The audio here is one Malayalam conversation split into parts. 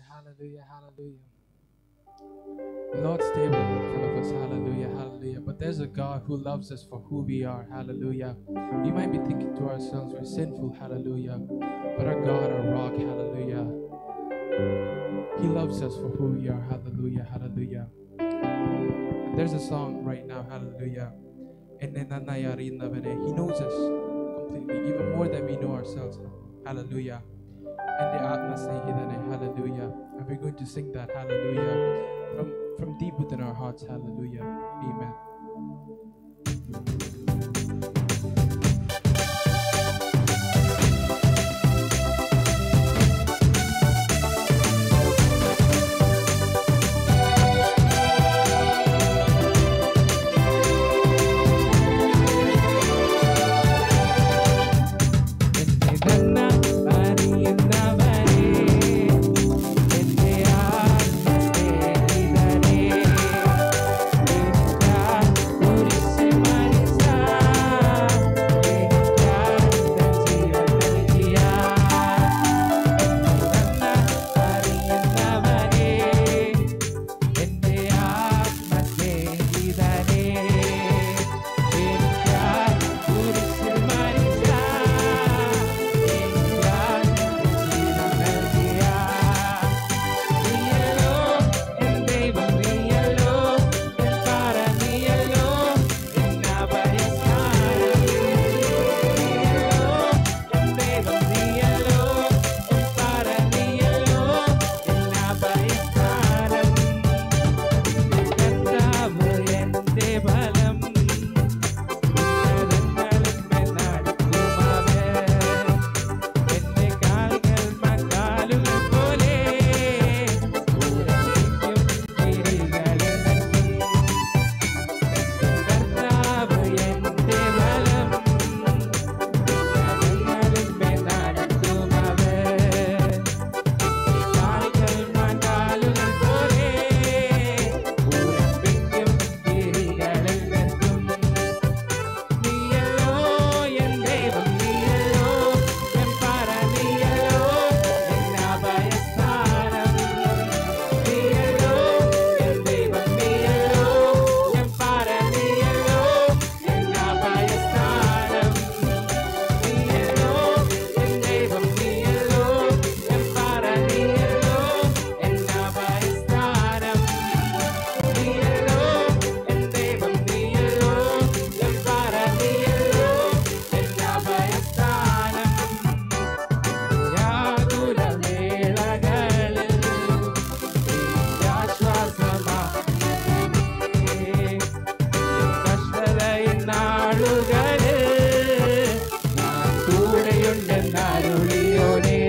hallelujah, hallelujah. The Lord's table in front of us, hallelujah, hallelujah. But there's a God who loves us for who we are, hallelujah. We might be thinking to ourselves, we're sinful, hallelujah. But our God, our rock, hallelujah. He loves us for who we are, hallelujah, hallelujah. And there's a song right now, hallelujah. എന്നെ നന്നായി അറിയുന്നവനെ He knows us completely, even more than we know ourselves, hallelujah. എൻ്റെ ആത്മസ്നേഹിതനെ hallelujah. And we're going to sing that, hallelujah, from, from deep within our hearts, hallelujah. Amen. എന്നെ അറിയുന്നവരേ എന്റെ ആത്മസ്നേഹിതരേ എനിക്കായി കുരിശിൽ മരിച്ച എനിക്കായി തൻ ജീവൻ നൽകിയ എന്നെ അറിയുന്നവരേ എന്റെ ആത്മസ്നേഹിതരേ എനിക്കായി കുരിശിൽ മരിച്ച എനിക്കായി ജീവൻ നൽകിയ നീയല്ലോ എൻ ദൈവം നീയല്ലോ എൻ പാറ നീയല്ലോ എൻ അഭയസ്ഥാനം നീയല്ലോ എൻ ദൈവം നീയല്ലോ എൻ പാറ നീയല്ലോ എൻ അഭയസ്ഥാനം കർത്താവ് എന്റെ ബലം ഉന്നതങ്ങളിൽ നടക്കുമവൻ എന്റെ കാലുകൾ മക്കാലുകൾ പോലെ ഉറപ്പിക്കും തിരികളിൽ കർത്താവ് എന്റെ ബലം ഉന്നതങ്ങളിൽ നടക്കുമവൻ കാലുകൾ മക്കാലുകൾ പോലെ ഉറപ്പിക്കും തിരികളിൽ നിർത്തും നീയല്ലോ എൻ ദൈവം നീയല്ലോ എൻ പാറ നീയല്ലോ എൻ അഭയസ്ഥാനം നീയല്ലോ എൻ ദൈവം നീയല്ലോ എൻ പാറ നീയല്ലോ എൻ അഭയസ്ഥാനം നീയല്ലോ എൻ ദൈവം നീയല്ലോ എൻ പാറ നീയല്ലോ എൻ അഭയസ്ഥാനം നീയല്ലോ എൻ ദൈവം നീയല്ലോ എൻ പാറ നീയല്ലോ എൻ അഭയസ്ഥാനം യാതുല വേളകളിൽ ആശ്വാസമായി കഷ്ടതയിൻ നാളുകളിൽ ഞാൻ കൂടെയുണ്ടെന്നരുളിയോനേ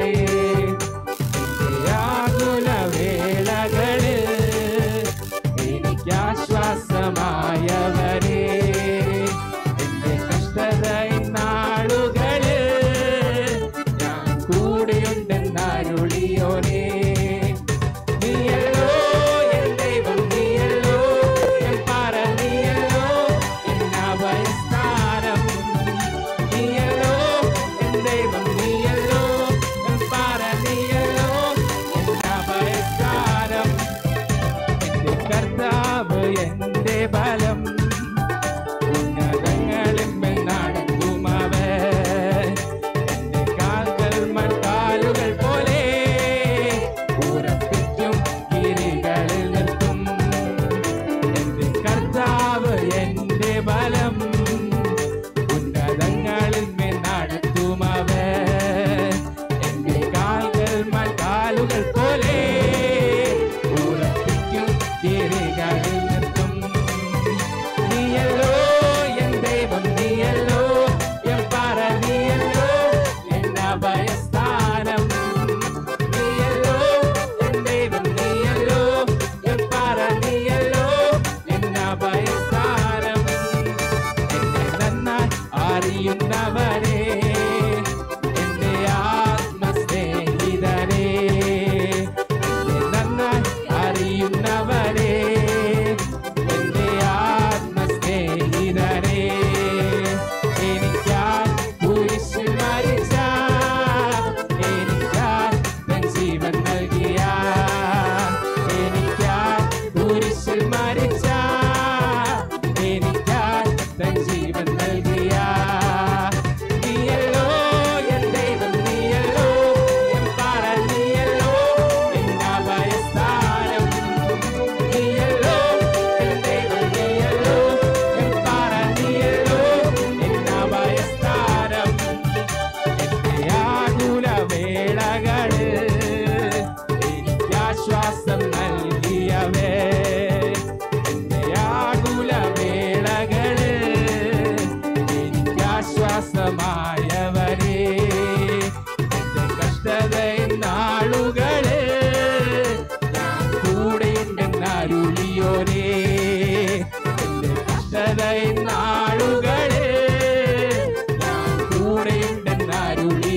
യാതുല വേളകളിൽ എനിക്ക് ആശ്വാസമായവരേ എന്റെ കഷ്ടതയിൻ നാളുകളിൽ ഞാൻ കൂടെയുണ്ടെന്നരുളിയോനേ നീയല്ലോ എൻ ദൈവം നീയല്ലോ എൻ പാറ നീയല്ലോ എൻ അഭയസ്ഥാനം നീയല്ലോ എൻ ദൈവം നീയല്ലോ എൻ പാറ നീയല്ലോ എൻ അഭയസ്ഥാനം എന്റെ കർത്താവ് എന്റെ ബലം ഉന്നതങ്ങളിൽ നടക്കുമവൻ എന്റെ കാൽകൾ മൺകാലുകൾ പോലെ ഉറപ്പിക്കും കിരികളിൽ നിർത്തും എന്റെ കർത്താവ് എന്റെ ബലം ഉന്നതങ്ങളിൽ നടത്തുമവൻ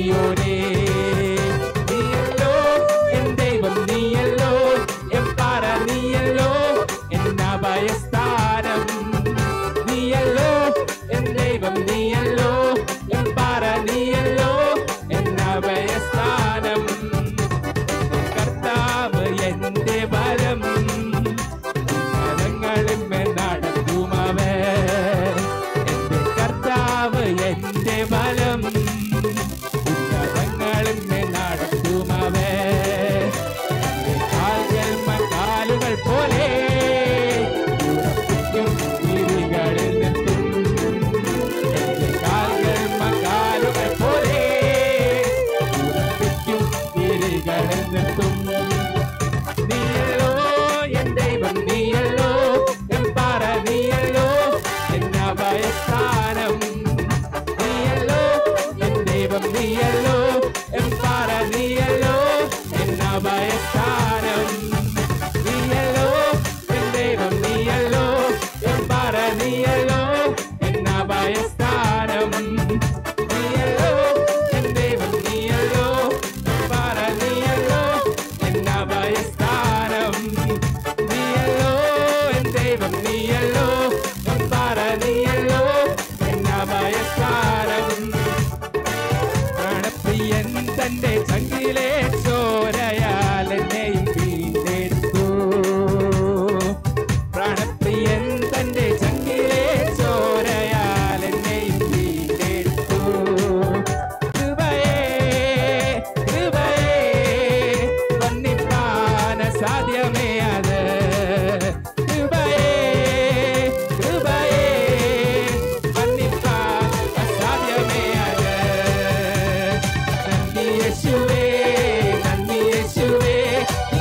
സിയോനേ നീയല്ലോ എൻ ദൈവം നീയല്ലോ എൻ പാറ നീയല്ലോ എൻ അഭയസ്ഥാനം നീയല്ലോ എൻ ദൈവം നീയല്ലോ എൻ പാറ നീയല്ലോ എൻ അഭയസ്ഥാനം എന്റെ കർത്താവ് എന്റെ ബലം ഉന്നതങ്ങളിൽ മേൽ നടത്തുമവൻ എന്റെ കർത്താവ് എന്റെ ബലം ഉന്നതങ്ങളിൽ മേൽ നടത്തുമവൻ എന്റെ കാൽകൾ മക്കാലുകൾ പോലെ ഉറപ്പിക്കും ഗിരികളിൽ നിൽക്കും എന്റെ കാൽകൾ മക്കാലുകൾ പോലെ ഉറപ്പിക്കും ഗിരികളിൽ നിൽക്കും നീയല്ലോ എൻ ദൈവം നീയല്ലോ എൻ പാറ നീയല്ലോ എൻ അഭയസ്ഥാനം നീയല്ലോ എൻ ദൈവം നീയല്ലോ എൻ പാറ നീയല്ലോ എൻ അഭയസ്ഥാനം നീയല്ലോ എൻ ദൈവം നീയല്ലോ എൻ പാറ നീയല്ലോ എൻ അഭയസ്ഥാനം നീയല്ലോ എൻ ദൈവം നീയല്ലോ എൻ പാറ നീയല്ലോ എൻ അഭയസ്ഥാനം നീയല്ലോ എൻ ദൈവം നീയല്ലോ എൻ പാറ നീയല്ലോ എൻ അഭയസ്ഥാനം പ്രാണപ്രിയൻ തന്റെ ചങ്കിലെ ചോരയാൽ എന്നെയും വീണ്ടെടുത്തു പ്രാണപ്രിയൻ തന്റെ ചങ്കിലെ ചോരയാൽ എന്നെയും വീണ്ടെടുത്തു കൃപയേ കൃപയേ വന്നിപ്പാന സാധ്യമേ അത് കൃപയേ കൃപയേ വന്നിപ്പാൻ അസാധ്യമേ അത് നന്ദി യേശുവേ നന്ദി യേശുവേ നീ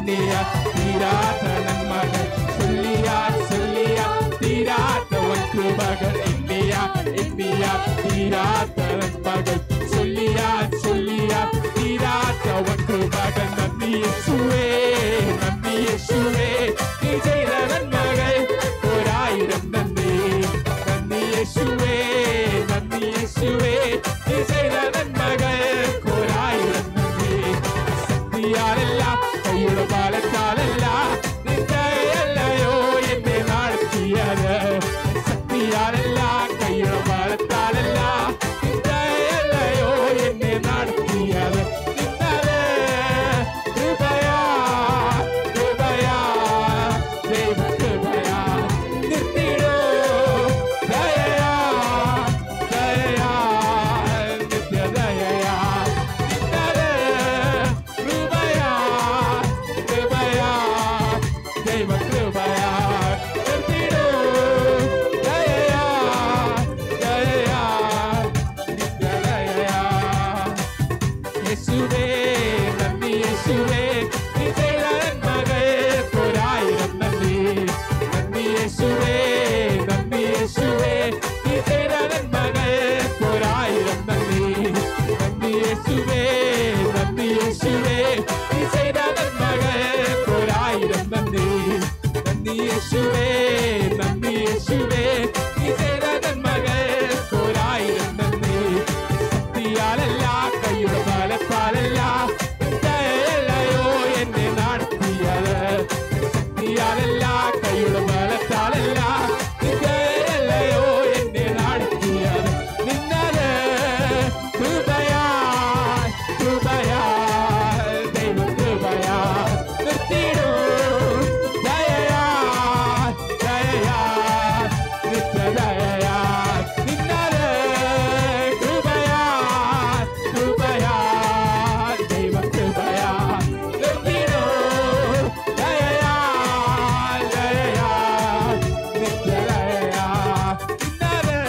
എണ്ണിയ തീരാത്ത നന്മകൾ ചൊല്ലിയാ ചൊല്ലിയാ തീരാത്തവൻ കൃപകൾ എണ്ണിയ എണ്ണിയ തീരാത്ത നന്മകൾ ചൊല്ലിയാ ചൊല്ലിയാ തീരാത്തവൻ കൃപകൾ നന്ദി യേശുവേ നന്ദി യേശുവേ നീ ചെയ്ത നന്മകൾ ഒരായിരം നന്ദി നന്ദി യേശുവേ നന്ദി യേശുവേ നീ ചെയ്ത നന്മകൾ ഒരായിരം നന്ദി ശക്തിയാലല്ല കൈയുടെ പാലത്താലല്ല നിന്റെയല്ലയോ എന്നെ നടത്തിയത് ശക്തിയാലല്ല കൈയുടെ പാലത്താലല്ല നിന്റെയല്ലയോ എന്നെ നടത്തിയത് നിന്നത് കൃപയാ കൃപയാ ദൈവ കൃപയാ നിർത്തിടോ ദയയാ ദയയാ നിത്യദയയാ നിന്നത് കൃപയാ കൃപയാ ദൈവ കൃപയാ നിർത്തിടോ ദയയാ ദയയാ നിത്യദയയാ യേശുവേ നന്ദി യേശുവേ നീ ചെയ്ത നന്മകൾ ഒരായിരം നന്ദി നന്ദി യേശുവേ നന്ദി യേശുവേ നീ ചെയ്ത നന്മകൾ ഒരായിരം നന്ദി നന്ദി യേശുവേ നന്ദി യേശുവേ നീ ചെയ്ത നന്മകൾ ഒരായിരം നന്ദി നന്ദി യേശുവേ നന്ദി യേശുവേ നീ ചെയ്ത നന്മകൾ ഒരായിരം നന്ദി ശക്തിയാലല്ല കൈയുടെ ബലത്താലല്ല ദയയല്ലയോ എന്നെ നടത്തിയത് ശക്തിയാലല്ല കൈയുടെ ബലത്താലല്ല ദയയല്ലയോ എന്നെ നടത്തിയത് നിന്നത് കൃപയാ കൃപയാ ദൈവ കൃപയാ നിർത്തിയിടൂ ദയയാ ദയയാ നിത്യദയയാ നിന്നത് കൃപയാ കൃപയാ ദൈവ കൃപയാ നിർത്തിയിടൂ ദയയാ ദയയാ നിത്യദയയാ നിന്നത്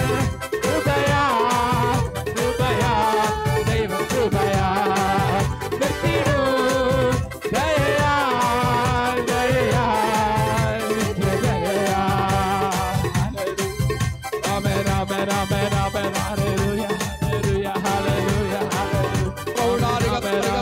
കൃപയാ കൃപയാ ദൈവ കൃപയാ നിർത്തിയിടൂ ദയയാ ദയയാ നിത്യദയയാ Amen, amen, amen, amen, hallelujah, hallelujah, hallelujah, hallelujah.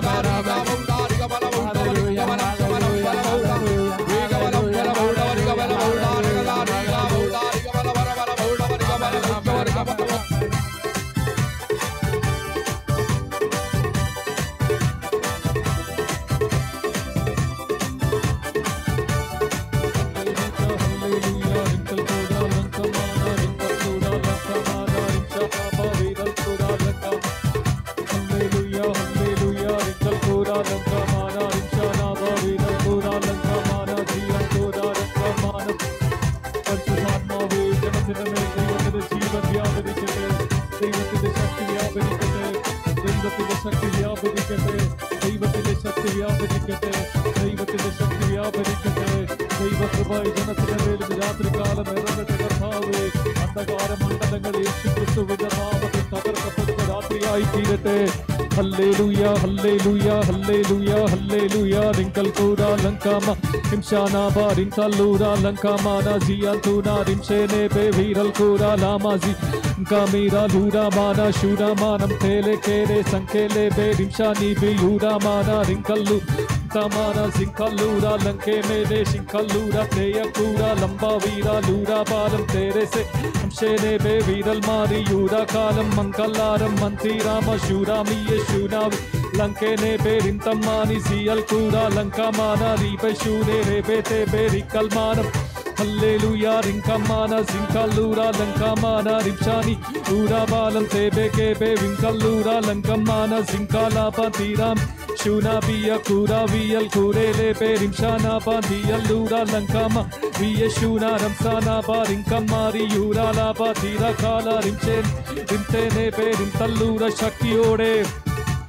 ദൈവത്തിന്റെ ശക്തി വ്യാപരിക്കട്ടെ ദൈവത്തിന്റെ ശക്തി വ്യാപരിക്കട്ടെ ദൈവത്തിന്റെ ശക്തി വ്യാപരിക്കട്ടെ ദൈവത്തിന്റെ ശക്തി വ്യാപരിക്കട്ടെ ദൈവകൃപായി ജനത്തിന്റെ മേലും രാത്രികാലം ഇറങ്ങട്ടെ കർത്താവേ അന്ധകാര മണ്ഡലങ്ങൾ യേശു ക്രിസ്തുവിന്റെ നാമത്തിൽ തകർക്കപ്പെടുന്ന രാത്രിയായി തീരട്ടെ ഹല്ലേലൂയ ഹല്ലേലൂയ ഹല്ലേലൂയ ഹല്ലേലൂയ റിങ്കൽ കൂടാ ലങ്കാമ ഹിംശാനാബ റിങ്കല്ലൂരാ ലങ്കാമാന ജിയന്തൂന രിംശേനെ ബേ വീരൽ കൂടാ ലാമാജി Kamira lura mana shura manam tele kere sankele be rimshani be yura mana rinkallu tamana sinkallura lanke mele shinkallura teya kura lamba veera lura balam tere se hamshene be viral mari yura kalam mankallaram manti rama shura miye shunavi ಲಂಕೆನೆ ಬೇರಿಂತಮ್ಮಾನಿ ಸಿಯಲ್ ಕೂಡ ಲಂಕಮಾನ ರೀಪ ಶೂನೆ ರೇಪೇತೆ ಬೇರಿಕಲ್ ಮಾನಂ ಹಲ್ಲೇಲೂಯ ರಿಂಕಮ್ಮಾನ ಸಿಂಕಲ್ಲೂರ ಲಂಕಮಾನ ರಿಪ್ಶಾನಿ ಊರ ಬಾಲಂ ತೇಬೆ ಕೇಬೆ ವಿಂಕಲ್ಲೂರ ಲಂಕಮ್ಮಾನ ಸಿಂಕಾಲಾಪ ತೀರಾಮ್ ಶೂನ ಬಿಯ ಕೂರ ವಿಯಲ್ ಕೂರೇಲೆ ಬೆ ರಿಂಶಾನ ಪಾಂದಿಯಲ್ಲೂರ ಲಂಕಮ ವಿಯ ಶೂನ ರಂಸಾನ ಬಾ ರಿಂಕಮ್ಮಾರಿ ಯೂರ ಲಾಭ ತೀರ ಕಾಲ ರಿಂಚೇನ್ ರಿಂತೇನೆ ಬೆ ರಿಂತಲ್ಲೂರ ಶಕ್ತಿಯೋಡೆ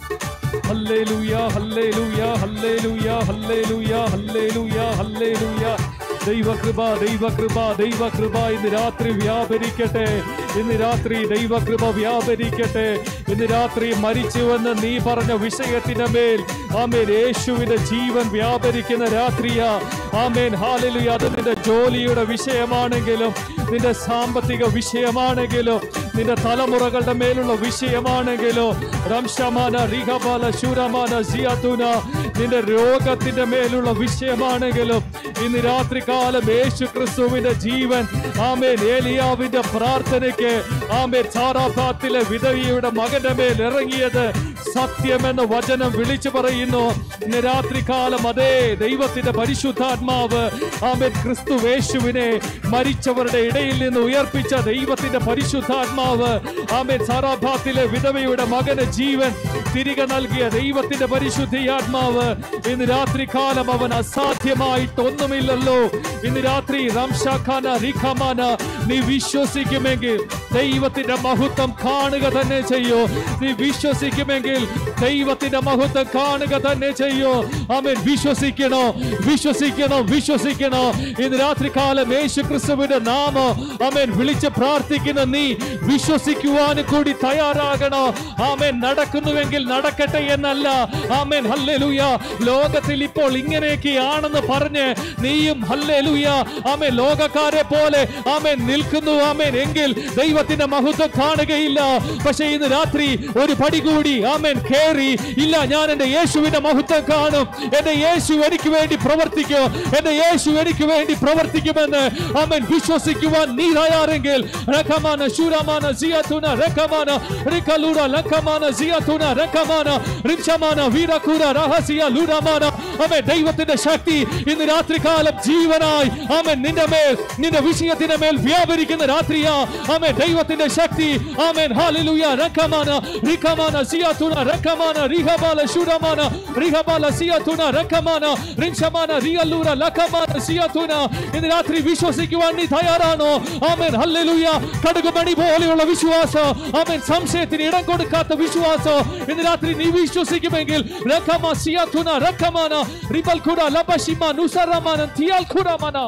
ഹല്ലേലൂയ ഹല്ലേലൂയ ഹല്ലേലൂയ ഹല്ലേലൂയ ഹല്ലേലൂയ ഹല്ലേലൂയ ദൈവകൃപ ദൈവകൃപ ദൈവകൃപ ഇന്ന് രാത്രി വ്യാപരിക്കട്ടെ ഇന്ന് രാത്രി ദൈവകൃപ വ്യാപരിക്കട്ടെ ഇന്ന് രാത്രി മരിച്ചുവെന്ന് നീ പറഞ്ഞ വിഷയത്തിന്റെ മേൽ ആമേൻ യേശുവിന്റെ ജീവൻ വ്യാപരിക്കുന്ന രാത്രിയാ ആമേൻ ഹാലലുയ അത് നിന്റെ ജോലിയുടെ വിഷയമാണെങ്കിലും നിന്റെ സാമ്പത്തിക വിഷയമാണെങ്കിലും നിന്റെ തലമുറകളുടെ മേലുള്ള വിഷയമാണെങ്കിലോ റംഷമാന റിഹബാല ശൂരമാന സിയാത്തുന നിന്റെ രോഗത്തിന്റെ മേലുള്ള വിഷയമാണെങ്കിലും ഇന്ന് രാത്രി കാലം യേശു ക്രിസ്തുവിന്റെ ജീവൻ ആമേൻ ഏലിയാവിന്റെ പ്രാർത്ഥനയ്ക്ക് ആമേൻ സാറാഫാത്തിലെ വിധവിയുടെ മകന്റെ മേൽ ഇറങ്ങിയത് സത്യമെന്ന വചനം വിളിച്ചു പറയുന്നു ഇന്ന് രാത്രി കാലം അതേ ദൈവത്തിന്റെ പരിശുദ്ധാത്മാവ് ആമേൻ ക്രിസ്തു യേശുവിനെ മരിച്ചവരുടെ ഇടയിൽ നിന്ന് ഉയർപ്പിച്ച ദൈവത്തിന്റെ പരിശുദ്ധാത്മാവ് ആമേൻ സാറാഭാത്തിലെ വിധവയുടെ മകന് ജീവൻ തിരികെ നൽകിയ ദൈവത്തിന്റെ പരിശുദ്ധിയാത്മാവ് ഇന്ന് രാത്രി കാലം അവൻ അസാധ്യമായിട്ടൊന്നുമില്ലല്ലോ ഇന്ന് രാത്രി റംഷാഖാന റിഖമാന നീ വിശ്വസിക്കുമെങ്കിൽ ദൈവത്തിന്റെ മഹത്വം കാണുക തന്നെ ചെയ്യോ നീ വിശ്വസിക്കുമെങ്കിൽ ദൈവത്തിന്റെ മഹത്വം കാണുക തന്നെ ചെയ്യോ അവൻ വിശ്വസിക്കണോ വിശ്വസിക്കണോ വിശ്വസിക്കണോ ഇന്ന് രാത്രി കാലം യേശു ക്രിസ്തുവിന്റെ നാമം അവൻ വിളിച്ച് പ്രാർത്ഥിക്കുന്ന നീ വിശ്വസിക്കുവാൻ കൂടി തയ്യാറാകണോ ആമേൻ നടക്കുന്നുവെങ്കിൽ നടക്കട്ടെ എന്നല്ല ആമേൻ ഹല്ലേലൂയ ലോകത്തിൽ ഇപ്പോൾ ഇങ്ങനെയൊക്കെയാണെന്ന് പറഞ്ഞ് നീയും ഹല്ലേലൂയ ആമേൻ ലോകക്കാരെ പോലെ ആമേൻ നിൽക്കുന്നു ആമേൻ എങ്കിൽ ദൈവത്തിന്റെ മഹത്വം കാണുകയില്ല പക്ഷേ ഇന്ന് രാത്രി ഒരു പടി കൂടി ആമേൻ കേറി ഇല്ല ഞാൻ എന്റെ യേശുവിന്റെ മഹത്വം കാണും എന്റെ യേശു എനിക്ക് വേണ്ടി പ്രവർത്തിക്കും എന്റെ യേശു എനിക്ക് വേണ്ടി പ്രവർത്തിക്കുമെന്ന് ആമേൻ വിശ്വസിക്കുവാൻ നീ തയ്യാറെങ്കിൽ രഖമാന ശൂരമാന സിയത്തുന രഖമാന റിക്കലൂര ലഖമാന സിയത്തുന രഖമാന റിംഷമാന വീരകൂര രഹസ്യ ലൂരമാന ആമേൻ ദൈവത്തിന്റെ ശക്തി ഇന്ന് രാത്രി കാലം ജീവനായി ആമേൻ നിന്റെ മേൽ നിന്റെ വിഷയത്തിന്റെ മേൽ വ്യാപരിക്കുന്ന രാത്രിയാ ആമേൻ ദൈവത്തിന്റെ ശക്തി ആമേൻ ഹാലലൂയ രഖമാന റിഖമാന സിയത്തുന രഖമാന റിഹബാല ശൂരമാന റിഹബാല സിയത്തുന രഖമാന റിംഷമാന റിയല്ലൂര ലഖമാന സിയത്തുന ഇന്ന് രാത്രി വിശ്വസിക്കുവാൻ നീ തയ്യാറാണോ ആമേൻ ഹല്ലേലൂയ കടുകുമണി പോലെയുള്ള വിശ്വാസം ആമേൻ സംശയത്തിന് ഇടം കൊടുക്കാത്ത വിശ്വാസം ഇന്ന് രാത്രി നീ വിശ്വസിക്കുമെങ്കിൽ രഖമ സിയത്തുന രഖമാന റിബൽ ഖുറ ലബഷിമ നുസറമാന തിയാൽ ഖുറമാന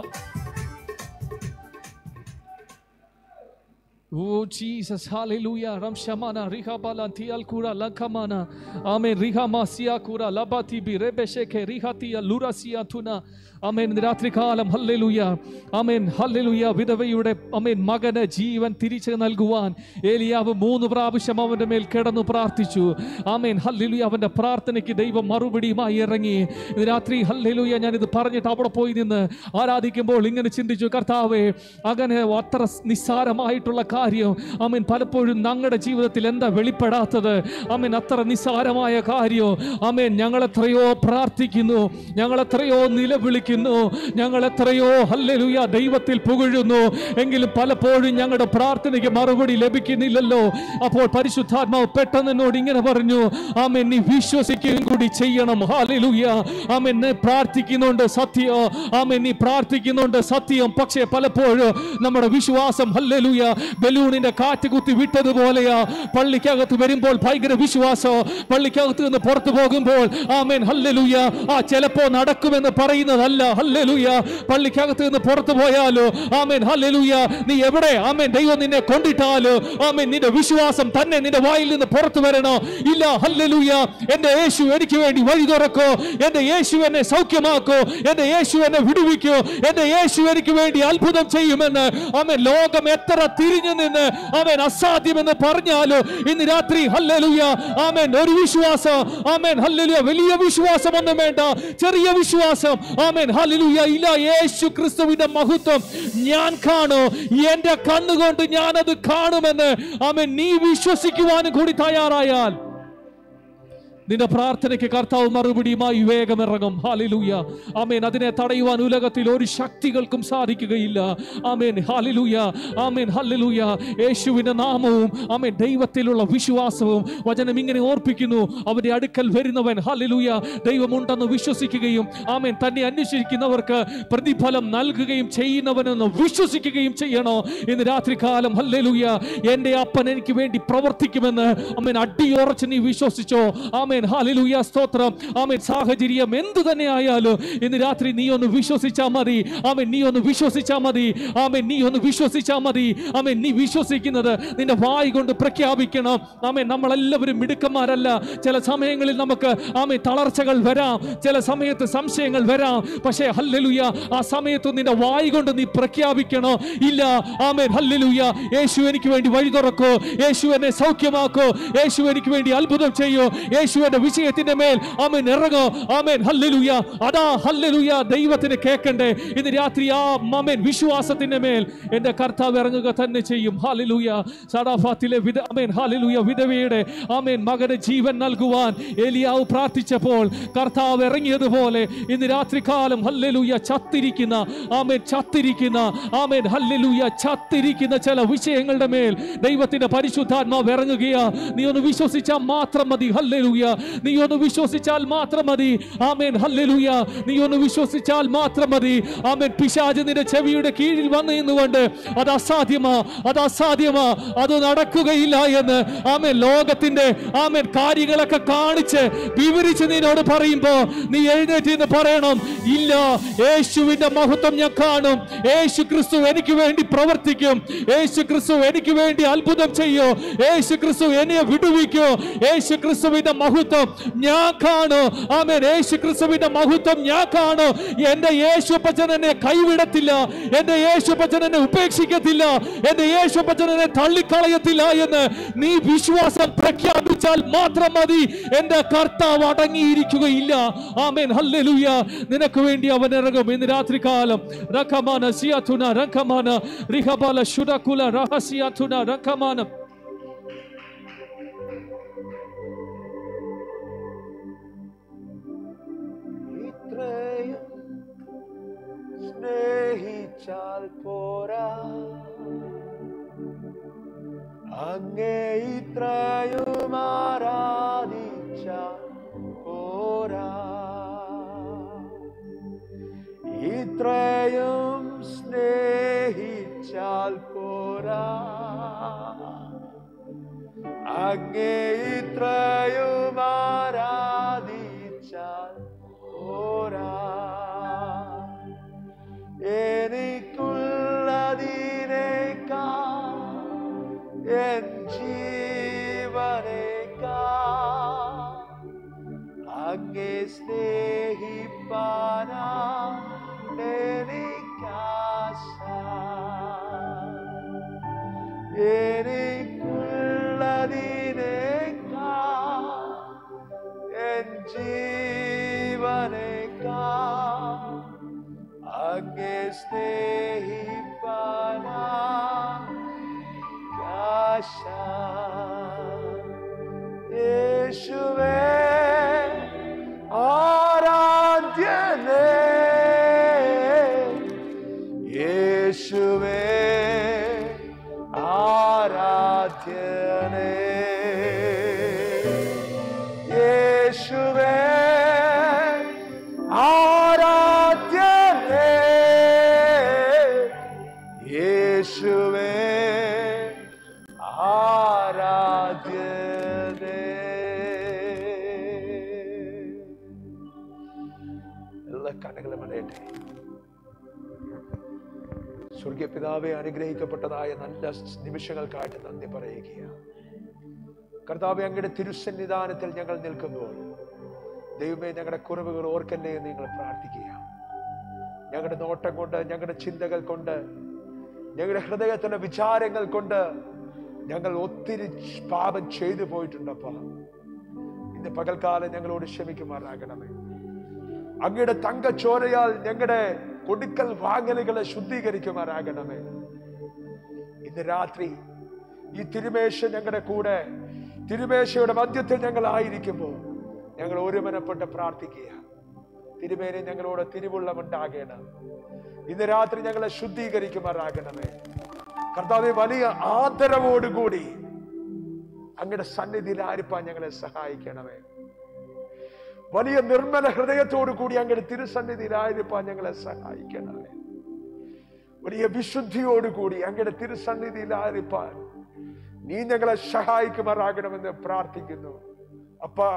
Oh Jesus, hallelujah. Ramshamana, Rihabala, Tial Kura, Lankamana. Amen. Rihamasia Kura, Labati, Rebesheke, Rihatia, Lurasia Tuna. അമേൻ രാത്രി കാലം ഹല്ലേലൂയ അമേൻ ഹല്ലേലൂയ വിധവയുടെ അമേൻ മകന് ജീവൻ തിരിച്ചു നൽകുവാൻ ഏലിയാവ് മൂന്ന് പ്രാവശ്യം അവന്റെ മേൽ കിടന്നു പ്രാർത്ഥിച്ചു ആമേൻ ഹല്ലേലൂയ അവന്റെ പ്രാർത്ഥനയ്ക്ക് ദൈവം മറുപടിയുമായി ഇറങ്ങി ഇന്ന് രാത്രി ഹല്ലേലൂയ ഞാൻ ഇത് പറഞ്ഞിട്ട് അവിടെ പോയി നിന്ന് ആരാധിക്കുമ്പോൾ ഇങ്ങനെ ചിന്തിച്ചു കർത്താവേ അങ്ങനെ അത്ര നിസ്സാരമായിട്ടുള്ള കാര്യം അമീൻ പലപ്പോഴും ഞങ്ങളുടെ ജീവിതത്തിൽ എന്താ വെളിപ്പെടാത്തത് അമീൻ അത്ര നിസ്സാരമായ കാര്യം അമീൻ ഞങ്ങൾ എത്രയോ പ്രാർത്ഥിക്കുന്നു ഞങ്ങൾ എത്രയോ നിലവിളിക്കുന്നു ഞങ്ങൾ എത്രയോ ഹല്ലേലൂയ ദൈവത്തിൽ പുകഴുന്നു എങ്കിലും പലപ്പോഴും ഞങ്ങളുടെ പ്രാർത്ഥനയ്ക്ക് മറുപടി ലഭിക്കുന്നില്ലല്ലോ അപ്പോൾ പരിശുദ്ധാത്മാവ് പെട്ടെന്ന് എന്നോട് ഇങ്ങനെ പറഞ്ഞു ആമേൻ നീ വിശ്വസിക്കുകയും കൂടി ചെയ്യണം ഹാലലൂയ ആമേൻ നീ പ്രാർത്ഥിക്കുന്നുണ്ട് സത്യം ആമേൻ നീ പ്രാർത്ഥിക്കുന്നുണ്ട് സത്യം പക്ഷേ പലപ്പോഴും നമ്മുടെ വിശ്വാസം ഹല്ലേലൂയ ബലൂണിന്റെ കാറ്റ് കുത്തി വിട്ടതുപോലെയാ പള്ളിക്കകത്ത് വരുമ്പോൾ ഭയങ്കര വിശ്വാസം പള്ളിക്കകത്ത് നിന്ന് പുറത്തു പോകുമ്പോൾ ആമേൻ ഹല്ലേലൂയ ആ ചിലപ്പോ നടക്കുമെന്ന് പറയുന്നതല്ല ഹല്ലേലൂയ പള്ളിക്കകത്ത് നിന്ന് പുറത്തു പോയാലോ ആമേൻ ഹല്ലേലൂയ നീ എവിടെ ആമേൻ ദൈവം നിന്നെ കൊണ്ടിട്ടാലോ ആമേൻ നിന്റെ വിശ്വാസം തന്നെ നിന്റെ വായിൽ നിന്ന് പുറത്തു വരണോ ഇല്ല ഹല്ലേലൂയ എന്റെ യേശു എനിക്ക് വേണ്ടി വഴി തുറക്കോ എന്റെ യേശു എന്നെ സൗഖ്യമാക്കോ എന്റെ യേശു എന്നെ വിടുവിക്കോ എന്റെ യേശു എനിക്ക് വേണ്ടി അത്ഭുതം ചെയ്യുമെന്ന് ആമേൻ ലോകം എത്ര തിരിഞ്ഞു നിന്ന് ആമേൻ അസാധ്യമെന്ന് പറഞ്ഞാലോ ഇന്ന് രാത്രി ഹല്ലേലൂയ ആമേൻ ഒരു വിശ്വാസം ആമേൻ ഹല്ലേലൂയ വലിയ വിശ്വാസമൊന്നും വേണ്ട ചെറിയ വിശ്വാസം ആമേൻ ഹല്ലേലൂയ ഇല്ല യേശു ക്രിസ്തുവിന്റെ മഹത്വം ഞാൻ കാണൂ എന്റെ കണ്ണുകൊണ്ട് ഞാനത് കാണുമെന്ന് ആമേൻ നീ വിശ്വസിക്കുവാനും കൂടി തയ്യാറായാൽ നിന്റെ പ്രാർത്ഥനയ്ക്ക് കർത്താവ് മറുപടിയുമായി വേഗം ഇറങ്ങും ഹാലിലൂയ ആമേൻ അതിനെ തടയുവാൻ ഉലകത്തിൽ ഒരു ശക്തികൾക്കും സാധിക്കുകയില്ല ആമേൻ ഹാലിലൂയ ആമേൻ ഹല്ലിലൂയ യേശുവിന്റെ നാമവും ആമേൻ ദൈവത്തിലുള്ള വിശ്വാസവും വചനം ഇങ്ങനെ ഓർപ്പിക്കുന്നു അവന്റെ അടുക്കൽ വരുന്നവൻ ഹല്ലിലൂയ ദൈവമുണ്ടെന്ന് വിശ്വസിക്കുകയും ആമേൻ തന്നെ അന്വേഷിക്കുന്നവർക്ക് പ്രതിഫലം നൽകുകയും ചെയ്യുന്നവനെന്ന് വിശ്വസിക്കുകയും ചെയ്യണോ ഇന്ന് രാത്രികാലം ഹല്ലേലൂയ എൻ്റെ അപ്പൻ എനിക്ക് വേണ്ടി പ്രവർത്തിക്കുമെന്ന് അമ്മൻ അടിയുറച്ച് നീ വിശ്വസിച്ചോ ആമേൻ ആമേൻ ഹാലലൂയ സ്തോത്രം ആമേൻ സാഹചര്യം എന്തു തന്നെ ആയാലും ഇന്ന് രാത്രി നീ ഒന്ന് വിശ്വസിച്ചാ മതി ആമേൻ നീ ഒന്ന് വിശ്വസിച്ചാ മതി ആമേൻ നീ ഒന്ന് വിശ്വസിച്ചാ മതി ആമേൻ നീ വിശ്വസിക്കുന്നത് നിന്റെ വായി കൊണ്ട് പ്രഖ്യാപിക്കണം ആമേൻ നമ്മളെല്ലാവരും മിടുക്കന്മാരല്ല ചില സമയങ്ങളിൽ നമുക്ക് ആമേൻ തളർച്ചകൾ വരാം ചില സമയത്ത് സംശയങ്ങൾ വരാം പക്ഷേ ഹല്ലലുയ ആ സമയത്ത് നിന്റെ വായി കൊണ്ട് നീ പ്രഖ്യാപിക്കണോ ഇല്ല ആമേൻ ഹല്ലലുയ യേശു എനിക്ക് വേണ്ടി വഴി തുറക്കോ യേശു എന്നെ സൗഖ്യമാക്കോ യേശു എനിക്ക് വേണ്ടി അത്ഭുതം ചെയ്യോ യേശു എന്റെ വിഷയത്തിന്റെ മേൽ ആമേൻ ഇറങ്ങോ ആമേൻ ഹല്ലലുയ അതാ ഹല്ലലുയ ദൈവത്തിന് കേൾക്കണ്ടേ ഇന്ന് രാത്രി ആ ആമേൻ വിശ്വാസത്തിന്റെ മേൽ എന്റെ കർത്താവ് ഇറങ്ങുക തന്നെ ചെയ്യും ഹാലലൂയ സടാഫാത്തിലെ വിധ ആമേൻ ഹാലലൂയ വിധവയുടെ ആമേൻ മകന് ജീവൻ നൽകുവാൻ ഏലിയാവ് പ്രാർത്ഥിച്ചപ്പോൾ കർത്താവ് ഇറങ്ങിയതുപോലെ ഇന്ന് രാത്രികാലം ഹല്ലലൂയ ചത്തിരിക്കുന്ന ആമേൻ ചത്തിരിക്കുന്ന ആമേൻ ഹല്ലലൂയ ചത്തിരിക്കുന്ന ചില വിഷയങ്ങളുടെ മേൽ ദൈവത്തിന്റെ പരിശുദ്ധാത്മാവ് ഇറങ്ങുകയാ നീ ഒന്ന് വിശ്വസിച്ചാൽ മാത്രം മതി ഹല്ലലൂയ നീ ഒന്ന് വിശ്വസിച്ചാൽ മാത്രം മതി ആമേൻ ഹല്ലലൂയ നീ ഒന്ന് വിശ്വസിച്ചാൽ മാത്രം മതി ആമേൻ പിശാച് നിന്റെ ചെവിയുടെ കീഴിൽ വന്നു എന്നുകൊണ്ട് അത് അസാധ്യമാ അത് അസാധ്യമാ അത് നടക്കുകയില്ല എന്ന് ആമേൻ ലോകത്തിന്റെ ആമേൻ കാര്യങ്ങളൊക്കെ കാണിച്ച് വിവരിച്ച് നിന്നോട് പറയുമ്പോ നീ എഴുന്നേറ്റ് എന്ന് പറയണം ഇല്ല യേശുവിന്റെ മഹത്വം ഞാൻ കാണും യേശു ക്രിസ്തു എനിക്ക് വേണ്ടി പ്രവർത്തിക്കും യേശു ക്രിസ്തു എനിക്ക് വേണ്ടി അത്ഭുതം ചെയ്യോ യേശു ക്രിസ്തു എന്നെ വിടുവിക്കോ യേശു ക്രിസ്തുവിന്റെ മഹത്വം ഞാൻ കാണും ആമേൻ യേശു ക്രിസ്തുവിന്റെ മഹത്വം ഞാൻ കാണും എന്റെ യേശു പച്ചൻ എന്നെ കൈവിടത്തില്ല എന്റെ യേശു പച്ചൻ എന്നെ ഉപേക്ഷിക്കത്തില്ല എന്റെ യേശു പച്ചൻ എന്നെ തള്ളിക്കളയത്തില്ല എന്ന് നീ വിശ്വാസം പ്രഖ്യാപിച്ചാൽ മാത്രം മതി എന്റെ കർത്താവ് അടങ്ങിയിരിക്കുകയില്ല ആമേൻ ഹല്ലേലൂയ നിനക്ക് വേണ്ടി അവൻ ഇറങ്ങും ഇന്ന് രാത്രി കാലം റഖമാന സിയാതുന റഖമാന റിഹബല ശുഡകുല റഹസിയാതുന റഖമാന ഇത്രയും സ്നേഹിച്ചാൽ പോരാ അങ്ങേ ഇത്രയും ആരാധിച്ചാൽ പോരാ ഇത്രയും സ്നേഹിച്ചാൽ പോരാ അങ്ങേ ഇത്രയും ആരാധിച്ചാൽ പോരാ എനിക്കുള്ളതിനേക്കാൾ എൻ ജീവനേക്കാൾ അങ്ങേ സ്നേഹിപ്പാനാ എനിക്കാശ എനിക്കുള്ളതിനേക്കാൾ എൻ ജീവനേക്കാൾ അങ്ങേ സ്നേഹിപ്പാനാ കാശ യേശുവേ ആരാധ്യനേ യേശുവേ ആരാധ്യനേ യേശുവേ ആരാധ്യനേ യേശുവേ ആരാധ്യനേ എല്ലാ കണ്ണുകളും അടയട്ടെ സ്വർഗീയ പിതാവെ അനുഗ്രഹിക്കപ്പെട്ടതായ നല്ല നിമിഷങ്ങൾക്കായിട്ട് നന്ദി പറയുകയാണ് കർത്താവെ അങ്ങയുടെ തിരുസന്നിധാനത്തിൽ ഞങ്ങൾ നിൽക്കുമ്പോൾ ദൈവമേ ഞങ്ങളുടെ കുറവുകൾ ഓർക്കല്ലേ എന്ന് നിങ്ങൾ പ്രാർത്ഥിക്കുക ഞങ്ങളുടെ നോട്ടം കൊണ്ട് ഞങ്ങളുടെ ചിന്തകൾ കൊണ്ട് ഞങ്ങളുടെ ഹൃദയത്തിലെ വിചാരങ്ങൾ കൊണ്ട് ഞങ്ങൾ ഒത്തിരി പാപം ചെയ്തു പോയിട്ടുണ്ടപ്പ ഇന്ന് പകൽക്കാലം ഞങ്ങളോട് ക്ഷമിക്കുമാറാകണമേ അങ്ങയുടെ തങ്കച്ചോരയാൽ ഞങ്ങളുടെ കൊടുക്കൽ വാങ്ങലുകളെ ശുദ്ധീകരിക്കുമാറാകണമേ ഇന്ന് രാത്രി ഈ തിരുമേശ ഞങ്ങളുടെ കൂടെ തിരുമേശയുടെ മധ്യത്തിൽ ഞങ്ങൾ ആയിരിക്കുമ്പോൾ ഞങ്ങൾ ഒരുമനപ്പെട്ട് പ്രാർത്ഥിക്കുക തിരുമേനെ ഞങ്ങളോട് തിരുവുള്ളമുണ്ടാകണം ഇന്ന് രാത്രി ഞങ്ങളെ ശുദ്ധീകരിക്കുമാറാകണമേ കർത്താവെ വലിയ ആദരവോടുകൂടി അങ്ങയുടെ സന്നിധിയിൽ ആരിപ്പാൻ ഞങ്ങളെ സഹായിക്കണമേ വലിയ നിർമ്മല ഹൃദയത്തോടു കൂടി അങ്ങയുടെ തിരുസന്നിധിയിൽ ആയിരിപ്പാൻ ഞങ്ങളെ സഹായിക്കണമേ വലിയ വിശുദ്ധിയോടുകൂടി അങ്ങയുടെ തിരുസന്നിധിയിൽ ആയിരിപ്പാൻ നീ ഞങ്ങളെ സഹായിക്കുമാറാകണമെന്ന് പ്രാർത്ഥിക്കുന്നു അപ്പ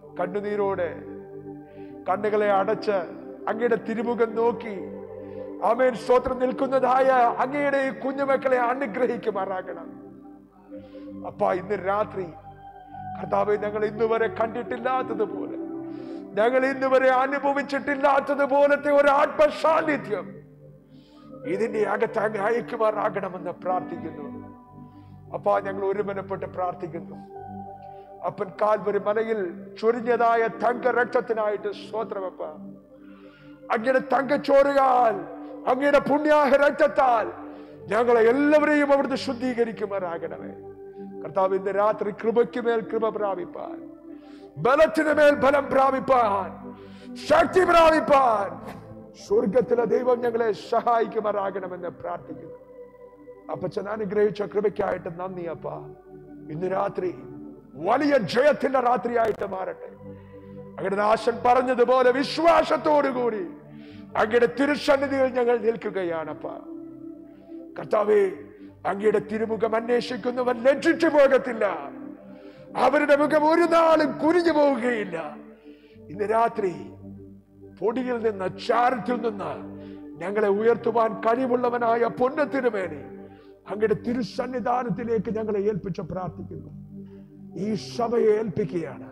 കണ്ണുനീരോടെ കണ്ണുകളെ അടച്ച് അങ്ങയുടെ തിരുമുഖം നോക്കി ആമേൻ സ്തോത്രം നിൽക്കുന്നതായ അങ്ങയുടെ ഈ കുഞ്ഞുമക്കളെ അനുഗ്രഹിക്കുമാറാകണം അപ്പ ഇന്ന് രാത്രി കർത്താവെ ഞങ്ങൾ ഇന്ന് വരെ കണ്ടിട്ടില്ലാത്തതുപോലെ ഞങ്ങൾ ഇന്ന് വരെ അനുഭവിച്ചിട്ടില്ലാത്തതുപോലത്തെ ഒരു ആത്മസാന്നിധ്യം ഇതിന്റെ അകത്ത് അങ്ങ് അയക്കുമാറാകണമെന്ന് പ്രാർത്ഥിക്കുന്നു അപ്പാ ഞങ്ങൾ ഒരുമനപ്പെട്ട് പ്രാർത്ഥിക്കുന്നു അപ്പൻ കാൽവരി മലയിൽ ചൊരിഞ്ഞതായ തങ്ക രക്തത്തിനായിട്ട് സ്വോത്രമപ്പ അങ്ങയുടെ തങ്കച്ചോറുകാൽ അങ്ങയുടെ പുണ്യാഹ രക്തത്താൽ ഞങ്ങളെ എല്ലാവരെയും അവിടുന്ന് ശുദ്ധീകരിക്കുമാറാകണമേ കർത്താവ് ഇന്ന് രാത്രി കൃപയ്ക്ക് മേൽ കൃപ പ്രാപിപ്പാൻ ബലത്തിന് മേൽ ബലം പ്രാപിപ്പാൻ ശക്തി പ്രാപിപ്പാൻ സ്വർഗത്തിലെ ദൈവം ഞങ്ങളെ സഹായിക്കുമാറാകണമെന്ന് പ്രാർത്ഥിക്കുന്നു അപ്പച്ചൻ അനുഗ്രഹിച്ച കൃപയ്ക്കായിട്ട് നന്ദി അപ്പ ഇന്ന് രാത്രി വലിയ ജയത്തിന്റെ രാത്രിയായിട്ട് മാറട്ടെ അങ്ങയുടെ ദാസൻ പറഞ്ഞതുപോലെ വിശ്വാസത്തോടുകൂടി അങ്ങയുടെ തിരുസന്നിധിയിൽ ഞങ്ങൾ നിൽക്കുകയാണപ്പ കർത്താവേ അങ്ങയുടെ തിരുമുഖം അന്വേഷിക്കുന്നവൻ ലജ്ജിച്ചു പോകത്തില്ല അവരുടെ മുഖം ഒരു നാളും കുനിഞ്ഞു പോവുകയില്ല ഇന്ന് രാത്രി പൊടിയിൽ നിന്ന് ചാരത്തിൽ നിന്ന് ഞങ്ങളെ ഉയർത്തുവാൻ കഴിവുള്ളവനായ പൊന്നത്തിനുമേനെ അങ്ങയുടെ തിരുസന്നിധാനത്തിലേക്ക് ഞങ്ങളെ ഏൽപ്പിച്ച് പ്രാർത്ഥിക്കുന്നു ഈ സഭയെ ഏൽപ്പിക്കുകയാണ്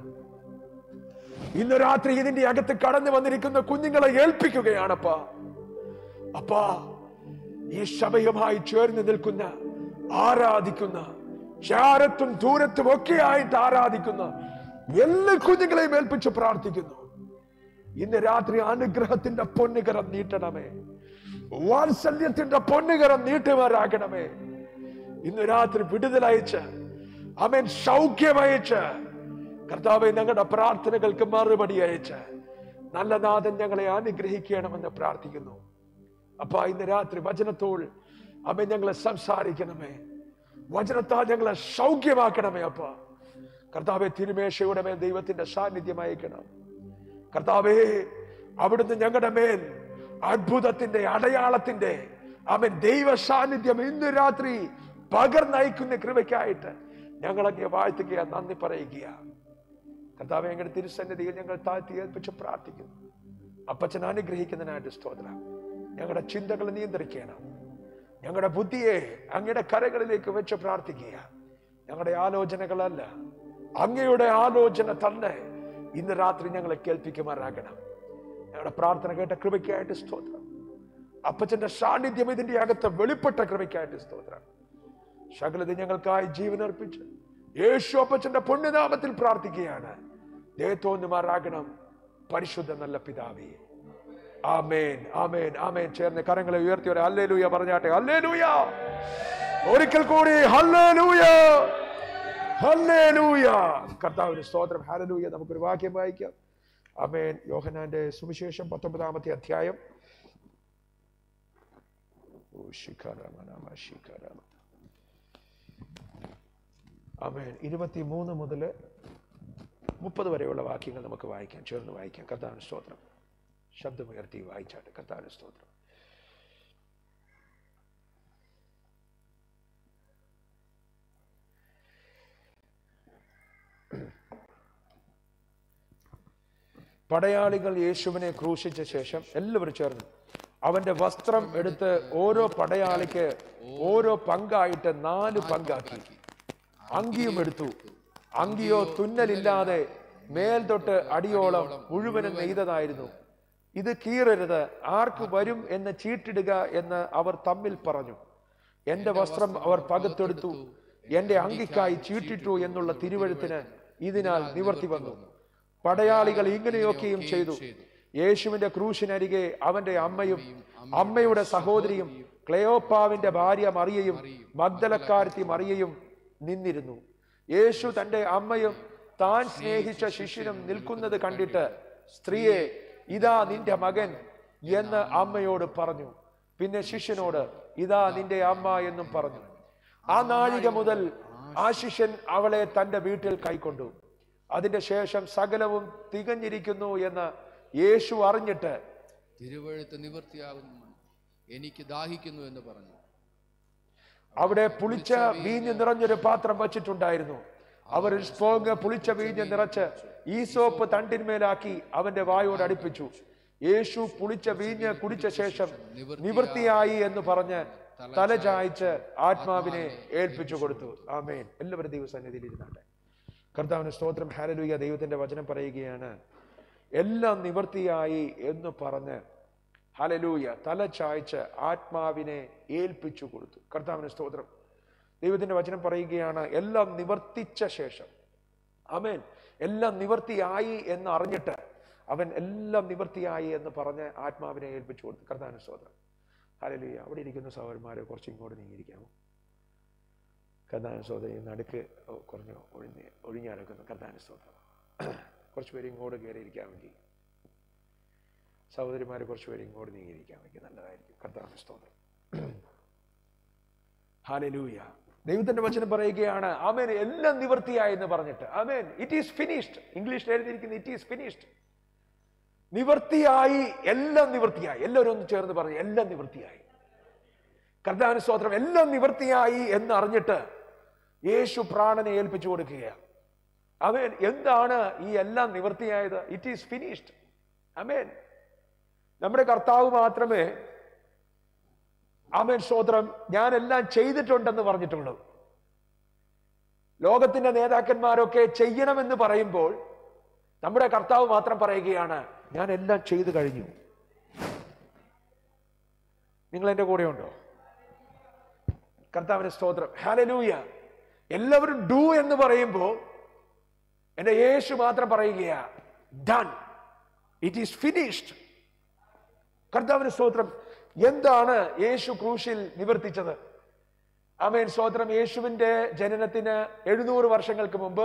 ഇന്ന് രാത്രി ഇതിന്റെ അകത്ത് കടന്നു വന്നിരിക്കുന്ന കുഞ്ഞുങ്ങളെ ഏൽപ്പിക്കുകയാണപ്പാ അപ്പാ ഈ സഭയുമായി ചേർന്ന് നിൽക്കുന്ന ആരാധിക്കുന്ന ചാരത്തും ദൂരത്തും ഒക്കെ ആയിട്ട് ആരാധിക്കുന്ന എല്ലാ കുഞ്ഞുങ്ങളെയും ഏൽപ്പിച്ച് പ്രാർത്ഥിക്കുന്നു ഇന്ന് രാത്രി അനുഗ്രഹത്തിന്റെ പൊന്നുകരം നീട്ടണമേ വാത്സല്യത്തിന്റെ പൊന്നുകരം നീട്ടുമാറാകണമേ ഇന്ന് രാത്രി വിടുതലയച്ച് അവൻ സൗഖ്യമയച്ച് കർത്താവെ ഞങ്ങളുടെ പ്രാർത്ഥനകൾക്ക് മറുപടി അയച്ച് നല്ല നാഥൻ ഞങ്ങളെ അനുഗ്രഹിക്കണമെന്ന് പ്രാർത്ഥിക്കുന്നു അപ്പ ഇന്ന് രാത്രി വചനത്തോൾ അവൻ ഞങ്ങളെ സംസാരിക്കണമേ വചനത്താൽ ഞങ്ങളെ സൗഖ്യമാക്കണമേ അപ്പ കർത്താവെ തിരുമേശയുടെ മേൽ ദൈവത്തിന്റെ സാന്നിധ്യം അയക്കണം കർത്താവേ അവിടുന്ന് ഞങ്ങളുടെ മേൽ അത്ഭുതത്തിന്റെ അടയാളത്തിന്റെ അവൻ ദൈവ സാന്നിധ്യം ഇന്ന് രാത്രി പകർന്നയക്കുന്ന കൃപയ്ക്കായിട്ട് ഞങ്ങളങ്ങെ വാഴ്ത്തുക നന്ദി പറയുക കർത്താവെ ഞങ്ങളുടെ തിരുസന്നിധിയിൽ ഞങ്ങൾ താഴ്ത്തി ഏൽപ്പിച്ച് പ്രാർത്ഥിക്കുന്നു അപ്പച്ചൻ അനുഗ്രഹിക്കുന്നതിനായിട്ട് സ്തോത്രം ഞങ്ങളുടെ ചിന്തകൾ നിയന്ത്രിക്കണം ഞങ്ങളുടെ ബുദ്ധിയെ അങ്ങയുടെ കരകളിലേക്ക് വെച്ച് പ്രാർത്ഥിക്കുക ഞങ്ങളുടെ ആലോചനകളല്ല അങ്ങയുടെ ആലോചന തന്നെ ഇന്ന് രാത്രി ഞങ്ങളെ കേൾപ്പിക്കുമാറാകണം ഞങ്ങളുടെ പ്രാർത്ഥന കേട്ട കൃപയ്ക്കായിട്ട് സ്തോത്രം അപ്പച്ചന്റെ സാന്നിധ്യം ഇതിന്റെ അകത്ത് വെളിപ്പെട്ട കൃപയ്ക്കായിട്ട് സ്തോത്രം സകലത് ഞങ്ങൾക്കായി ജീവൻ അർപ്പിച്ച് യേശു അപ്പച്ചന്റെ പുണ്യനാമത്തിൽ പ്രാർത്ഥിക്കുകയാണ് ദേഹത്തോന്നുമാറാകണം പരിശുദ്ധ നല്ല പിതാവേ ആമേൻ ആമേൻ ആമേൻ ചേർന്ന് കരങ്ങളെ ഉയർത്തി ഒരു ഹല്ലേലൂയ പറഞ്ഞാട്ടെ ഹല്ലേലൂയ ഒരിക്കൽ കൂടി ഹല്ലേലൂയ ഹല്ലേലൂയ കർത്താവിന് സ്തോത്രം ഹല്ലേലൂയ നമുക്കൊരു വാക്യം വായിക്കാം ആമേൻ യോഹനാന്റെ സുവിശേഷം പത്തൊമ്പതാമത്തെ അധ്യായം ഓ ശിഖാരാമനാമ ശിഖാരാമ ആമേൻ ഇരുപത്തി മൂന്ന് മുതൽ മുപ്പത് വരെയുള്ള വാക്യങ്ങൾ നമുക്ക് വായിക്കാം ചേർന്ന് വായിക്കാം കർത്താവിന് സ്തോത്രം ശബ്ദമുയർത്തി വായിച്ചാട്ട് കർത്താവിന് സ്തോത്രം പടയാളികൾ യേശുവിനെ ക്രൂശിച്ച ശേഷം എല്ലാവരും ചേർന്ന് അവന്റെ വസ്ത്രം എടുത്ത് ഓരോ പടയാളിക്ക് ഓരോ പങ്കായിട്ട് നാല് പങ്കാക്കി അങ്കിയും എടുത്തു അങ്കിയോ തുന്നലില്ലാതെ മേൽ തൊട്ട് അടിയോളം മുഴുവനും നെയ്തതായിരുന്നു ഇത് കീറരുത് ആർക്ക് വരും എന്ന് ചീട്ടിടുക എന്ന് അവർ തമ്മിൽ പറഞ്ഞു എന്റെ വസ്ത്രം അവർ പകുത്തെടുത്തു എന്റെ അങ്കിക്കായി ചീട്ടിട്ടു എന്നുള്ള തിരുവഴുത്തിന് ഇതിനാൽ നിവർത്തി വന്നു പടയാളികൾ ഇങ്ങനെയൊക്കെയും ചെയ്തു യേശുവിന്റെ ക്രൂശിനരികെ അവന്റെ അമ്മയും അമ്മയുടെ സഹോദരിയും ക്ലെയോപ്പാവിന്റെ ഭാര്യ മറിയയും മഗ്ദലക്കാരത്തി മറിയയും നിന്നിരുന്നു യേശു തന്റെ അമ്മയും താൻ സ്നേഹിച്ച ശിഷ്യനും നിൽക്കുന്നത് കണ്ടിട്ട് സ്ത്രീയെ ഇതാ നിന്റെ മകൻ എന്ന് അമ്മയോട് പറഞ്ഞു പിന്നെ ശിഷ്യനോട് ഇതാ നിന്റെ അമ്മ എന്നും പറഞ്ഞു ആ നാഴിക മുതൽ ആ ശിഷ്യൻ അവളെ തന്റെ വീട്ടിൽ കൈക്കൊണ്ടു അതിന്റെ ശേഷം സകലവും തികഞ്ഞിരിക്കുന്നു എന്ന് യേശു അറിഞ്ഞിട്ട് തിരുവഴുത്ത് നിവൃത്തിയാകുന്നു എനിക്ക് ദാഹിക്കുന്നു എന്ന് പറഞ്ഞു അവിടെ പുളിച്ച വീഞ്ഞ് നിറഞ്ഞൊരു പാത്രം വച്ചിട്ടുണ്ടായിരുന്നു അവർ ഒരു സ്പോങ് പുളിച്ച വീഞ്ഞ് നിറച്ച് ഈ സോപ്പ് തണ്ടിന്മേലാക്കി അവന്റെ വായോട് അടുപ്പിച്ചു യേശു പുളിച്ച വീഞ്ഞ് കുടിച്ച ശേഷം നിവൃത്തിയായി എന്ന് പറഞ്ഞ് തല ചായ്ച്ച് ആത്മാവിനെ ഏൽപ്പിച്ചു കൊടുത്തു ആമേൻ എല്ലാവരും ദൈവസന്നിധിയിൽ ഇരുന്നാട്ടെ കർത്താവിന് സ്തോത്രം ഹാലലൂയ ദൈവത്തിന്റെ വചനം പറയുകയാണ് എല്ലാം നിവൃത്തിയായി എന്ന് പറഞ്ഞ് ഹലലൂയ തല ചായ്ച്ച് ആത്മാവിനെ ഏൽപ്പിച്ചു കൊടുത്തു കർത്താവിന് സ്തോത്രം ദൈവത്തിന്റെ വചനം പറയുകയാണ് എല്ലാം നിവർത്തിച്ച ശേഷം അമേൻ എല്ലാം നിവർത്തിയായി എന്ന് അറിഞ്ഞിട്ട് അവൻ എല്ലാം നിവർത്തിയായി എന്ന് പറഞ്ഞ് ആത്മാവിനെ ഏൽപ്പിച്ചു കൊടുത്തു കർത്താവിന് സ്തോത്രം ഹലലൂയ അവിടെ ഇരിക്കുന്ന സഹോദരന്മാരെ കുറച്ച് ഇങ്ങോട്ട് നീങ്ങിയിരിക്കാമോ കർത്താവിന് സ്തോത്രം ഈ നടുക്ക് കുറഞ്ഞ് ഒഴിഞ്ഞ് ഒഴിഞ്ഞടക്കുന്നു കർത്താവിന് സ്തോത്രം കുറച്ച് പേര് ഇങ്ങോട്ട് കയറിയിരിക്കാമെങ്കിൽ സഹോദരിമാരെ കുറച്ച് പേര് ഇങ്ങോട്ട് നീങ്ങിയിരിക്കാമെങ്കിൽ നല്ലതായിരിക്കും കർത്താവിന് സ്തോത്രം ഹാലലൂയ ദൈവത്തിന്റെ വചനം പറയുകയാണ് ആമേൻ എല്ലാം നിവൃത്തിയായി എന്ന് പറഞ്ഞിട്ട് ആമേൻ ഇറ്റ് ഈസ് ഫിനിഷ്ഡ് ഇംഗ്ലീഷിൽ എഴുതിയിരിക്കുന്ന ഇറ്റ് ഈസ് ഫിനിഷ്ഡ് നിവൃത്തിയായി എല്ലാം നിവൃത്തിയായി എല്ലാവരും ഒന്ന് ചേർന്ന് പറഞ്ഞു എല്ലാം നിവൃത്തിയായി കർത്താവിന് സ്തോത്രം എല്ലാം നിവൃത്തിയായി എന്ന് അറിഞ്ഞിട്ട് യേശു പ്രാണനെ ഏൽപ്പിച്ചു കൊടുക്കുകയാണ് അവൻ എന്താണ് ഈ എല്ലാം നിവൃത്തിയായത് ഇറ്റ് ഈസ് ഫിനിഷ്ഡ് അമേൻ നമ്മുടെ കർത്താവ് മാത്രമേ ആമേൻ സ്തോത്രം ഞാൻ എല്ലാം ചെയ്തിട്ടുണ്ടെന്ന് പറഞ്ഞിട്ടുള്ളൂ ലോകത്തിന്റെ നേതാക്കന്മാരൊക്കെ ചെയ്യണമെന്ന് പറയുമ്പോൾ നമ്മുടെ കർത്താവ് മാത്രം പറയുകയാണ് ഞാൻ എല്ലാം ചെയ്തു കഴിഞ്ഞു നിങ്ങൾ എൻ്റെ കൂടെ ഉണ്ടോ കർത്താവിന്റെ സ്തോത്രം ഹാലലൂയ എല്ലാവരും ഡു എന്ന് പറയുമ്പോൾ എന്റെ യേശു മാത്രം പറയുകയാ ഡൺ ഇറ്റ് ഈസ് ഫിനിഷ്ഡ് കർത്താവിന്റെ സ്തോത്രം എന്താണ് യേശു ക്രൂശിൽ നിവർത്തിച്ചത് അമേൻ സ്തോത്രം യേശുവിന്റെ ജനനത്തിന് എഴുന്നൂറ് വർഷങ്ങൾക്ക് മുമ്പ്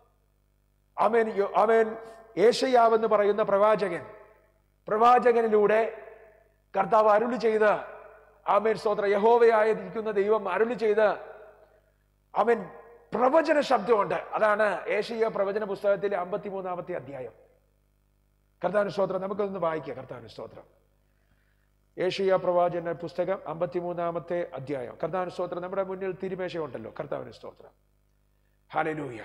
അമേൻ യോ- അമേൻ ഏഷയാവെന്ന് പറയുന്ന പ്രവാചകൻ പ്രവാചകനിലൂടെ കർത്താവ് അരുളി ചെയ്ത് ആമേൻ സ്തോത്ര യഹോവയായിരിക്കുന്ന ദൈവം അരുളി ചെയ്ത് അവൻ പ്രവചന ശബ്ദമുണ്ട് അതാണ് ഏഷ്യ പ്രവചന പുസ്തകത്തിലെ അമ്പത്തിമൂന്നാമത്തെ അധ്യായം കർത്താവിന് സ്തോത്രം നമുക്കൊന്ന് വായിക്കാം കർത്താവിന് സ്തോത്രം ഏഷ്യ പ്രവാചന പുസ്തകം അമ്പത്തിമൂന്നാമത്തെ അധ്യായം കർത്താവിന് സ്തോത്രം നമ്മുടെ മുന്നിൽ തിരുമേശയുണ്ടല്ലോ കർത്താവിന് സ്തോത്രം ഹാലലൂയ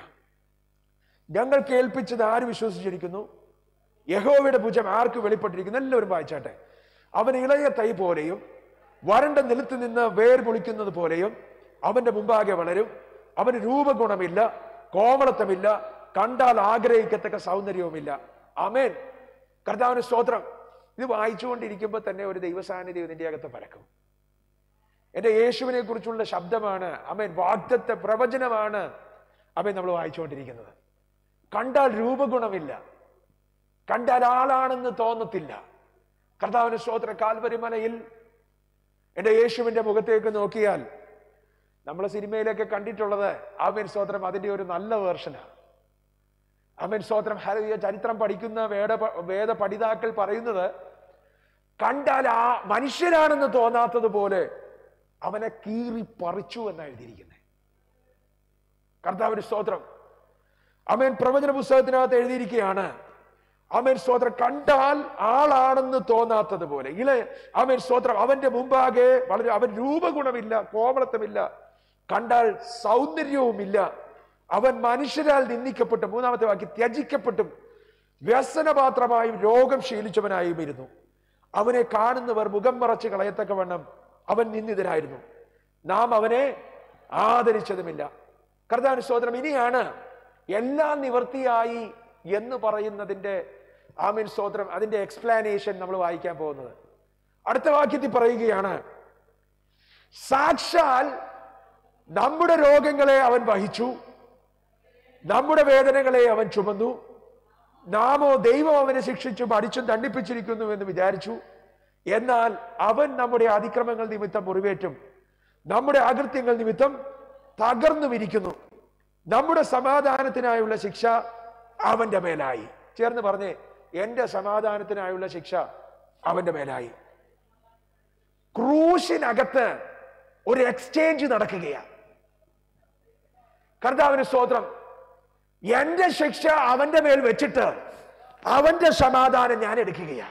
ഞങ്ങൾ കേൾപ്പിച്ചത് ആര് വിശ്വസിച്ചിരിക്കുന്നു യഹോവയുടെ ഭുജം ആർക്ക് വെളിപ്പെട്ടിരിക്കുന്നു എല്ലാവരും വായിച്ചാട്ടെ അവൻ ഇളയ തൈ പോലെയും വരണ്ട നിലത്ത് നിന്ന് വേർ പൊളിക്കുന്നത് പോലെയും അവന്റെ മുമ്പാകെ വളരും അവന് രൂപഗുണമില്ല കോമളത്വമില്ല കണ്ടാൽ ആഗ്രഹിക്കത്തക്ക സൗന്ദര്യവുമില്ല അമേൻ കർത്താവിന് സ്തോത്രം ഇത് വായിച്ചുകൊണ്ടിരിക്കുമ്പോൾ തന്നെ ഒരു ദൈവസാന്നിധ്യം ഇതിന്റെ അകത്ത് പരക്കും എന്റെ യേശുവിനെ കുറിച്ചുള്ള ശബ്ദമാണ് അമേൻ വാഗ്ദത്തെ പ്രവചനമാണ് അമേൻ നമ്മൾ വായിച്ചുകൊണ്ടിരിക്കുന്നത് കണ്ടാൽ രൂപഗുണമില്ല കണ്ടാൽ ആളാണെന്ന് തോന്നത്തില്ല കർത്താവിന് സ്തോത്ര കാൽവരിമലയിൽ എന്റെ യേശുവിന്റെ മുഖത്തേക്ക് നോക്കിയാൽ നമ്മൾ സിനിമയിലൊക്കെ കണ്ടിട്ടുള്ളത് ആമേൻ സ്തോത്രം അതിന്റെ ഒരു നല്ല വേർഷനാണ് ആമേൻ സ്തോത്രം ഹരിയ ചരിത്രം പഠിക്കുന്ന വേദ വേദ പഠിതാക്കൾ പറയുന്നത് കണ്ടാൽ ആ മനുഷ്യരാണെന്ന് തോന്നാത്തത് പോലെ അവനെ കീറി പറിച്ചു എന്നാണ് എഴുതിയിരിക്കുന്നത് കർത്താവിന് സ്തോത്രം അമേൻ പ്രവചന പുസ്തകത്തിനകത്ത് എഴുതിയിരിക്കുകയാണ് അമേൻ സ്തോത്രം കണ്ടാൽ ആളാണെന്ന് തോന്നാത്തത് പോലെ ഇള അമേൻ സ്തോത്രം അവന്റെ മുമ്പാകെ വളരെ അവൻ രൂപഗുണമില്ല കോമളത്വമില്ല കണ്ടാൽ സൗന്ദര്യവുമില്ല അവൻ മനുഷ്യരാൽ നിന്ദിക്കപ്പെട്ടു മൂന്നാമത്തെ വാക്കി ത്യജിക്കപ്പെട്ടും വ്യസനപാത്രമായും രോഗം ശീലിച്ചവനായും ഇരുന്നു അവനെ കാണുന്നവർ മുഖം മറച്ച് കളയത്തക്കവണ്ണം അവൻ നിന്ദിതരായിരുന്നു നാം അവനെ ആദരിച്ചതുമില്ല കർത്താവിന് സ്തോത്രം ഇനിയാണ് എല്ലാം നിവർത്തിയായി എന്ന് പറയുന്നതിന്റെ ആമീൻ സ്തോത്രം അതിന്റെ എക്സ്പ്ലാനേഷൻ നമ്മൾ വായിക്കാൻ പോകുന്നത് അടുത്ത വാക്യത്തിൽ പറയുകയാണ് സാക്ഷാൽ നമ്മുടെ രോഗങ്ങളെ അവൻ വഹിച്ചു നമ്മുടെ വേദനകളെ അവൻ ചുമന്നു നാമോ ദൈവം അവനെ ശിക്ഷിച്ചും അടിച്ചും ദണ്ഡിപ്പിച്ചിരിക്കുന്നു എന്ന് വിചാരിച്ചു എന്നാൽ അവൻ നമ്മുടെ അതിക്രമങ്ങൾ നിമിത്തം മുറിവേറ്റും നമ്മുടെ അകൃത്യങ്ങൾ നിമിത്തം തകർന്നു വിരിക്കുന്നു നമ്മുടെ സമാധാനത്തിനായുള്ള ശിക്ഷ അവന്റെ മേലായി ചേർന്ന് പറഞ്ഞേ എന്റെ സമാധാനത്തിനായുള്ള ശിക്ഷ അവന്റെ മേലായി ക്രൂശിനകത്ത് ഒരു എക്സ്ചേഞ്ച് നടക്കുകയാണ് കർത്താവിന് സ്തോത്രം എന്റെ ശിക്ഷ അവന്റെ മേൽ വെച്ചിട്ട് അവന്റെ സമാധാനം ഞാൻ എടുക്കുകയാണ്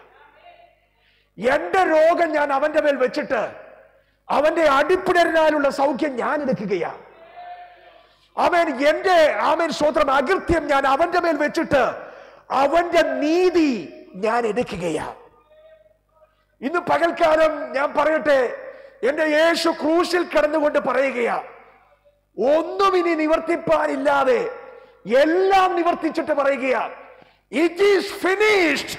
എന്റെ രോഗം ഞാൻ അവന്റെ മേൽ വെച്ചിട്ട് അവന്റെ അടിപ്പിടലിനാലുള്ള സൗഖ്യം ഞാൻ എടുക്കുകയാണ് അവൻ എന്റെ ആമേൻ സ്വത്രം അകൃത്യം ഞാൻ അവന്റെ മേൽ വെച്ചിട്ട് അവന്റെ നീതി ഞാൻ എടുക്കുകയാ ഇന്ന് പകൽക്കാലം ഞാൻ പറയട്ടെ എന്റെ യേശു ക്രൂശിൽ കിടന്നുകൊണ്ട് പറയുകയാ ഒന്നും ഇനി നിവർത്തിപ്പാനില്ലാതെ എല്ലാം നിവർത്തിച്ചിട്ട് പറയുകയാ ഇറ്റ് ഈസ് ഫിനിഷ്ഡ്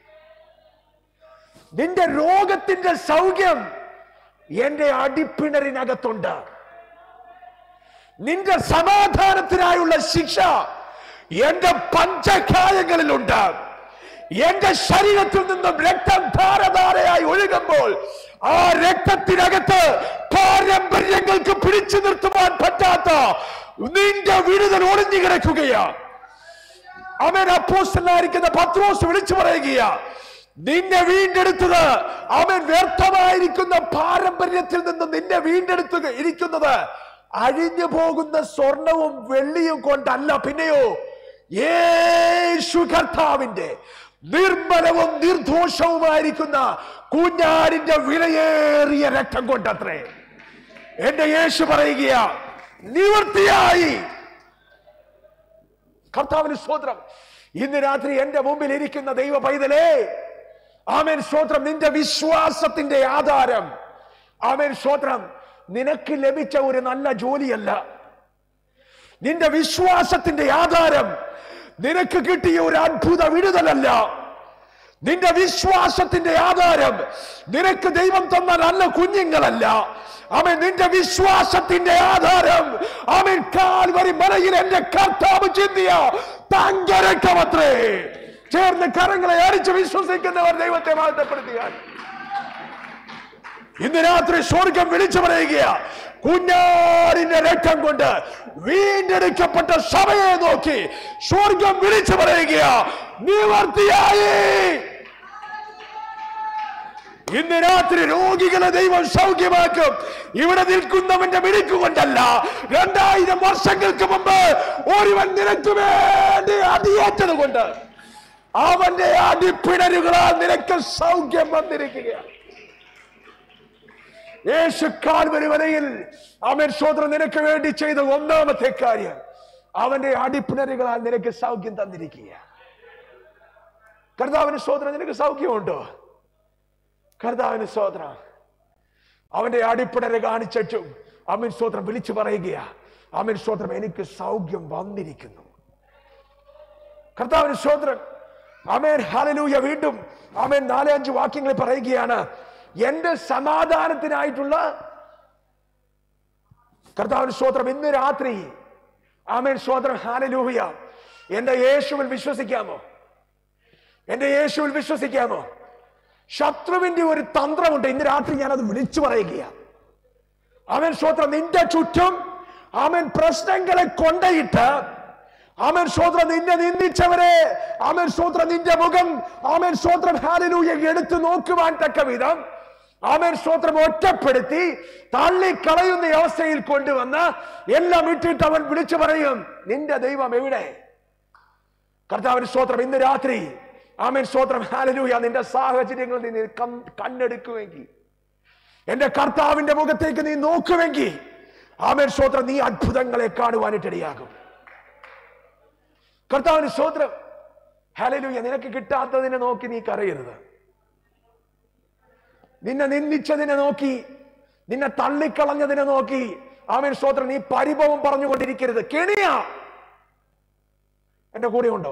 നിന്റെ രോഗത്തിന്റെ സൗഖ്യം എന്റെ അടിപ്പിണറിനകത്തുണ്ട് നിന്റെ സമാധാനത്തിനായുള്ള ശിക്ഷ എന്റെ പഞ്ചകായങ്ങളിലുണ്ട് എന്റെ ശരീരത്തിൽ നിന്നും രക്തം ധാരധാരയായി ഒഴുകുമ്പോൾ ആ രക്തത്തിനകത്ത് പാരമ്പര്യങ്ങൾക്ക് പിടിച്ചു നിർത്തുവാൻ പറ്റാത്ത നിന്റെ വിടുതൽ ഒളിഞ്ഞു കിടക്കുകയാ അവൻ അപ്പോസ്റ്റലായിരിക്കുന്ന പത്രോസ് വിളിച്ചു പറയുകയാ നിന്നെ വീണ്ടെടുത്തത് അവൻ വ്യർത്ഥമായിരിക്കുന്ന പാരമ്പര്യത്തിൽ നിന്ന് നിന്നെ വീണ്ടെടുത്ത് ഇരിക്കുന്നത് അഴിഞ്ഞു പോകുന്ന സ്വർണവും വെള്ളിയും കൊണ്ടല്ല പിന്നെയോ യേശു കർത്താവിന്റെ നിർമ്മലവും നിർദോഷവുമായിരിക്കുന്ന കുഞ്ഞാടിന്റെ വിലയേറിയ രക്തം കൊണ്ടത്രേ എന്റെ യേശു പറയുകയാ നിവൃത്തിയായി കർത്താവിന് സ്തോത്രം ഇന്ന് രാത്രി എന്റെ മുമ്പിൽ ഇരിക്കുന്ന ദൈവ പൈതലേ ആമേൻ സ്തോത്രം നിന്റെ വിശ്വാസത്തിന്റെ ആധാരം ആമേൻ സ്തോത്രം നിനക്ക് ലഭിച്ച ഒരു നല്ല ജോലിയല്ല നിന്റെ വിശ്വാസത്തിന്റെ ആധാരം നിനക്ക് കിട്ടിയ ഒരു അത്ഭുത വിടുതലല്ല നിന്റെ വിശ്വാസത്തിന്റെ ആധാരം നിനക്ക് ദൈവം തന്ന നല്ല കുഞ്ഞുങ്ങളല്ല അവൻ നിന്റെ വിശ്വാസത്തിന്റെ ആധാരം അവൻ കാൽവരി മലയിൽ എന്റെ കർത്താവ് ചിന്തിയ തങ്കരക്കമത്രേ ചേർന്ന് കരങ്ങളെ അടിച്ച് വിശ്വസിക്കുന്നവർ ദൈവത്തെ വാഴ്ത്തപ്പെടുത്തുകയാണ് ഇന്ന് രാത്രി സ്വർഗം വിളിച്ചു പറയുകയാ കുഞ്ഞാടിന്റെ രക്തം കൊണ്ട് വീണ്ടെടുക്കപ്പെട്ട സഭയെ നോക്കി സ്വർഗം വിളിച്ചു പറയുകയാ നിവർത്തിയായി ഇന്ന് രാത്രി രോഗികളെ ദൈവം സൗഖ്യമാക്കും ഇവിടെ നിൽക്കുന്നവന്റെ മിടുക്കുകൊണ്ടല്ല രണ്ടായിരം വർഷങ്ങൾക്ക് മുമ്പ് ഒരുവൻ നിനക്ക് വേണ്ടി അടിയേറ്റത് കൊണ്ട് അവന്റെ അടിപ്പിണരുകളാൽ നിനക്ക് സൗഖ്യം വന്നിരിക്കുകയാണ് യേശു കാൽവരി വരയിൽ അവൻ സ്വതന്ത്രം നിനക്ക് വേണ്ടി ചെയ്ത ഒന്നാമത്തെ കാര്യം അവന്റെ അടിപ്പിണരുകളാൽ നിനക്ക് സൗഖ്യം തന്നിരിക്കുക കർത്താവിന് സ്വതന്ത്രം നിനക്ക് സൗഖ്യമുണ്ടോ കർത്താവിന് സ്വതന്ത്രം അവന്റെ അടിപ്പിണര കാണിച്ചിട്ടും അമിൻ സ്വതന്ത്രം വിളിച്ചു പറയുകയാ അമിൻ സ്വതന്ത്രം എനിക്ക് സൗഖ്യം വന്നിരിക്കുന്നു കർത്താവിന് സ്വതന്ത്രം അമേൻ ഹാലലൂയ വീണ്ടും അമേൻ നാല് അഞ്ച് വാക്യങ്ങൾ പറയുകയാണ് എന്റെ സമാധാനത്തിനായിട്ടുള്ള കർത്താവിന് സ്വോത്രം ഇന്ന് രാത്രി ആമേൻ സ്വോത്രം ഹാലലൂയ എന്റെ യേശുവിൽ വിശ്വസിക്കാമോ എന്റെ യേശുവിൽ വിശ്വസിക്കാമോ ശത്രുവിന്റെ ഒരു തന്ത്രമുണ്ട് ഇന്ന് രാത്രി ഞാനത് വിളിച്ചു പറയുകയാണ് അവൻ സ്വോത്രം നിന്റെ ചുറ്റും അവൻ പ്രശ്നങ്ങളെ കൊണ്ടയിട്ട് അവൻ സ്വോത്രം നിന്നെ നിന്ദിച്ചവരെ അവൻ സ്വോത്രം നിന്റെ മുഖം അവൻ സ്വോത്രം ഹാലലൂയ എടുത്തു നോക്കുവാൻ തക്ക വിധം അവൻ സ്വോത്രം ഒറ്റപ്പെടുത്തി തള്ളിക്കളയുന്ന അവസ്ഥയിൽ കൊണ്ടുവന്ന് എല്ലാം ഇട്ടിട്ട് അവൻ വിളിച്ചു പറയും നിന്റെ ദൈവം എവിടെ കർത്താവിന് സ്വോത്രം ഇന്ന് രാത്രി ആമേൻ സ്വോത്രം ഹാലലൂയ നിന്റെ സാഹചര്യങ്ങളിൽ നീ കം- കണ്ണെടുക്കുമെങ്കിൽ എന്റെ കർത്താവിന്റെ മുഖത്തേക്ക് നീ നോക്കുമെങ്കിൽ ആമേൻ സ്വോത്രം നീ അത്ഭുതങ്ങളെ കാണുവാനിട്ടിടയാകും കർത്താവിന് സ്വോത്രം ഹാലലൂയ നിനക്ക് കിട്ടാത്തതിനെ നോക്കി നീ കരയരുത് നിന്നെ നിന്ദിച്ചതിനെ നോക്കി നിന്നെ തള്ളിക്കളഞ്ഞതിനെ നോക്കി ആമേൻ സ്വോത്രം നീ പരിഭവം പറഞ്ഞുകൊണ്ടിരിക്കരുത് കെണിയാ എന്റെ കൂടെ ഉണ്ടോ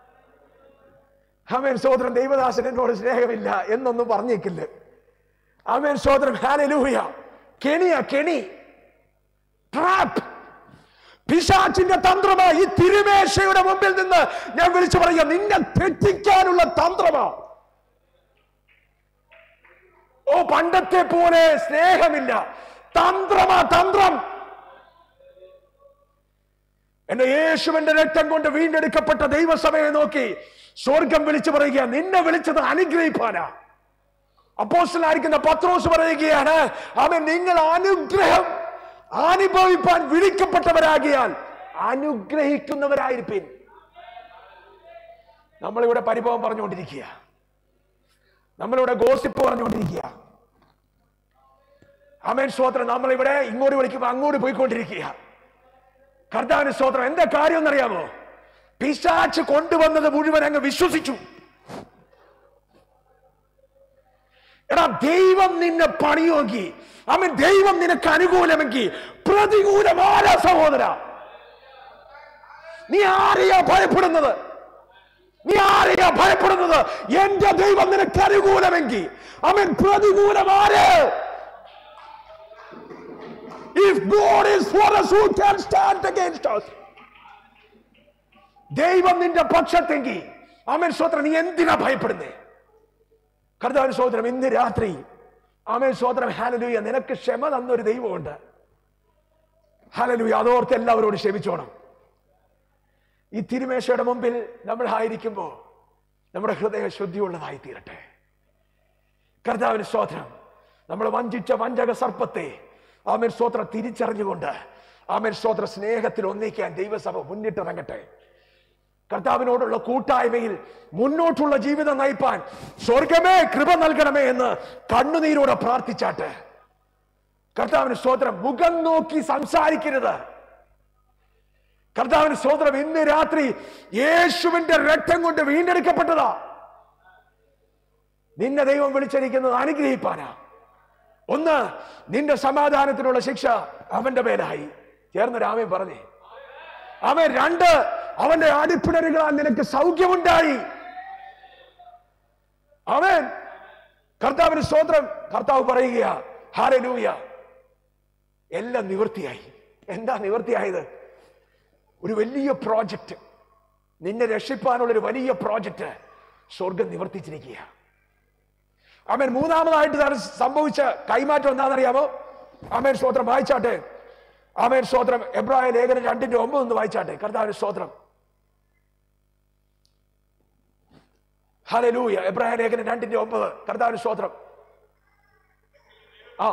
ആമേൻ സോദരൻ ദൈവദാസൻ എന്നോട് സ്നേഹമില്ല എന്നൊന്നും പറഞ്ഞേക്കില്ല ആമേൻ സോദരൻ ഹാലലൂയ കെണിയാ കെണി ട്രാപ്പ് പിശാച്ചിന്റെ തന്ത്രമാ ഈ തിരുമേശയുടെ മുമ്പിൽ നിന്ന് ഞാൻ വിളിച്ചു പറയുക നിന്നെ തെറ്റിക്കാനുള്ള തന്ത്രമാ ഓ പണ്ടത്തെ പോലെ സ്നേഹമില്ല തന്ത്രമാ തന്ത്രം എന്റെ യേശുവിന്റെ രക്തം കൊണ്ട് വീണ്ടെടുക്കപ്പെട്ട ദൈവസഭയെ നോക്കി സ്വർഗം വിളിച്ചു പറയുക നിന്നെ വിളിച്ചത് അനുഗ്രഹിപ്പാനാ അപ്പോസ്റ്റലായിരിക്കുന്ന പത്രോസ് പറയുകയാണ് അവൻ നിങ്ങൾ അനുഗ്രഹം അനുഭവിപ്പാൻ വിളിക്കപ്പെട്ടവരാകിയാൽ അനുഗ്രഹിക്കുന്നവരായിരിപ്പിൻ നമ്മളിവിടെ പരിഭവം പറഞ്ഞുകൊണ്ടിരിക്കുക നമ്മളിവിടെ ഗോസിപ്പ് പറഞ്ഞുകൊണ്ടിരിക്കുക അമേൻ സ്തോത്രം നമ്മളിവിടെ ഇങ്ങോട്ട് വിളിക്കുമ്പോൾ അങ്ങോട്ട് പോയിക്കൊണ്ടിരിക്കുക കർത്താവിന് സ്തോത്രം എന്താ കാര്യം എന്നറിയാമോ പിശാച്ച് കൊണ്ടുവന്നത് മുഴുവൻ അങ്ങ് വിശ്വസിച്ചു എടാ ദൈവം നിന്നെ പണിയോക്കി അവൻ ദൈവം നിനക്ക് അനുകൂലമെങ്കിൽ പ്രതികൂലമായ സഹോദര നീ ആരെയാ ഭയപ്പെടുന്നത് നീ ആരെയാ ഭയപ്പെടുന്നത് എന്റെ ദൈവം നിനക്ക് അനുകൂലമെങ്കിൽ അവൻ പ്രതികൂലമാര് If God is for us, who can stand against us? ദൈവം നിന്റെ പക്ഷത്തെങ്കിൽ അമൻ സ്വത്രം നീ എന്തിനാ ഭയപ്പെടുന്നേ കർത്താവിൻ സോദരം ഇന്ന് രാത്രി അമേൻ സോദരം ഹാലലൂയ നിനക്ക് ക്ഷമ തന്നൊരു ദൈവമുണ്ട് ഹാലലൂയ അതോർത്ത് എല്ലാവരോടും ക്ഷമിച്ചോണം ഈ തിരുമേശയുടെ മുമ്പിൽ നമ്മൾ ആയിരിക്കുമ്പോൾ നമ്മുടെ ഹൃദയ ശുദ്ധിയുള്ളതായി തീരട്ടെ കർത്താവിന് സ്തോത്രം നമ്മൾ വഞ്ചിച്ച വഞ്ചക സർപ്പത്തെ ആമേൻ സ്തോത്രം തിരിച്ചറിഞ്ഞുകൊണ്ട് ആമേൻ സ്തോത്ര സ്നേഹത്തിൽ ഒന്നിക്കാൻ ദൈവസഭ മുന്നിട്ടിറങ്ങട്ടെ കർത്താവിനോടുള്ള കൂട്ടായ്മയിൽ മുന്നോട്ടുള്ള ജീവിതം നയിപ്പാൻ സ്വർഗമേ കൃപ നൽകണമേ എന്ന് കണ്ണുനീരോടെ പ്രാർത്ഥിച്ചാട്ട് കർത്താവിന് സ്തോത്രം മുഖം നോക്കി സംസാരിക്കരുത് കർത്താവിന് സ്തോത്രം ഇന്ന് രാത്രി യേശുവിന്റെ രക്തം കൊണ്ട് വീണ്ടെടുക്കപ്പെട്ടതാ നിന്നെ ദൈവം വിളിച്ചിരിക്കുന്നത് അനുഗ്രഹിപ്പാനാ ഒന്ന് നിന്റെ സമാധാനത്തിനുള്ള ശിക്ഷ അവന്റെ മേലായി ചേർന്ന് രാമൻ പറഞ്ഞേ അവൻ രണ്ട് അവന്റെ അടിപ്പിണരുകളാൽ നിനക്ക് സൗഖ്യമുണ്ടായി അവൻ കർത്താവിന് സ്തോത്രം കർത്താവ് പറയുക ഹാരലൂയ എല്ലാം നിവൃത്തിയായി എന്താ നിവൃത്തിയായത് ഒരു വലിയ പ്രോജക്റ്റ് നിന്നെ രക്ഷിപ്പാനുള്ള ഒരു വലിയ പ്രോജക്റ്റ് സ്വർഗം നിവർത്തിച്ചിരിക്കുക അവൻ മൂന്നാമതായിട്ട് തന്നെ സംഭവിച്ച കൈമാറ്റം എന്താണെന്നറിയാമോ അമേൻ സ്തോത്രം വായിച്ചാട്ടെ അമേൻ സ്തോത്രം എബ്രായ ലേഖനം രണ്ടിന്റെ ഒമ്പത് ഒന്ന് വായിച്ചാട്ടെ കർത്താവിന് സ്തോത്രം ഹലലൂയ എബ്രായ ലേഖനം രണ്ടിന്റെ ഒമ്പത് കർത്താവിന് സ്തോത്രം ആ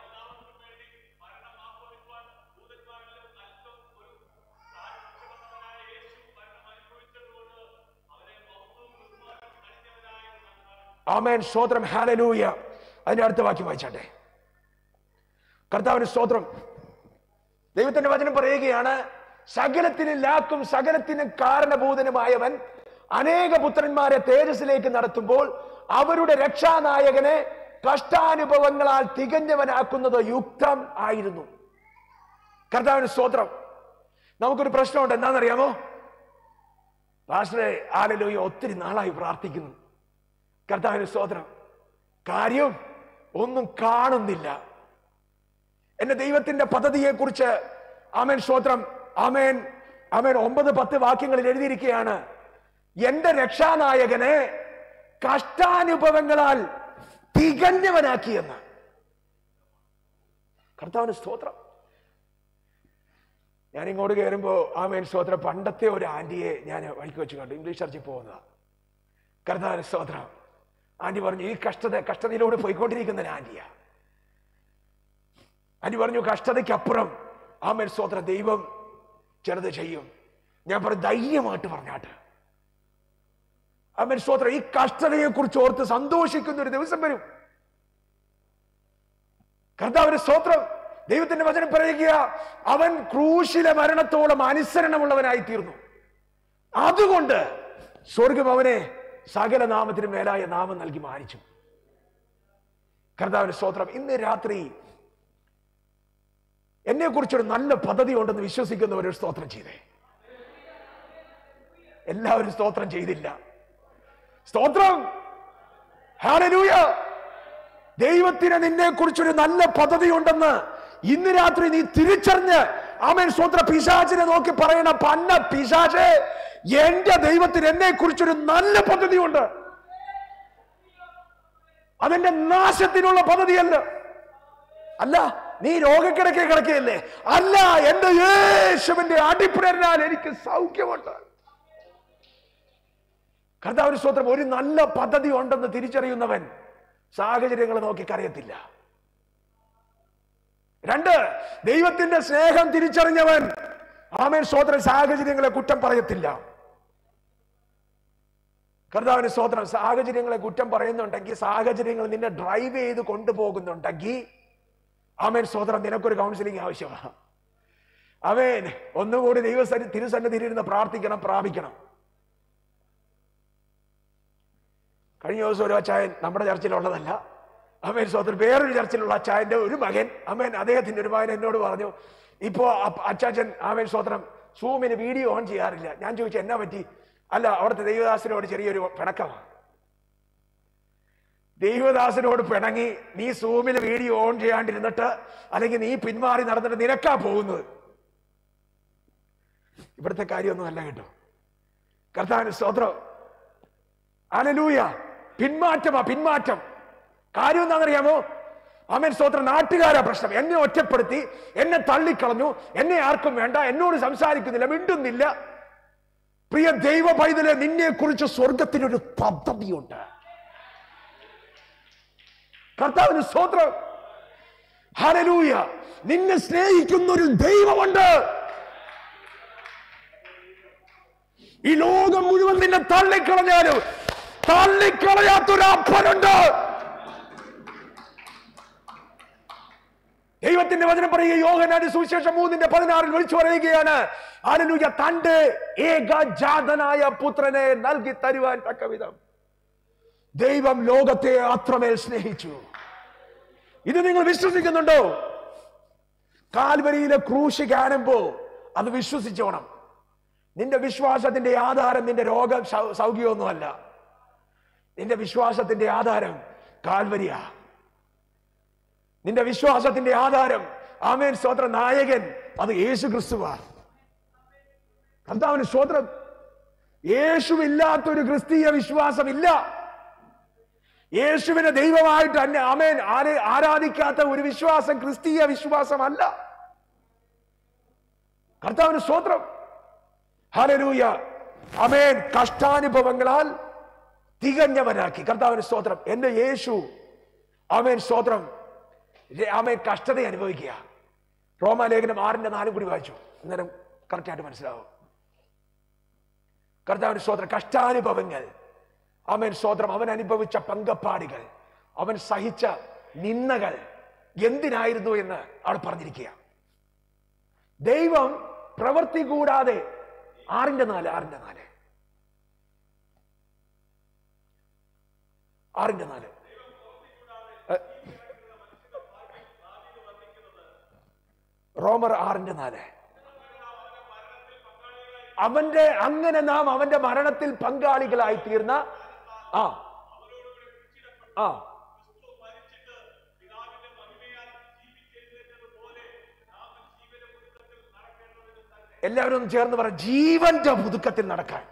ആമേൻ സ്തോത്രം ഹാലലൂയ അതിന്റെ അടുത്ത വാക്യം വായിച്ചാട്ടെ കർത്താവിന് സ്തോത്രം ദൈവത്തിന്റെ വചനം പറയുകയാണ് സകലത്തിന് ലാക്കും സകലത്തിന് കാരണഭൂതനുമായവൻ അനേക പുത്രന്മാരെ തേജസ്സിലേക്ക് നടത്തുമ്പോൾ അവരുടെ രക്ഷാനായകനെ കഷ്ടാനുഭവങ്ങളാൽ തികഞ്ഞവനാക്കുന്നത് യുക്തം ആയിരുന്നു കർത്താവിന് സ്തോത്രം നമുക്കൊരു പ്രശ്നമുണ്ട് എന്താണെന്നറിയാമോ പാസ്റ്ററെ ആലലോയ ഒത്തിരി നാളായി പ്രാർത്ഥിക്കുന്നു കർത്താവിന് സ്തോത്രം കാര്യം ഒന്നും കാണുന്നില്ല എന്റെ ദൈവത്തിന്റെ പദ്ധതിയെ കുറിച്ച് ആമേൻ സ്തോത്രം ആമേൻ ആമേൻ ഒമ്പത് പത്ത് വാക്യങ്ങളിൽ എഴുതിയിരിക്കുകയാണ് എന്റെ രക്ഷാനായകനെ കഷ്ടാനുഭവങ്ങളാൽ തികഞ്ഞവനാക്കിയെന്ന് കർത്താവിന് സ്തോത്രം ഞാൻ ഇങ്ങോട്ട് കയറുമ്പോ ആമേൻ സ്തോത്രം പണ്ടത്തെ ഒരു ആന്റിയെ ഞാൻ വഴിക്ക് വെച്ച് കണ്ടു ഇംഗ്ലീഷ് ചർച്ചിൽ പോകുന്നതാ കർത്താവിന് സ്തോത്രം ആന്റി പറഞ്ഞു ഈ കഷ്ടത കഷ്ടതയിലൂടെ പോയിക്കൊണ്ടിരിക്കുന്ന ഒരു ആന്റിയാ ആന്റി പറഞ്ഞു കഷ്ടതയ്ക്കപ്പുറം ആമേൻ സ്തോത്ര ദൈവം ചെറുത് ചെയ്യും ഞാൻ പറഞ്ഞു ധൈര്യമായിട്ട് പറഞ്ഞാട്ട് ആമേൻ സ്തോത്ര ഈ കഷ്ടതയെ കുറിച്ച് ഓർത്ത് സന്തോഷിക്കുന്ന ഒരു ദിവസം വരും കർത്താവിന് സ്തോത്രം ദൈവത്തിന്റെ വചനം പറയുക അവൻ ക്രൂശിലെ മരണത്തോളം അനുസരണമുള്ളവനായി തീർന്നു അതുകൊണ്ട് സ്വർഗം അവനെ സകല നാമത്തിന് മേലായ നാമം നൽകി മാനിച്ചു കർത്താവിന് സ്തോത്രം ഇന്ന് രാത്രി എന്നെ കുറിച്ചൊരു നല്ല പദ്ധതി ഉണ്ടെന്ന് വിശ്വസിക്കുന്നവർ ഒരു സ്തോത്രം ചെയ്തേ എല്ലാവരും സ്തോത്രം ചെയ്തില്ല സ്തോത്രം ഹാലലൂയ ദൈവത്തിന് നിന്നെ കുറിച്ചൊരു നല്ല പദ്ധതി ഉണ്ടെന്ന് ഇന്ന് രാത്രി നീ തിരിച്ചറിഞ്ഞ് ആമേൻ സ്വത്ര പിശാചിനെ നോക്കി പറയണ പന്ന പിശാചെ എന്റെ ദൈവത്തിന് എന്നെ കുറിച്ചൊരു നല്ല പദ്ധതിയുണ്ട് അതെന്റെ നാശത്തിനുള്ള പദ്ധതിയല്ല അല്ല നീ രോഗക്കിടക്കെ കിടക്കുകയല്ലേ അല്ല എന്റെ യേശുവിന്റെ അടിപ്പിടരാൽ എനിക്ക് സൗഖ്യമുണ്ട് കർത്താവിന് സ്വത്രം ഒരു നല്ല പദ്ധതി ഉണ്ടെന്ന് തിരിച്ചറിയുന്നവൻ സാഹചര്യങ്ങൾ നോക്കി കരയത്തില്ല രണ്ട് ദൈവത്തിന്റെ സ്നേഹം തിരിച്ചറിഞ്ഞവൻ ആമേൻ സ്വോത്രം സാഹചര്യങ്ങളെ കുറ്റം പറയത്തില്ല കർത്താവിന് സ്വോത്രം സാഹചര്യങ്ങളെ കുറ്റം പറയുന്നുണ്ടെങ്കിൽ സാഹചര്യങ്ങൾ നിന്നെ ഡ്രൈവ് ചെയ്ത് കൊണ്ടുപോകുന്നുണ്ടെങ്കിൽ ആമേൻ സ്വോത്രം നിനക്കൊരു കൗൺസിലിംഗ് ആവശ്യമാണ് അവൻ ഒന്നുകൂടി ദൈവ തിരുസന്നിധിയിൽ ഇരുന്ന് പ്രാർത്ഥിക്കണം പ്രാപിക്കണം കഴിഞ്ഞ ദിവസം ഒരു അച്ചായൻ നമ്മുടെ ചർച്ചിലുള്ളതല്ല അമ്മേൻ സ്വതന്ത്രം വേറൊരു ചർച്ചിലുള്ള അച്ചായന്റെ ഒരു മകൻ അമ്മേൻ അദ്ദേഹത്തിന്റെ ഒരു മകൻ എന്നോട് പറഞ്ഞു ഇപ്പോ അപ്പ- അച്ചാച്ചൻ ആമേൻ സ്വതന്ത്രം സൂമിന് വീഡിയോ ഓൺ ചെയ്യാറില്ല ഞാൻ ചോദിച്ചു എന്നാ പറ്റി അല്ല അവിടുത്തെ ദൈവദാസനോട് ചെറിയൊരു പിണക്കമാണ് ദൈവദാസനോട് പിണങ്ങി നീ സൂമിൽ വീഡിയോ ഓൺ ചെയ്യാണ്ടിരുന്നിട്ട് അല്ലെങ്കിൽ നീ പിന്മാറി നടന്നിട്ട് നിനക്കാ പോകുന്നത് ഇവിടുത്തെ കാര്യമൊന്നും അല്ല കേട്ടോ കർത്താവിന് സ്തോത്രം അനലൂയ പിന്മാറ്റമാ പിന്മാറ്റം കാര്യം എന്താണെന്നറിയാമോ അമേൻ സ്തോത്രം നാട്ടുകാരാ പ്രശ്നം എന്നെ ഒറ്റപ്പെടുത്തി എന്നെ തള്ളിക്കളഞ്ഞു എന്നെ ആർക്കും വേണ്ട എന്നോട് സംസാരിക്കുന്നില്ല മിണ്ടുന്നില്ല പ്രിയ ദൈവ പൈതലെ നിന്നെ കുറിച്ച് സ്വർഗത്തിനൊരു പദ്ധതിയുണ്ട് കർത്താവിന് സ്തോത്രം ഹരലൂയ നിന്നെ സ്നേഹിക്കുന്ന ഒരു ദൈവമുണ്ട് ഈ ലോകം മുഴുവൻ നിന്നെ തള്ളിക്കളഞ്ഞാലും തള്ളിക്കളയാത്തൊരു അപ്പനുണ്ട് ദൈവത്തിന്റെ വചനം പറയുക യോഹനാന്റെ സുവിശേഷം മൂന്നിന്റെ പതിനാറിൽ വിളിച്ചു പറയുകയാണ് ആലലൂയ തന്റെ ഏകജാതനായ പുത്രനെ നൽകി തരുവാൻ തക്കവിധം ദൈവം ലോകത്തെ അത്രമേൽ സ്നേഹിച്ചു ഇത് നിങ്ങൾ വിശ്വസിക്കുന്നുണ്ടോ കാൽവരിയിലെ ക്രൂശ് കാണുമ്പോ അത് വിശ്വസിച്ചോണം നിന്റെ വിശ്വാസത്തിന്റെ ആധാരം നിന്റെ രോഗം സൗ- സൗഖ്യമൊന്നുമല്ല നിന്റെ വിശ്വാസത്തിന്റെ ആധാരം കാൽവരിയാ നിന്റെ വിശ്വാസത്തിന്റെ ആധാരം ആമേൻ സ്വത്ര നായകൻ അത് യേശു ക്രിസ്തുവാ കർത്താവിന് സ്വത്രം യേശുവില്ലാത്തൊരു ക്രിസ്തീയ വിശ്വാസമില്ല യേശുവിനെ ദൈവമായിട്ട് തന്നെ ആമേൻ ആരെ ആരാധിക്കാത്ത ഒരു വിശ്വാസം ക്രിസ്തീയ വിശ്വാസമല്ല കർത്താവിന് സ്വത്രം ഹലരൂയ അമേൻ കഷ്ടാനുഭവങ്ങളാൽ തികഞ്ഞവനാക്കി കർത്താവിന് സ്തോത്രം എന്റെ യേശു ആമേൻ സ്തോത്രം രെ- ആമേൻ കഷ്ടത അനുഭവിക്കുക റോമാലേഖനം ആറിന്റെ നാലും കൂടി വായിച്ചു അന്നേരം കറക്റ്റായിട്ട് മനസ്സിലാവും കർത്താവിന് സ്തോത്രം കഷ്ടാനുഭവങ്ങൾ അവൻ സ്തോത്രം അവൻ അനുഭവിച്ച പങ്കപ്പാടികൾ അവൻ സഹിച്ച നിന്ദകൾ എന്തിനായിരുന്നു എന്ന് അവിടെ പറഞ്ഞിരിക്കുക ദൈവം പ്രവൃത്തി കൂടാതെ ആറിന്റെ നാല് ആറിന്റെ നാല് ആറിന്റെ നാല് ഏ, റോമർ ആറിന്റെ നാല് അവന്റെ അങ്ങനെ നാം അവന്റെ മരണത്തിൽ പങ്കാളികളായി തീർന്ന ആ ആ എല്ലാവരും ഒന്ന് ചേർന്ന് പറ ജീവന്റെ പുതുക്കത്തിൽ നടക്കാൻ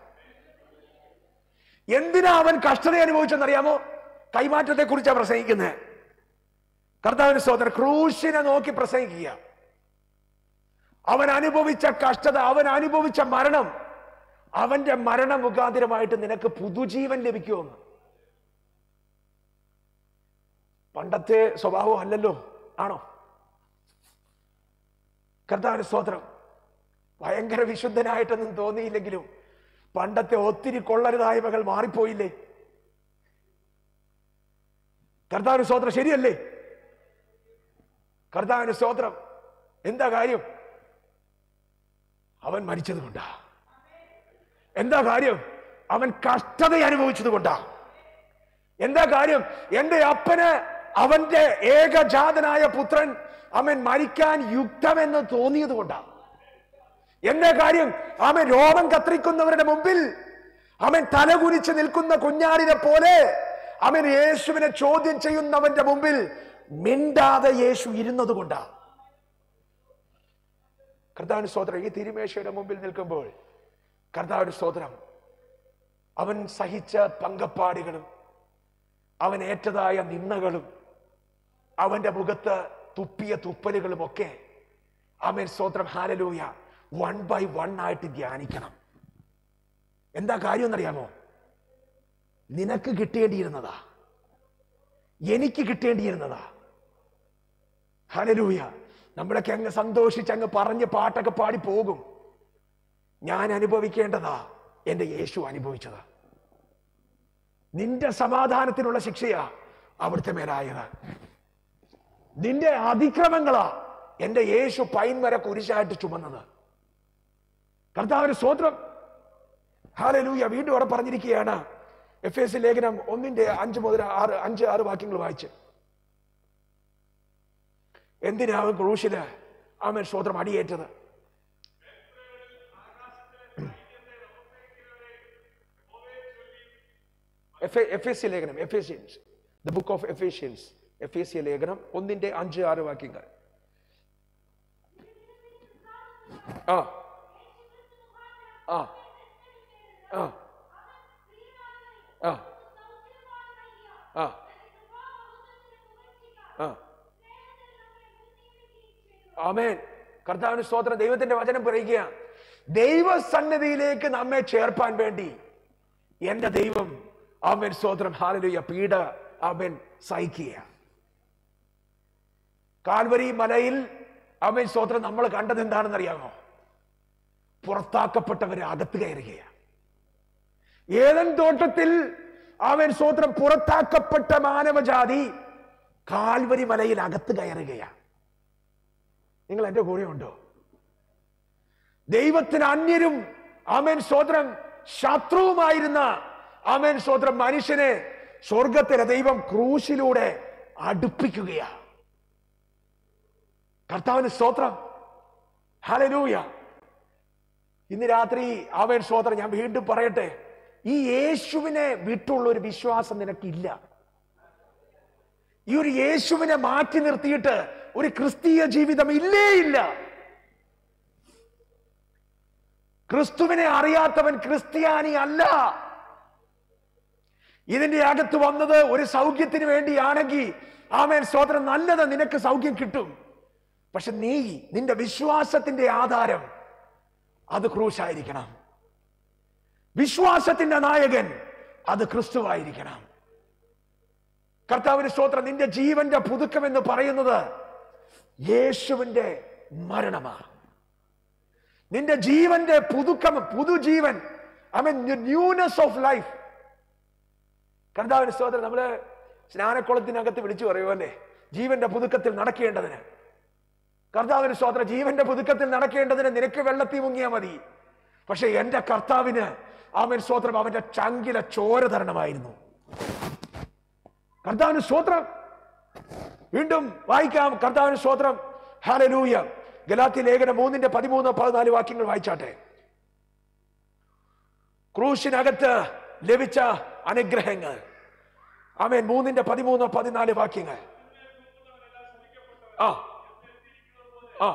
എന്തിനാ അവൻ കഷ്ടത അനുഭവിച്ചെന്നറിയാമോ കൈമാറ്റത്തെ കുറിച്ചാണ് പ്രസംഗിക്കുന്നത് കർത്താവിന് സോദരൻ ക്രൂശിനെ നോക്കി പ്രസംഗിക്കുക അവൻ അനുഭവിച്ച കഷ്ടത അവൻ അനുഭവിച്ച മരണം അവന്റെ മരണ മുഖാതിരമായിട്ട് നിനക്ക് പുതുജീവൻ ലഭിക്കുമെന്ന് പണ്ടത്തെ സ്വഭാവം അല്ലല്ലോ ആണോ കർത്താവിന് സ്തോത്രം ഭയങ്കര വിശുദ്ധനായിട്ടൊന്നും തോന്നിയില്ലെങ്കിലും പണ്ടത്തെ ഒത്തിരി കൊള്ളരുതായ്മകൾ മാറിപ്പോയില്ലേ കർത്താവിന് സ്തോത്രം ശരിയല്ലേ കർത്താവിന് സ്തോത്രം എന്താ കാര്യം അവൻ മരിച്ചത് കൊണ്ടാ എന്താ കാര്യം അവൻ കഷ്ടത അനുഭവിച്ചത് കൊണ്ടാ എന്താ കാര്യം എന്റെ അപ്പന് അവന്റെ ഏകജാതനായ പുത്രൻ അവൻ മരിക്കാൻ യുക്തമെന്ന് തോന്നിയത് കൊണ്ടാ എന്താ കാര്യം അവൻ രോമം കത്തിരിക്കുന്നവരുടെ മുമ്പിൽ അവൻ തലകുനിച്ച് നിൽക്കുന്ന കുഞ്ഞാടിനെ പോലെ അവൻ യേശുവിനെ ചോദ്യം ചെയ്യുന്നവന്റെ മുമ്പിൽ മിണ്ടാതെ യേശു ഇരുന്നത് കൊണ്ടാ കർത്താവിന് സ്തോത്രം ഈ തിരുമേശയുടെ മുമ്പിൽ നിൽക്കുമ്പോൾ കർത്താവിന് സ്തോത്രം അവൻ സഹിച്ച പങ്കപ്പാടികളും അവൻ ഏറ്റതായ നിന്ദകളും അവന്റെ മുഖത്ത് തുപ്പിയ തുപ്പലുകളും ഒക്കെ അവൻ സ്തോത്രം ഹാലലൂയ വൺ ബൈ വൺ ആയിട്ട് ധ്യാനിക്കണം എന്താ കാര്യം എന്നറിയാമോ നിനക്ക് കിട്ടേണ്ടിയിരുന്നതാ എനിക്ക് കിട്ടേണ്ടിയിരുന്നതാ ഹലലൂയ നമ്മളൊക്കെ അങ്ങ് സന്തോഷിച്ച് അങ്ങ് പറഞ്ഞ് പാട്ടൊക്കെ പാടി പോകും ഞാൻ അനുഭവിക്കേണ്ടതാ എന്റെ യേശു അനുഭവിച്ചതാ നിന്റെ സമാധാനത്തിനുള്ള ശിക്ഷയാ അവിടുത്തെ മേലായത് നിന്റെ അതിക്രമങ്ങളാ എന്റെ യേശു പൈൻമര കുരിശായിട്ട് ചുമന്നത് കർത്താവിന് സ്വോത്രം ഹാലലൂയ വീണ്ടും അവിടെ പറഞ്ഞിരിക്കുകയാണ് എഫ് എസ് ലേഖനം ഒന്നിന്റെ അഞ്ച് മുതൽ ആറ് അഞ്ച് ആറ് വാക്യങ്ങൾ വായിച്ച് എന്തിനാവും ക്രൂശില് ആമൻ സ്വോത്രം അടിയേറ്റത് എഫ് എസ് ലേഖനം Ephesians the book of Ephesians എഫ് എസ് ലേഖനം ഒന്നിന്റെ അഞ്ച് ആറ് വാക്യങ്ങൾ ആ ആ ആ ആ ആ ആ ആമേൻ കർത്താവിന് സ്തോത്രം ദൈവത്തിന്റെ വചനം പറയുക ദൈവസന്നിധിയിലേക്ക് നമ്മെ ചേർപ്പാൻ വേണ്ടി എന്റെ ദൈവം ആമേൻ സ്തോത്രം ഹാലലുയ പീഡ ആമേൻ സഹിക്കുക കാൽവരി മലയിൽ ആമേൻ സ്തോത്രം നമ്മൾ കണ്ടത് എന്താണെന്ന് അറിയാമോ പുറത്താക്കപ്പെട്ടവരെ അകത്ത് കയറുകയാണ് ഏതൻ തോട്ടത്തിൽ അവൻ സ്വോത്രം പുറത്താക്കപ്പെട്ട മാനവജാതി കാൽവരി മലയിൽ അകത്ത് കയറുകയാണ് നിങ്ങൾ എന്റെ കൂടെ ഉണ്ടോ ദൈവത്തിന് അന്യരും ആമേൻ സ്വോത്രം ശത്രുവുമായിരുന്ന ആമേൻ സ്വോത്രം മനുഷ്യനെ സ്വർഗത്തിലെ ദൈവം ക്രൂശിലൂടെ അടുപ്പിക്കുകയാണ് കർത്താവിന് സ്തോത്രം ഹലലൂയ ഇന്ന് രാത്രി അവൻ സ്തോത്രം ഞാൻ വീണ്ടും പറയട്ടെ ഈ യേശുവിനെ വിട്ടുള്ള ഒരു വിശ്വാസം നിനക്കില്ല ഈ ഒരു യേശുവിനെ മാറ്റി നിർത്തിയിട്ട് ഒരു ക്രിസ്തീയ ജീവിതം ഇല്ലേ ഇല്ല ക്രിസ്തുവിനെ അറിയാത്തവൻ ക്രിസ്ത്യാനി അല്ല ഇതിന്റെ അകത്ത് വന്നത് ഒരു സൗഖ്യത്തിന് വേണ്ടിയാണെങ്കിൽ ആമേൻ സ്തോത്രം നല്ലത് നിനക്ക് സൗഖ്യം കിട്ടും പക്ഷെ നീ നിന്റെ വിശ്വാസത്തിന്റെ ആധാരം അത് ക്രൂശായിരിക്കണം വിശ്വാസത്തിന്റെ നായകൻ അത് ക്രിസ്തുവായിരിക്കണം കർത്താവിന് സ്തോത്രം നിന്റെ ജീവന്റെ പുതുക്കം എന്ന് പറയുന്നത് യേശുവിന്റെ മരണമാണ് നിന്റെ ജീവന്റെ പുതുക്കം പുതുജീവൻ I mean newness of life കർത്താവിന് സ്തോത്രം നമ്മള് സ്നാനക്കുളത്തിനകത്ത് വിളിച്ചു പറയുമല്ലേ ജീവന്റെ പുതുക്കത്തിൽ നടക്കേണ്ടതിന് കർത്താവിന് സ്തോത്രം ജീവന്റെ പുതുക്കത്തിൽ നടക്കേണ്ടതിന് നിനക്ക് വെള്ളത്തിൽ മുങ്ങിയാൽ മതി പക്ഷെ എന്റെ കർത്താവിന് അവൻ സ്തോത്രം അവന്റെ ചങ്കിലെ ചോര തരണമായിരുന്നു കർത്താവിന് സ്തോത്രം വീണ്ടും വായിക്കാം കർത്താവിന് സ്തോത്രം ഹാലലൂയ ഗലാത്തി ലേഖനം മൂന്നിന്റെ പതിമൂന്ന് പതിനാല് വാക്യങ്ങൾ വായിച്ചാട്ടെ ക്രൂശിനകത്ത് ലഭിച്ച അനുഗ്രഹങ്ങൾ ആമേൻ മൂന്നിന്റെ പതിമൂന്ന് പതിനാല് വാക്യങ്ങൾ ആ ആ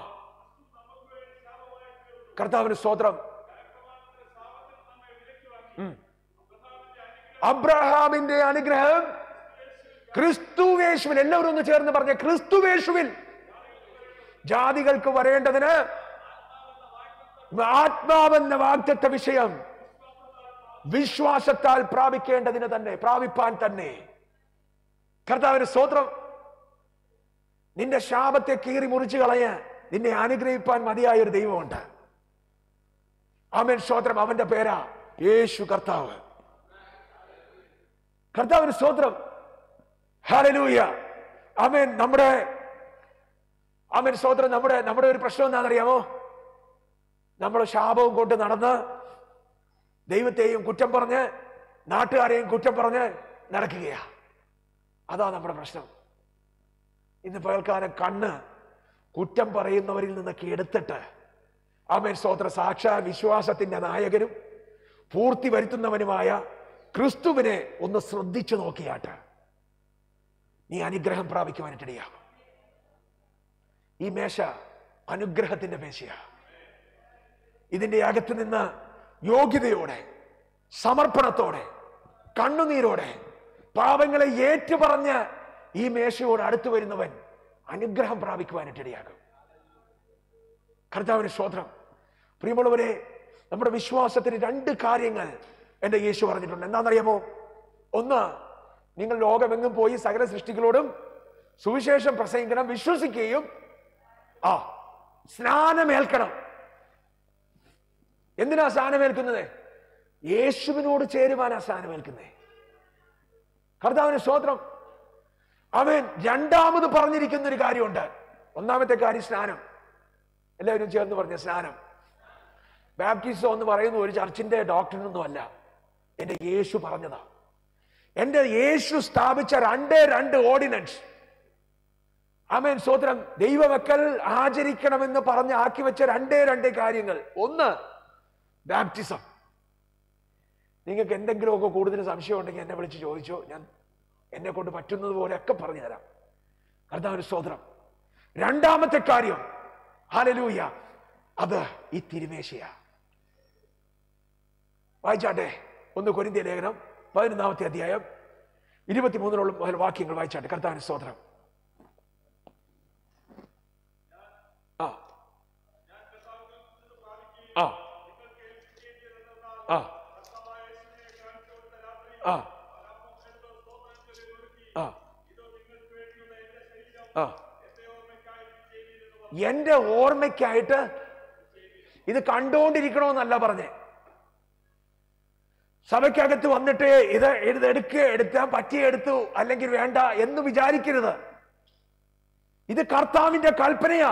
കർത്താവിന് സ്തോത്രം ഉം. അബ്രഹാമിന്റെ അനുഗ്രഹം ക്രിസ്തുവേശുവിൽ എല്ലാവരും ഒന്ന് ചേർന്ന് പറഞ്ഞ ക്രിസ്തുവേശുവിൽ ജാതികൾക്ക് വരേണ്ടതിന് ആത്മാവെന്ന വാഗ്ദത്ത വിഷയം വിശ്വാസത്താൽ പ്രാപിക്കേണ്ടതിന് തന്നെ പ്രാപിപ്പാൻ തന്നെ കർത്താവിന് സ്തോത്രം നിന്റെ ശാപത്തെ കീറി മുറിച്ചു കളയാ നിന്നെ അനുഗ്രഹിപ്പാൻ മതിയായ ഒരു ദൈവമുണ്ട് അവൻ സ്തോത്രം അവന്റെ പേരാ യേശു കർത്താവ് കർത്താവിന് സ്തോത്രം ഹാലലൂയ അവൻ നമ്മുടെ അവൻ സ്തോത്രം നമ്മുടെ നമ്മുടെ ഒരു പ്രശ്നം എന്താണെന്നറിയാമോ നമ്മൾ ശാപവും കൊണ്ട് നടന്ന് ദൈവത്തെയും കുറ്റം പറഞ്ഞ് നാട്ടുകാരെയും കുറ്റം പറഞ്ഞ് നടക്കുകയാ അതാ നമ്മുടെ പ്രശ്നം ഇന്ന് പകൽക്കാലം കണ്ണ് കുറ്റം പറയുന്നവരിൽ നിന്നൊക്കെ എടുത്തിട്ട് ആമേൻ സ്തോത്ര സാക്ഷാ വിശ്വാസത്തിന്റെ നായകനും പൂർത്തി വരുത്തുന്നവനുമായ ക്രിസ്തുവിനെ ഒന്ന് ശ്രദ്ധിച്ചു നോക്കിയാട്ട് നീ അനുഗ്രഹം പ്രാപിക്കുവാനിട്ടിടയാകും ഈ മേശ അനുഗ്രഹത്തിന്റെ മേശയാ ഇതിന്റെ അകത്ത് നിന്ന് യോഗ്യതയോടെ സമർപ്പണത്തോടെ കണ്ണുനീരോടെ പാപങ്ങളെ ഏറ്റുപറഞ്ഞ് ഈ മേശയോട് അടുത്തു വരുന്നവൻ അനുഗ്രഹം പ്രാപിക്കുവാനിട്ടിടയാകും കർത്താവിന് സ്തോത്രം പ്രിയമുള്ളവരെ നമ്മുടെ വിശ്വാസത്തിന് രണ്ട് കാര്യങ്ങൾ എന്റെ യേശു പറഞ്ഞിട്ടുണ്ട് എന്താണെന്നറിയാമോ ഒന്ന് നിങ്ങൾ ലോകമെങ്ങും പോയി സകല സൃഷ്ടികളോടും സുവിശേഷം പ്രസംഗിക്കണം വിശ്വസിക്കുകയും ആ സ്നാനമേൽക്കണം എന്തിനാ സ്നാനമേൽക്കുന്നത് യേശുവിനോട് ചേരുവാനാ സ്നാനമേൽക്കുന്നത് കർത്താവിന് സ്തോത്രം അവൻ രണ്ടാമത് പറഞ്ഞിരിക്കുന്ന ഒരു കാര്യമുണ്ട് ഒന്നാമത്തെ കാര്യം സ്നാനം എല്ലാവരും ചേർന്ന് പറഞ്ഞ സ്നാനം ബാപ്റ്റിസം എന്ന് പറയുന്ന ഒരു ചർച്ചിന്റെ ഡോക്ടറിനൊന്നും അല്ല എന്റെ യേശു പറഞ്ഞതാ എന്റെ യേശു സ്ഥാപിച്ച രണ്ടേ രണ്ട് ഓർഡിനൻസ് ആമേൻ സ്വോത്രം ദൈവമക്കൾ ആചരിക്കണമെന്ന് പറഞ്ഞ് ആക്കി വെച്ച രണ്ടേ രണ്ട് കാര്യങ്ങൾ ഒന്ന് ബാപ്റ്റിസം നിങ്ങൾക്ക് എന്തെങ്കിലുമൊക്കെ കൂടുതൽ സംശയം ഉണ്ടെങ്കിൽ എന്നെ വിളിച്ച് ചോദിച്ചോ ഞാൻ എന്നെ കൊണ്ട് പറ്റുന്നത് പോലെയൊക്കെ പറഞ്ഞു തരാം കർത്താവിന് സ്തോത്രം രണ്ടാമത്തെ കാര്യം ഹാലലൂയ അത് ഈ തിരുമേശയാ വായിച്ചാട്ടെ ഒന്ന് കൊരിന്തിയ ലേഖനം പതിനൊന്നാമത്തെ അധ്യായം ഇരുപത്തിമൂന്നിനുള്ള മുതൽ വാക്യങ്ങൾ വായിച്ചാട്ടെ കർത്താവിന് സ്തോത്രം ആ ആ ആ ആ ആ ആ എന്റെ ഓർമ്മയ്ക്കായിട്ട് ഇത് കണ്ടുകൊണ്ടിരിക്കണമെന്നല്ല പറഞ്ഞേ സഭയ്ക്കകത്ത് വന്നിട്ട് ഇത് ഇത് എടുക്കുക എടുത്താൽ പറ്റിയ എടുത്തു അല്ലെങ്കിൽ വേണ്ട എന്ന് വിചാരിക്കരുത് ഇത് കർത്താവിന്റെ കൽപ്പനയാ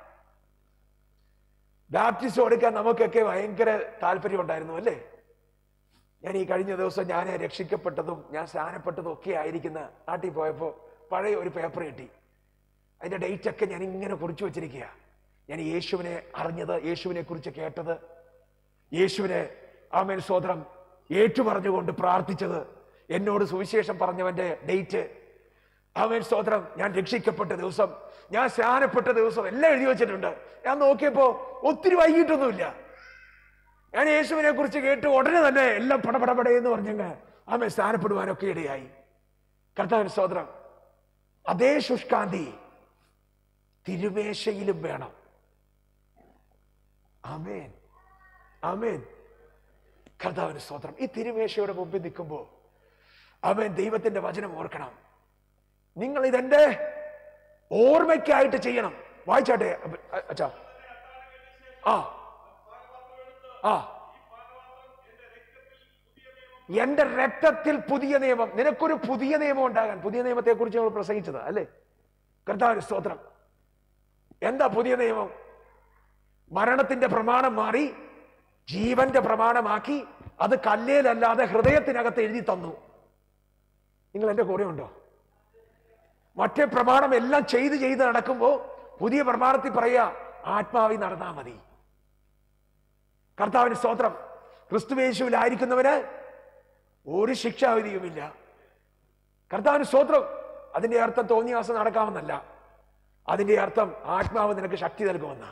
ബാപ്റ്റിസം എടുക്കാൻ നമുക്കൊക്കെ ഭയങ്കര താല്പര്യം ഉണ്ടായിരുന്നു അല്ലേ ഞാൻ ഈ കഴിഞ്ഞ ദിവസം ഞാൻ രക്ഷിക്കപ്പെട്ടതും ഞാൻ സ്നാനപ്പെട്ടതും ഒക്കെ ആയിരിക്കുന്ന നാട്ടിൽ പോയപ്പോൾ പഴയ ഒരു പേപ്പർ കിട്ടി അതിന്റെ ഡേറ്റ് ഒക്കെ ഞാൻ ഇങ്ങനെ കുറിച്ചു വെച്ചിരിക്കുക ഞാൻ യേശുവിനെ അറിഞ്ഞത് യേശുവിനെ കുറിച്ച് കേട്ടത് യേശുവിനെ ആമേൻ സ്വോത്രം ഏറ്റു പറഞ്ഞുകൊണ്ട് പ്രാർത്ഥിച്ചത് എന്നോട് സുവിശേഷം പറഞ്ഞവന്റെ ഡേറ്റ് ആമേൻ സ്തോത്രം ഞാൻ രക്ഷിക്കപ്പെട്ട ദിവസം ഞാൻ സ്നാനപ്പെട്ട ദിവസം എല്ലാം എഴുതി വെച്ചിട്ടുണ്ട് ഞാൻ നോക്കിയപ്പോ ഒത്തിരി വൈകിട്ടൊന്നുമില്ല ഞാൻ യേശുവിനെ കുറിച്ച് കേട്ട് ഉടനെ തന്നെ എല്ലാം പടപടപടേ എന്ന് പറഞ്ഞങ്ങ് ആമേ സ്നാനപ്പെടുവാനൊക്കെ ഇടയായി കർത്താവിന് സ്തോത്രം അതേ ശുഷ്കാന്തി തിരുമേശയിലും വേണം ആമേൻ ആമേൻ കർത്താവിന് സ്തോത്രം ഈ തിരുമേശയുടെ മുമ്പിൽ നിൽക്കുമ്പോൾ അവൻ ദൈവത്തിന്റെ വചനം ഓർക്കണം നിങ്ങൾ ഇതെന്റെ ഓർമ്മയ്ക്കായിട്ട് ചെയ്യണം വായിച്ചാട്ടെ അപ്പ- അ- അച്ഛാ ആ ആ എന്റെ രക്തത്തിൽ പുതിയ നിയമം നിനക്കൊരു പുതിയ നിയമം ഉണ്ടാകാൻ പുതിയ നിയമത്തെ കുറിച്ച് നമ്മൾ പ്രസംഗിച്ചത് അല്ലേ കർത്താവിന് സ്തോത്രം എന്താ പുതിയ നിയമം മരണത്തിന്റെ പ്രമാണം മാറി ജീവന്റെ പ്രമാണമാക്കി അത് കല്ലേലല്ലാതെ ഹൃദയത്തിനകത്ത് എഴുതി തന്നു നിങ്ങൾ എന്റെ കൂടെ ഉണ്ടോ മറ്റേ പ്രമാണം എല്ലാം ചെയ്ത് ചെയ്ത് നടക്കുമ്പോ പുതിയ പ്രമാണത്തിൽ പറയാ ആത്മാവി നടന്നാ മതി കർത്താവിന് സ്തോത്രം ക്രിസ്തുവേശുവിലായിരിക്കുന്നവന് ഒരു ശിക്ഷാവിധിയുമില്ല കർത്താവിന് സ്തോത്രം അതിന്റെ അർത്ഥം തോന്നിയാസം നടക്കാമെന്നല്ല അതിന്റെ അർത്ഥം ആത്മാവ് നിനക്ക് ശക്തി നൽകുമെന്ന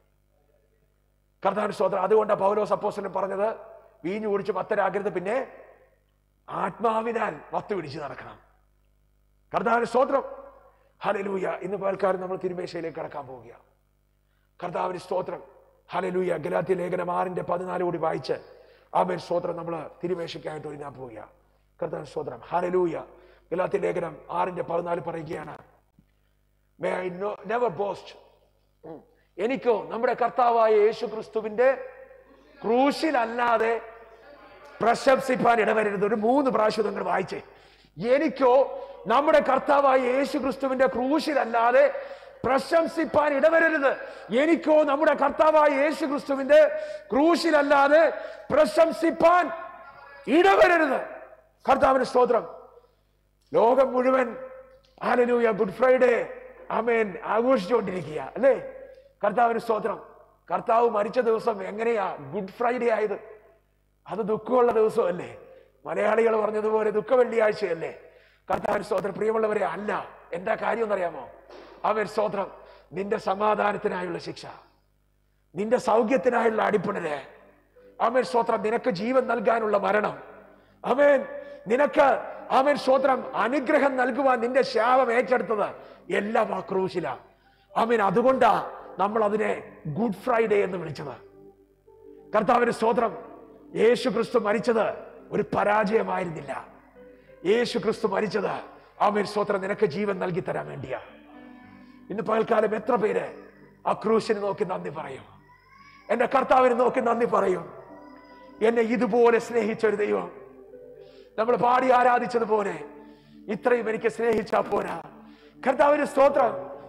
കർത്താവിന് സ്തോത്രം അതുകൊണ്ടാണ് പൗലോസ് അപ്പോസ്റ്റലൻ പറഞ്ഞത് വീഞ്ഞു കുടിച്ച് മത്തരാകരുത് പിന്നെ ആത്മാവിനാൽ വത്ത് പിടിച്ച് നടക്കണം കർത്താവിന് സ്തോത്രം ഹലലൂയ ഇന്ന് പകൽക്കാലം നമ്മൾ തിരുമേശയിലേക്ക് കടക്കാൻ പോവുക കർത്താവിന് സ്തോത്രം ഹലലൂയ ഗലാത്തി ലേഖനം ആറിന്റെ പതിനാല് കൂടി വായിച്ച് ആമേൻ സ്തോത്രം നമ്മൾ തിരുമേശയ്ക്കായിട്ട് ഒരുങ്ങാൻ പോവുക കർത്താവിന് സ്തോത്രം ഹലലൂയ ഗലാത്തി ലേഖനം ആറിന്റെ പതിനാല് പറയുകയാണ് may I no never boast എനിക്കോ നമ്മുടെ കർത്താവായ യേശു ക്രിസ്തുവിന്റെ ക്രൂശിലല്ലാതെ പ്രശംസിപ്പാൻ ഇടവരരുത് ഒരു മൂന്ന് പ്രാവശ്യം നിങ്ങൾ വായിച്ചേ എനിക്കോ നമ്മുടെ കർത്താവായ യേശു ക്രിസ്തുവിന്റെ ക്രൂശിലല്ലാതെ പ്രശംസിപ്പാൻ ഇടവരരുത് എനിക്കോ നമ്മുടെ കർത്താവായ യേശു ക്രിസ്തുവിന്റെ ക്രൂശിലല്ലാതെ പ്രശംസിപ്പാൻ ഇടവരരുത് കർത്താവിന് സ്തോത്രം ലോകം മുഴുവൻ ആലലൂയ ഗുഡ് ഫ്രൈഡേ ആമേൻ ആഘോഷിച്ചുകൊണ്ടിരിക്കുക അല്ലേ കർത്താവിന് സ്തോത്രം കർത്താവ് മരിച്ച ദിവസം എങ്ങനെയാ ഗുഡ് ഫ്രൈഡേ ആയത് അത് ദുഃഖമുള്ള ദിവസമല്ലേ മലയാളികൾ പറഞ്ഞതുപോലെ ദുഃഖ വെള്ളിയാഴ്ചയല്ലേ കർത്താവിന് സ്തോത്രം പ്രിയമുള്ളവരെ അല്ല എന്താ കാര്യം എന്നറിയാമോ അവൻ സ്തോത്രം നിന്റെ സമാധാനത്തിനായുള്ള ശിക്ഷ നിന്റെ സൗഖ്യത്തിനായുള്ള അടിപ്പണര് അവൻ സ്തോത്രം നിനക്ക് ജീവൻ നൽകാനുള്ള മരണം അവൻ നിനക്ക് അവൻ സ്തോത്രം അനുഗ്രഹം നൽകുവാൻ നിന്റെ ശാപം ഏറ്റെടുത്തത് എല്ലാം ആ ക്രൂശില അവൻ അതുകൊണ്ടാ നമ്മൾ അതിനെ ഗുഡ് ഫ്രൈഡേ എന്ന് വിളിച്ചത് കർത്താവിന് സ്തോത്രം യേശു ക്രിസ്തു മരിച്ചത് ഒരു പരാജയമായിരുന്നില്ല യേശു ക്രിസ്തു മരിച്ചത് അവൻ സ്തോത്രം നിനക്ക് ജീവൻ നൽകി തരാൻ വേണ്ടിയാ ഇന്ന് പകൽക്കാലം എത്ര പേര് ആ ക്രൂശിനെ നോക്കി നന്ദി പറയും എന്റെ കർത്താവിനെ നോക്കി നന്ദി പറയും എന്നെ ഇതുപോലെ സ്നേഹിച്ച ഒരു ദൈവം നമ്മൾ പാടി ആരാധിച്ചതുപോലെ ഇത്രയും എനിക്ക് സ്നേഹിച്ചാ പോരാ കർത്താവിന് സ്തോത്രം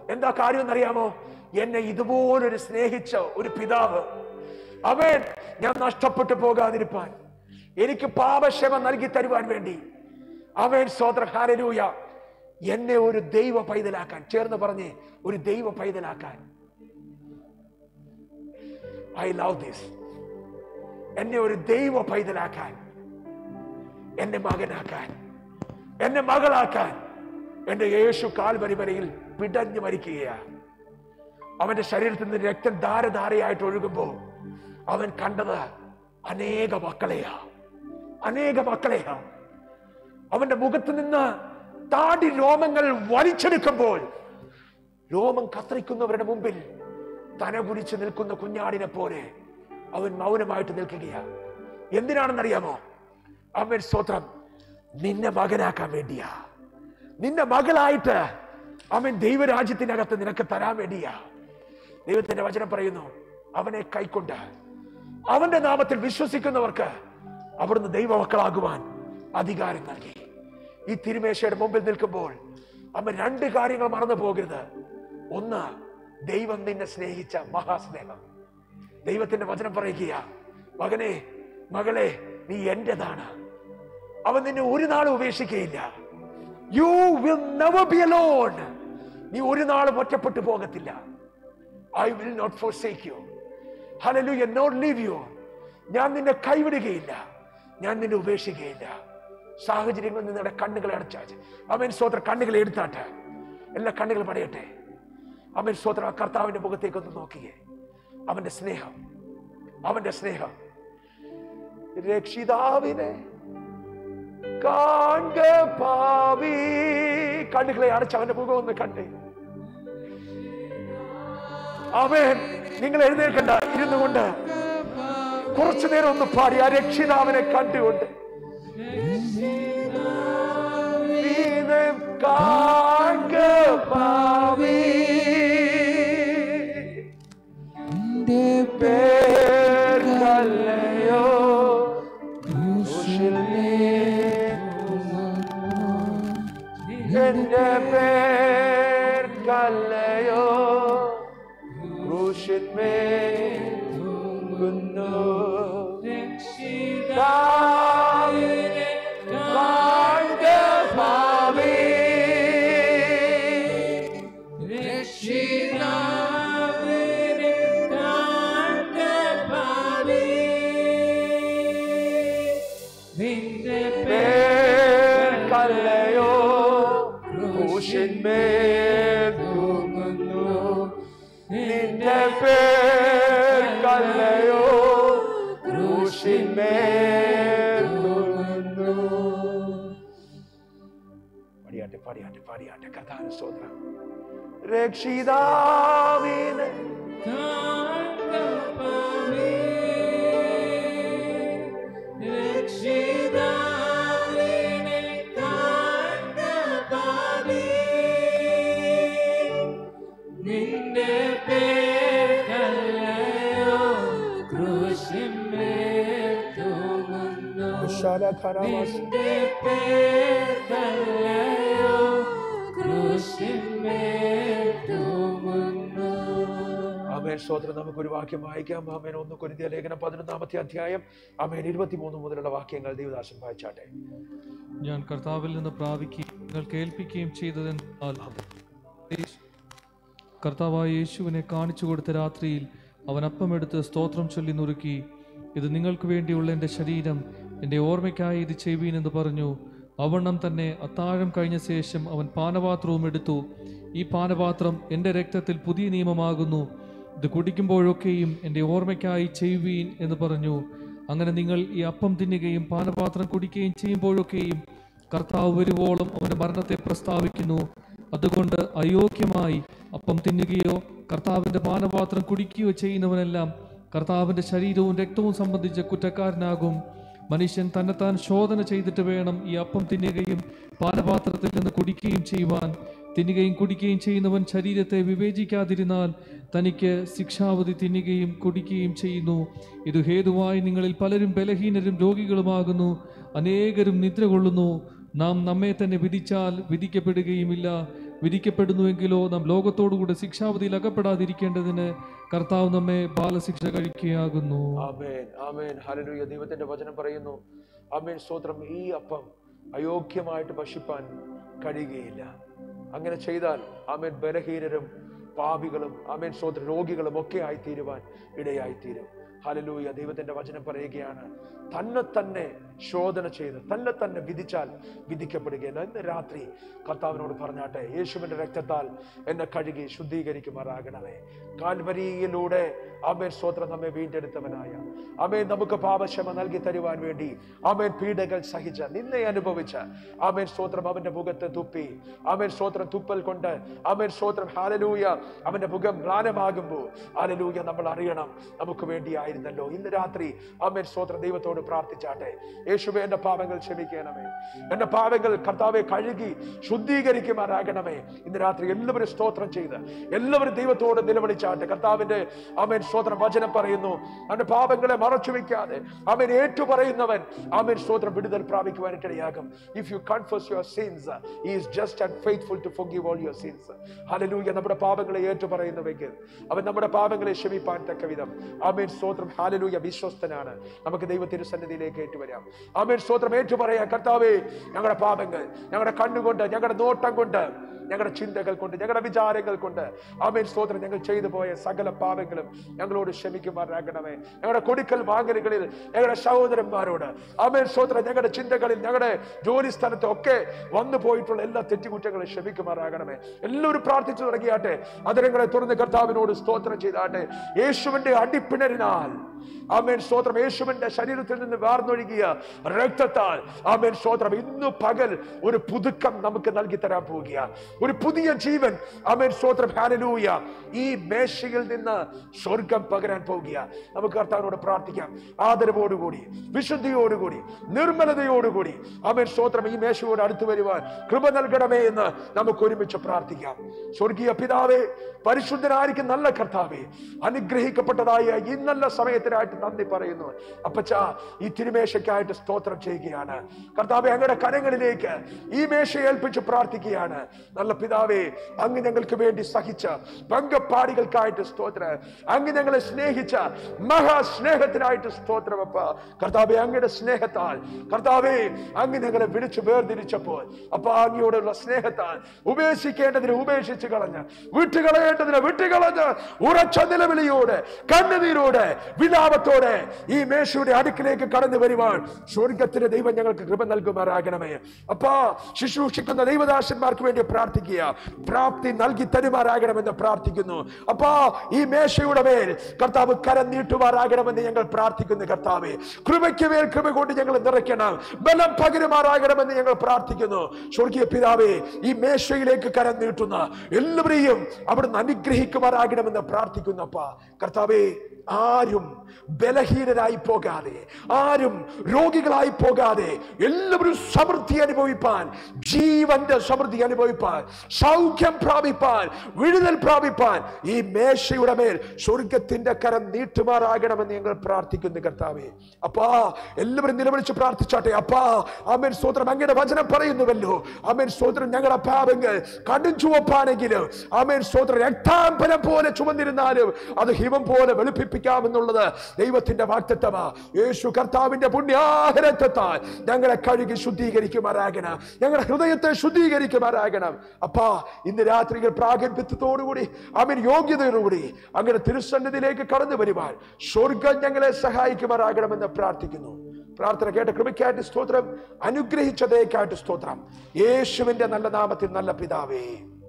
എന്താ കാര്യം എന്നറിയാമോ എന്നെ ഇതുപോലൊരു സ്നേഹിച്ച ഒരു പിതാവ് അവൻ ഞാൻ നഷ്ടപ്പെട്ടു പോകാതിരിപ്പാൻ എനിക്ക് പാപക്ഷമ നൽകി തരുവാൻ വേണ്ടി അവൻ സ്വോത്ര ഹാരലൂയ എന്നെ ഒരു ദൈവ പൈതലാക്കാൻ ചേർന്ന് പറഞ്ഞ് ഒരു ദൈവ പൈതലാക്കാൻ ഐ ലവ് ദിസ് എന്നെ ഒരു ദൈവ പൈതലാക്കാൻ എന്നെ മകനാക്കാൻ എന്നെ മകളാക്കാൻ എന്റെ യേശു കാൽവരി വരയിൽ പിടഞ്ഞു മരിക്കുകയാണ് അവന്റെ ശരീരത്തിൽ നിന്ന് രക്തം ധാരധാരയായിട്ട് ഒഴുകുമ്പോൾ അവൻ കണ്ടത് അനേക മക്കളെയാ അനേക മക്കളെയാ അവന്റെ മുഖത്ത് നിന്ന് താടി രോമങ്ങൾ വലിച്ചെടുക്കുമ്പോൾ രോമം കത്തിരിക്കുന്നവരുടെ മുമ്പിൽ തന കുരിച്ച് നിൽക്കുന്ന കുഞ്ഞാടിനെ പോലെ അവൻ മൗനമായിട്ട് നിൽക്കുകയാ എന്തിനാണെന്നറിയാമോ അവൻ സ്വത്രം നിന്നെ മകനാക്കാൻ വേണ്ടിയാ നിന്നെ മകളായിട്ട് അവൻ ദൈവരാജ്യത്തിനകത്ത് നിനക്ക് തരാൻ വേണ്ടിയാ ദൈവത്തിന്റെ വചനം പറയുന്നു അവനെ കൈക്കൊണ്ട് അവന്റെ നാമത്തിൽ വിശ്വസിക്കുന്നവർക്ക് അവിടുന്ന് ദൈവമക്കളാകുവാൻ അധികാരം നൽകി ഈ തിരുമേശയുടെ മുമ്പിൽ നിൽക്കുമ്പോൾ അവൻ രണ്ട് കാര്യങ്ങൾ മറന്നു പോകരുത് ഒന്ന് ദൈവം നിന്നെ സ്നേഹിച്ച മഹാസ്നേഹം ദൈവത്തിന്റെ വചനം പറയുക മകനെ മകളെ നീ എന്റേതാണ് അവൻ നിന്നെ ഒരു നാളും ഉപേക്ഷിക്കുകയില്ല you will never be alone നീ ഒരു നാളും ഒറ്റപ്പെട്ടു പോകത്തില്ല I will not forsake you hallelujah not leave you ഞാൻ നിന്നെ കൈവിടുകയില്ല ഞാൻ നിന്നെ ഉപേക്ഷിക്കുകയില്ല സാഹചര്യങ്ങളിൽ നിങ്ങളുടെ കണ്ണുകളെ അടച്ചാച്ച് അവൻ സ്വോത്ര കണ്ണുകളെ എടുത്താട്ടെ എല്ലാ കണ്ണുകൾ പടയട്ടെ അവൻ സ്വോത്ര ആ കർത്താവിന്റെ മുഖത്തേക്ക് ഒന്ന് നോക്കിയേ അവന്റെ സ്നേഹം അവന്റെ സ്നേഹം രക്ഷിതാവിനെ കാൺക പാവി കണ്ണുകളെ അടച്ച് അവന്റെ മുഖം ഒന്ന് കണ്ടേ അവൻ നിങ്ങൾ എഴുന്നേൽക്കണ്ട ഇരുന്നു കൊണ്ട് കുറച്ചു നേരം ഒന്ന് പാടി ആ രക്ഷിതാവിനെ കണ്ടുകൊണ്ട് നീനെ കാൺക പാവി പേർക്കല്ലയോ ക്രൂശിൽ നീ എന്റെ പേർക്കല്ലയോ ക്രൂശിന്മേൽ തൂങ്ങുന്നു രക്ഷിതാവിനെ കാൺക ഭാവി രക്ഷിതാവിനെ കാൺക ഭാവി. നിന്റെ പേർക്കല്ലയോ ക്രൂശിന്മേൽ തൂങ്ങുന്നു നിന്റെ പേർക്കല്ലയോ ക്രൂശിന്മേൽ തൂങ്ങുന്നു പാടിയാട്ടെ പാടിയാട്ടെ പാടിയാട്ടെ കഥാന സ്തോത്രം രക്ഷിതാവിനെ കാൺക ഭാവി. രക്ഷിതാവിനെ കാൺക ഭാവി. നിന്റെ പേർക്കല്ലയോ ക്രൂശിന്മേൽ തൂങ്ങുന്നു നിന്റെ പേർക്കല്ലയോ ക്രൂശിന്മേൽ തൂങ്ങുന്നു ആമേൻ സ്തോത്രം നമുക്ക് ഒരു വാക്യം വായിക്കാം ആമേൻ ഒന്ന് കൊരിന്തിയ ലേഖനം പതിനൊന്നാമത്തെ അധ്യായം ആമേൻ ഇരുപത്തിമൂന്ന് മുതലുള്ള വാക്യങ്ങൾ ദേവദാസൻ വായിച്ചാട്ടെ ഞാൻ കർത്താവിൽ നിന്ന് പ്രാപിക്കുകയും നിങ്ങൾ കേൾപ്പിക്കുകയും ചെയ്തതെന്നാൽ കർത്താവായ യേശുവിനെ കാണിച്ചു കൊടുത്ത രാത്രിയിൽ അവൻ അപ്പമെടുത്ത് സ്തോത്രം ചൊല്ലി നുറുക്കി ഇത് നിങ്ങൾക്ക് വേണ്ടിയുള്ള എൻ്റെ ശരീരം എൻ്റെ ഓർമ്മയ്ക്കായി ഇത് ചെയ്യുവീൻ എന്ന് പറഞ്ഞു അവണ്ണം തന്നെ അത്താഴം കഴിഞ്ഞ ശേഷം അവൻ പാനപാത്രവും എടുത്തു ഈ പാനപാത്രം എൻ്റെ രക്തത്തിൽ പുതിയ നിയമമാകുന്നു ഇത് കുടിക്കുമ്പോഴൊക്കെയും എൻ്റെ ഓർമ്മയ്ക്കായി ചെയ്യുവീൻ എന്ന് പറഞ്ഞു അങ്ങനെ നിങ്ങൾ ഈ അപ്പം തിന്നുകയും പാനപാത്രം കുടിക്കുകയും ചെയ്യുമ്പോഴൊക്കെയും കർത്താവ് വരുവോളം അവന്റെ മരണത്തെ പ്രസ്താവിക്കുന്നു അതുകൊണ്ട് അയോഗ്യമായി അപ്പം തിന്നുകയോ കർത്താവിന്റെ പാനപാത്രം കുടിക്കുകയോ ചെയ്യുന്നവനെല്ലാം കർത്താവിന്റെ ശരീരവും രക്തവും സംബന്ധിച്ച് കുറ്റക്കാരനാകും മനുഷ്യൻ തന്നെത്താൻ ശോധന ചെയ്തിട്ട് വേണം ഈ അപ്പം തിന്നുകയും പാനപാത്രത്തിൽ നിന്ന് കുടിക്കുകയും ചെയ്യുവാൻ തിന്നുകയും കുടിക്കുകയും ചെയ്യുന്നവൻ ശരീരത്തെ വിവേചിക്കാതിരുന്നാൽ തനിക്ക് ശിക്ഷാവധി തിന്നുകയും കുടിക്കുകയും ചെയ്യുന്നു ഇത് ഹേതുവായി നിങ്ങളിൽ പലരും ബലഹീനരും രോഗികളുമാകുന്നു അനേകരും നിദ്ര കൊള്ളുന്നു നാം നമ്മെ തന്നെ വിധിച്ചാൽ വിധിക്കപ്പെടുകയുമില്ല വിധിക്കപ്പെടുന്നുവെങ്കിലോ നാം ലോകത്തോടുകൂടെ ശിക്ഷാവധിയിൽ അകപ്പെടാതിരിക്കേണ്ടതിന് കർത്താവ് നമ്മെ ബാലശിക്ഷ കഴിക്കുകയാകുന്നു ആമേൻ ആമേൻ ഹല്ലേലൂയ ദൈവത്തിന്റെ വചനം പറയുന്നു ആമേൻ സ്തോത്രം ഈ അപ്പം അയോഗ്യമായിട്ട് ഭക്ഷിപ്പാൻ കഴിയുകയില്ല അങ്ങനെ ചെയ്താൽ ആമേൻ ബലഹീനരും പാപികളും ആമേൻ സ്തോത്ര രോഗികളും ഒക്കെ ആയിത്തീരുവാൻ ഇടയായിത്തീരും ഹല്ലേലൂയ ദൈവത്തിന്റെ വചനം പറയുകയാണ് തന്നെ തന്നെ ശോധന ചെയ്ത് തന്നെ തന്നെ വിധിച്ചാൽ വിധിക്കപ്പെടുകയില്ല ഇന്ന് രാത്രി കർത്താവിനോട് പറഞ്ഞാട്ടെ യേശുവിന്റെ രക്തത്താൽ എന്നെ കഴുകി ശുദ്ധീകരിക്കുമാറാകണമേ കാൽവരിയിലൂടെ ആമേൻ സ്തോത്രം നമ്മെ വീണ്ടെടുത്തവനായ ആമേൻ നമുക്ക് പാപക്ഷമ നൽകി തരുവാൻ വേണ്ടി ആമേൻ പീഡകൾ സഹിച്ച നിന്നെ അനുഭവിച്ച ആമേൻ സ്തോത്രം അവന്റെ മുഖത്ത് തുപ്പി ആമേൻ സ്തോത്രം തുപ്പൽ കൊണ്ട് ആമേൻ സ്തോത്രം ഹാലലൂയ അവന്റെ മുഖം മ്ലാനമാകുമ്പോൾ ഹാലലൂയ നമ്മൾ അറിയണം നമുക്ക് വേണ്ടിയായിരുന്നല്ലോ ഇന്ന് രാത്രി ആമേൻ സ്തോത്രം ദൈവത്തോട് പ്രാർത്ഥിച്ചാട്ടെ യേശുവേ എന്റെ പാപങ്ങൾ ക്ഷമിക്കണമേ എന്റെ പാപങ്ങൾ കർത്താവെ കഴുകി ശുദ്ധീകരിക്കുമാറാകണമേ ഇന്ന് രാത്രി എല്ലാവരും സ്തോത്രം ചെയ്ത് എല്ലാവരും ദൈവത്തോട് നിലവിളിച്ചാട്ടെ കർത്താവിന്റെ ആമേൻ സ്തോത്രം വചനം പറയുന്നു അവന്റെ പാപങ്ങളെ മറച്ചു വെക്കാതെ അവൻ ഏറ്റു പറയുന്നവൻ ആമേൻ സ്തോത്രം വിടുതൽ പ്രാപിക്കുവാനിടയാകും if you confess your sins is just and faithful to forgive all your sins ഹല്ലേലൂയ നമ്മുടെ പാപങ്ങളെ ഏറ്റു പറയുന്നുവെങ്കിൽ അവൻ നമ്മുടെ പാപങ്ങളെ ക്ഷമിപ്പാൻ തക്ക വിധം ആമേൻ സ്തോത്രം ഹാലലൂയ വിശ്വസ്തനാണ് നമുക്ക് ദൈവത്തിന്റെ സന്നിധിയിലേക്ക് ഏറ്റുവരാം ആമേൻ സ്തോത്രം ഏറ്റു പറയാം കർത്താവേ ഞങ്ങളുടെ പാപങ്ങൾ ഞങ്ങളുടെ കണ്ണുകൊണ്ട് ഞങ്ങളുടെ നോട്ടം കൊണ്ട് ഞങ്ങളുടെ ചിന്തകൾ കൊണ്ട് ഞങ്ങളുടെ വിചാരങ്ങൾ കൊണ്ട് ആമേൻ സ്തോത്രം ഞങ്ങൾ ചെയ്തു പോയ സകല പാപങ്ങളും ഞങ്ങളോട് ക്ഷമിക്കുമാറാകണമേ ഞങ്ങളുടെ കൊടുക്കൽ വാങ്ങലുകളിൽ ഞങ്ങളുടെ സഹോദരന്മാരോട് ആമേൻ സ്തോത്രം ഞങ്ങളുടെ ചിന്തകളിൽ ഞങ്ങളുടെ ജോലി സ്ഥലത്തും ഒക്കെ വന്നു പോയിട്ടുള്ള എല്ലാ തെറ്റുകുറ്റങ്ങളും ക്ഷമിക്കുമാറാകണമേ എല്ലാവരും പ്രാർത്ഥിച്ചു തുടങ്ങിയാട്ടെ അതിരങ്ങളെ തുറന്ന് കർത്താവിനോട് സ്തോത്രം ചെയ്താട്ടെ യേശുവിന്റെ അടിപ്പിണരിനാൽ ആമേൻ സ്തോത്രം യേശുവിന്റെ ശരീരത്തിൽ നിന്ന് വാർന്നൊഴുകിയ രക്തത്താൽ ആമേൻ സ്തോത്രം ഇന്നു പകൽ ഒരു പുതുക്കം നമുക്ക് നൽകി തരാൻ പോവുക ഒരു പുതിയ ജീവൻ ആമേൻ സ്തോത്രം ഹാലലൂയ ഈ മേശയിൽ നിന്ന് സ്വർഗം പകരാൻ പോവുക നമുക്ക് കർത്താവിനോട് പ്രാർത്ഥിക്കാം ആദരവോടുകൂടി വിശുദ്ധിയോടുകൂടി നിർമ്മലതയോടുകൂടി ആമേൻ സ്തോത്രം ഈ മേശയോട് അടുത്തു വരുവാൻ കൃപ നൽകണമേ എന്ന് നമുക്ക് ഒരുമിച്ച് പ്രാർത്ഥിക്കാം സ്വർഗീയ പിതാവേ പരിശുദ്ധനായിരിക്കും നല്ല കർത്താവേ അനുഗ്രഹിക്കപ്പെട്ടതായ ഈ നല്ല സമയത്തിനായിട്ട് നന്ദി പറയുന്നു അപ്പച്ച ഈ തിരുമേശയ്ക്കായിട്ട് സ്തോത്രം ചെയ്യുകയാണ് കർത്താവെ അങ്ങയുടെ കരങ്ങളിലേക്ക് ഈ മേശ ഏൽപ്പിച്ച് പ്രാർത്ഥിക്കുകയാണ് നല്ല പിതാവേ അങ്ങ് ഞങ്ങൾക്ക് വേണ്ടി സഹിച്ച പങ്കപ്പാടികൾക്കായിട്ട് സ്തോത്രം അങ്ങ് ഞങ്ങളെ സ്നേഹിച്ച മഹാസ്നേഹത്തിനായിട്ട് സ്തോത്രമപ്പ കർത്താവെ അങ്ങയുടെ സ്നേഹത്താൽ കർത്താവെ അങ്ങ് ഞങ്ങളെ വിളിച്ചു വേർതിരിച്ചപ്പോൾ അപ്പൊ അങ്ങയോടുള്ള സ്നേഹത്താൽ ഉപേക്ഷിക്കേണ്ടതിന് ഉപേക്ഷിച്ച് കളഞ്ഞ് വിട്ടുകളയേണ്ടതിന് വിട്ടുകളഞ്ഞ് ഉറച്ച നിലവിളിയോടെ കണ്ണുനീരോടെ വിലാപത്തോടെ ഈ മേശയുടെ അടുക്കിലേക്ക് കടന്നു വരുവാൻ സ്വർഗത്തിന്റെ ദൈവം ഞങ്ങൾക്ക് കൃപ നൽകുമാറാകണമേ അപ്പാ ശുശ്രൂഷിക്കുന്ന ദൈവദാസന്മാർക്ക് വേണ്ടി പ്രാർത്ഥിക്കുക പ്രാപ്തി നൽകി തരുമാറാകണമെന്ന് പ്രാർത്ഥിക്കുന്നു അപ്പാ ഈ മേശയുടെ മേൽ കർത്താവ് കരം നീട്ടുമാറാകണമെന്ന് ഞങ്ങൾ പ്രാർത്ഥിക്കുന്നു കർത്താവെ കൃപയ്ക്ക് മേൽ കൃപ കൊണ്ട് ഞങ്ങൾ നിറയ്ക്കണം ബലം പകരുമാറാകണമെന്ന് ഞങ്ങൾ പ്രാർത്ഥിക്കുന്നു സ്വർഗീയ പിതാവേ ഈ മേശയിലേക്ക് കരം നീട്ടുന്ന എല്ലാവരെയും അവിടുന്ന് അനുഗ്രഹിക്കുമാറാകണമെന്ന് പ്രാർത്ഥിക്കുന്നു അപ്പ കർത്താവേ ആരും ബലഹീനരായി പോകാതെ ആരും രോഗികളായി പോകാതെ എല്ലാവരും സമൃദ്ധി അനുഭവിപ്പാൻ ജീവന്റെ സമൃദ്ധി അനുഭവിപ്പാൻ സൗഖ്യം പ്രാപിപ്പാൻ വിടുതൽ പ്രാപിപ്പാൻ ഈ മേശയുടെ മേൽ സ്വർഗത്തിന്റെ കരം നീട്ടുമാറാകണമെന്ന് ഞങ്ങൾ പ്രാർത്ഥിക്കുന്നു കർത്താവേ അപ്പാ എല്ലാവരും നിലവിളിച്ച് പ്രാർത്ഥിച്ചാട്ടെ അപ്പാ അമേൻ സ്തോത്രം അങ്ങയുടെ വചനം പറയുന്നുവല്ലോ അമേൻ സ്തോത്രം ഞങ്ങളുടെ പാപങ്ങൾ കടും ചുവപ്പാണെങ്കിലും അമേൻ സ്തോത്രം രക്താംബരം പോലെ ചുമന്നിരുന്നാലും അത് ഹിമം പോലെ വെളുപ്പിപ്പിക്കാമെന്നുള്ളത് ദൈവത്തിന്റെ വാക്തത്വമാ യേശു കർത്താവിന്റെ പുണ്യാഹരത്വത്താൽ ഞങ്ങളെ കഴുകി ശുദ്ധീകരിക്കുമാറാകണം ഞങ്ങളുടെ ഹൃദയത്തെ ശുദ്ധീകരിക്കുമാറാകണം അപ്പാ ഇന്ന് രാത്രികൾ പ്രാഗൽഭ്യത്തോടുകൂടി അവൻ യോഗ്യതയോടുകൂടി അങ്ങനെ തിരുസന്നിധിയിലേക്ക് കടന്നു വരുവാൻ സ്വർഗം ഞങ്ങളെ സഹായിക്കുമാറാകണമെന്ന് പ്രാർത്ഥിക്കുന്നു പ്രാർത്ഥന കേട്ട കൃപയ്ക്കായിട്ട് സ്തോത്രം അനുഗ്രഹിച്ചതേക്കായിട്ട് സ്തോത്രം യേശുവിന്റെ നല്ല നാമത്തിൽ നല്ല പിതാവേ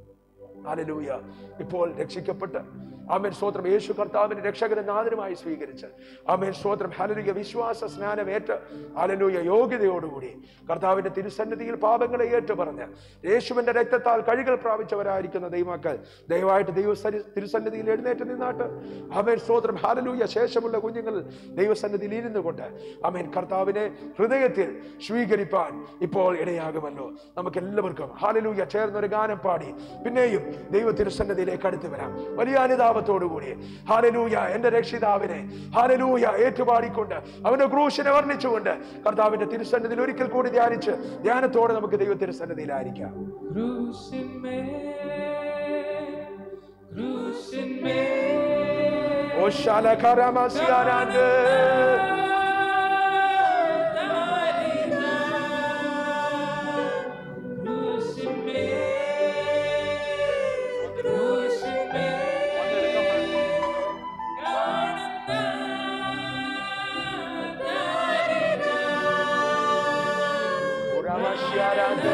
ഹല്ലേലൂയ ഇപ്പോൾ രക്ഷിക്കപ്പെട്ട് ആമേൻ സ്തോത്രം യേശു കർത്താവിന്റെ രക്ഷകനും നാഥനുമായി സ്വീകരിച്ച് ആമേൻ സ്തോത്രം ഹല്ലേലൂയ വിശ്വാസ സ്നാനമേറ്റ് ഹല്ലേലൂയ യോഗ്യതയോടുകൂടി കർത്താവിന്റെ തിരുസന്നിധിയിൽ പാപങ്ങളെ ഏറ്റുപറഞ്ഞ് യേശുവിന്റെ രക്തത്താൽ കഴുകൽ പ്രാപിച്ചവരായിരിക്കുന്ന ദൈവമക്കൾ ദയവായിട്ട് ദൈവ തിരുസന്നിധിയിൽ എഴുന്നേറ്റ് നിന്നാട്ട് ആമേൻ സ്തോത്രം ഹല്ലേലൂയ ശേഷമുള്ള കുഞ്ഞുങ്ങൾ ദൈവസന്നിധിയിൽ ഇരുന്നു കൊണ്ട് ആമേൻ കർത്താവിനെ ഹൃദയത്തിൽ സ്വീകരിപ്പാൻ ഇപ്പോൾ ഇടയാകുമല്ലോ നമുക്ക് എല്ലാവർക്കും ഹാലലൂയ ചേർന്നൊരു ഗാനം പാടി പിന്നെയും ദൈവ തിരുസന്നതിയിലേക്ക് അടുത്ത് വരാം വലിയ അനുതാപത്തോടുകൂടി ഹാലലൂയ എന്റെ രക്ഷിതാവിനെ ഹാലലൂയ ഏറ്റുപാടിക്കൊണ്ട് അവന്റെ ക്രൂശിനെ വർണ്ണിച്ചുകൊണ്ട് കർത്താവിന്റെ തിരുസന്നതിയിൽ ഒരിക്കൽ കൂടി ധ്യാനിച്ച് ധ്യാനത്തോടെ നമുക്ക് ദൈവ തിരുസന്നതിയിലായിരിക്കാം ഓ ശാലകരമസ്യാനാണ്ട് ഉറമശ്യാരാണ്ട്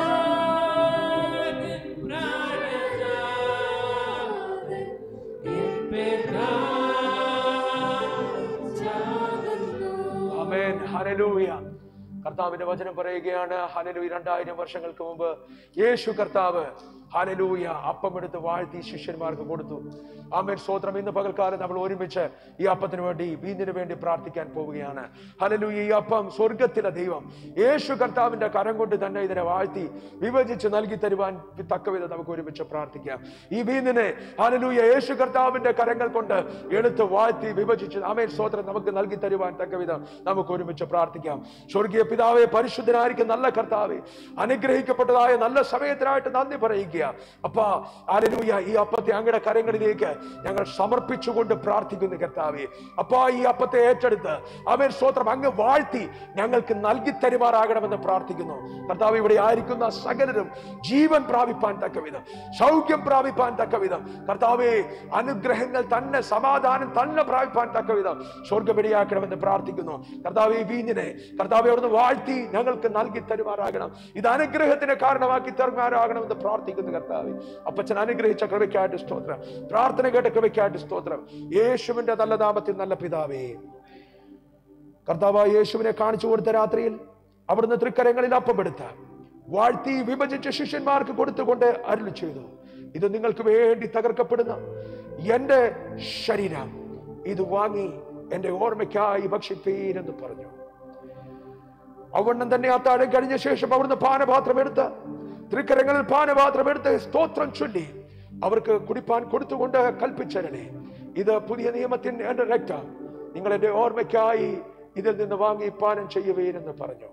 ആമേൻ ഹല്ലേലൂയ കർത്താവിന്റെ വചനം പറയുകയാണ് ഹലലൂയ രണ്ടായിരം വർഷങ്ങൾക്ക് മുമ്പ് യേശു കർത്താവ് ഹലലൂയ അപ്പം എടുത്ത് വാഴ്ത്തി ശിഷ്യന്മാർക്ക് കൊടുത്തു ആമേൻ സ്തോത്രം ഇന്ന് പകൽക്കാലം നമ്മൾ ഒരുമിച്ച് ഈ അപ്പത്തിന് വേണ്ടി വീഞ്ഞിന് വേണ്ടി പ്രാർത്ഥിക്കാൻ പോവുകയാണ് ഹലലൂയ ഈ അപ്പം സ്വർഗത്തിലെ ദൈവം യേശു കർത്താവിന്റെ കരം കൊണ്ട് തന്നെ ഇതിനെ വാഴ്ത്തി വിഭജിച്ച് നൽകി തരുവാൻ തക്കവിധം നമുക്ക് ഒരുമിച്ച് പ്രാർത്ഥിക്കാം ഈ വീഞ്ഞിനെ ഹലലൂയ യേശു കർത്താവിന്റെ കരങ്ങൾ കൊണ്ട് എടുത്ത് വാഴ്ത്തി വിഭജിച്ച് ആമേൻ സ്തോത്രം നമുക്ക് നൽകി തരുവാൻ തക്കവിധം നമുക്ക് ഒരുമിച്ച് പ്രാർത്ഥിക്കാം സ്വർഗീയ പിതാവെ പരിശുദ്ധനായിരിക്കും നല്ല കർത്താവെ അനുഗ്രഹിക്കപ്പെട്ടതായ നല്ല സമയത്തിനായിട്ട് നന്ദി പറയുക അപ്പാ ഹല്ലേലൂയ ഈ അപ്പത്തെ അങ്ങയുടെ കരങ്ങളിലേക്ക് ഞങ്ങൾ സമർപ്പിച്ചുകൊണ്ട് പ്രാർത്ഥിക്കുന്നു കർത്താവെ അപ്പാ ഈ അപ്പത്തെ ഏറ്റെടുത്ത് അവൻ സ്വത്രം അങ്ങ് വാഴ്ത്തി ഞങ്ങൾക്ക് നൽകി തരുമാറാകണമെന്ന് പ്രാർത്ഥിക്കുന്നു കർത്താവ് ഇവിടെ ആയിരിക്കുന്ന സകലരും ജീവൻ പ്രാപിപ്പാൻ തക്കവിധം സൗഖ്യം പ്രാപിപ്പാൻ തക്കവിധം കർത്താവെ അനുഗ്രഹങ്ങൾ തന്നെ സമാധാനം തന്നെ പ്രാപിപ്പാൻ തക്കവിധം സ്വർഗമിടിയാക്കണമെന്ന് പ്രാർത്ഥിക്കുന്നു കർത്താവ് ഈ വീഞ്ഞിനെ കർത്താവ് അവിടുന്ന് വാഴ്ത്തി ഞങ്ങൾക്ക് നൽകി തരുമാറാകണം ഇത് അനുഗ്രഹത്തിന് കാരണമാക്കി തരുമാറാകണമെന്ന് പ്രാർത്ഥിക്കുന്നു കർത്താവ് അപ്പച്ചൻ അനുഗ്രഹിച്ച കൃപയ്ക്കായിട്ട് സ്തോത്രം പ്രാർത്ഥന കേട്ട കൃപയ്ക്കായിട്ട് സ്തോത്രം യേശുവിന്റെ നല്ല നാമത്തിൽ നല്ല പിതാവേ കർത്താവ് യേശുവിനെ കാണിച്ചു കൊടുത്ത രാത്രിയിൽ അവിടുന്ന് തൃക്കരങ്ങളിൽ അപ്പമെടുത്ത വാഴ്ത്തി വിഭജിച്ച ശിഷ്യന്മാർക്ക് കൊടുത്തുകൊണ്ട് അരുളി ചെയ്തു ഇത് നിങ്ങൾക്ക് വേണ്ടി തകർക്കപ്പെടുന്ന എന്റെ ശരീരം ഇത് വാങ്ങി എന്റെ ഓർമ്മയ്ക്കായി ഭക്ഷിപ്പീരെന്ന് പറഞ്ഞു അവണ്ണം തന്നെ അത്താഴം കഴിഞ്ഞ ശേഷം അവിടുന്ന് പാനപാത്രം എടുത്ത് തൃക്കരങ്ങളിൽ പാനപാത്രം എടുത്ത് സ്തോത്രം ചൊല്ലി അവർക്ക് കുടിപ്പാൻ കൊടുത്തുകൊണ്ട് കൽപ്പിച്ചരളെ ഇത് പുതിയ നിയമത്തിൻ എന്റെ രക്തം നിങ്ങൾ എന്റെ ഓർമ്മയ്ക്കായി ഇതിൽ നിന്ന് വാങ്ങി പാനം ചെയ്യുവീരെന്ന് പറഞ്ഞു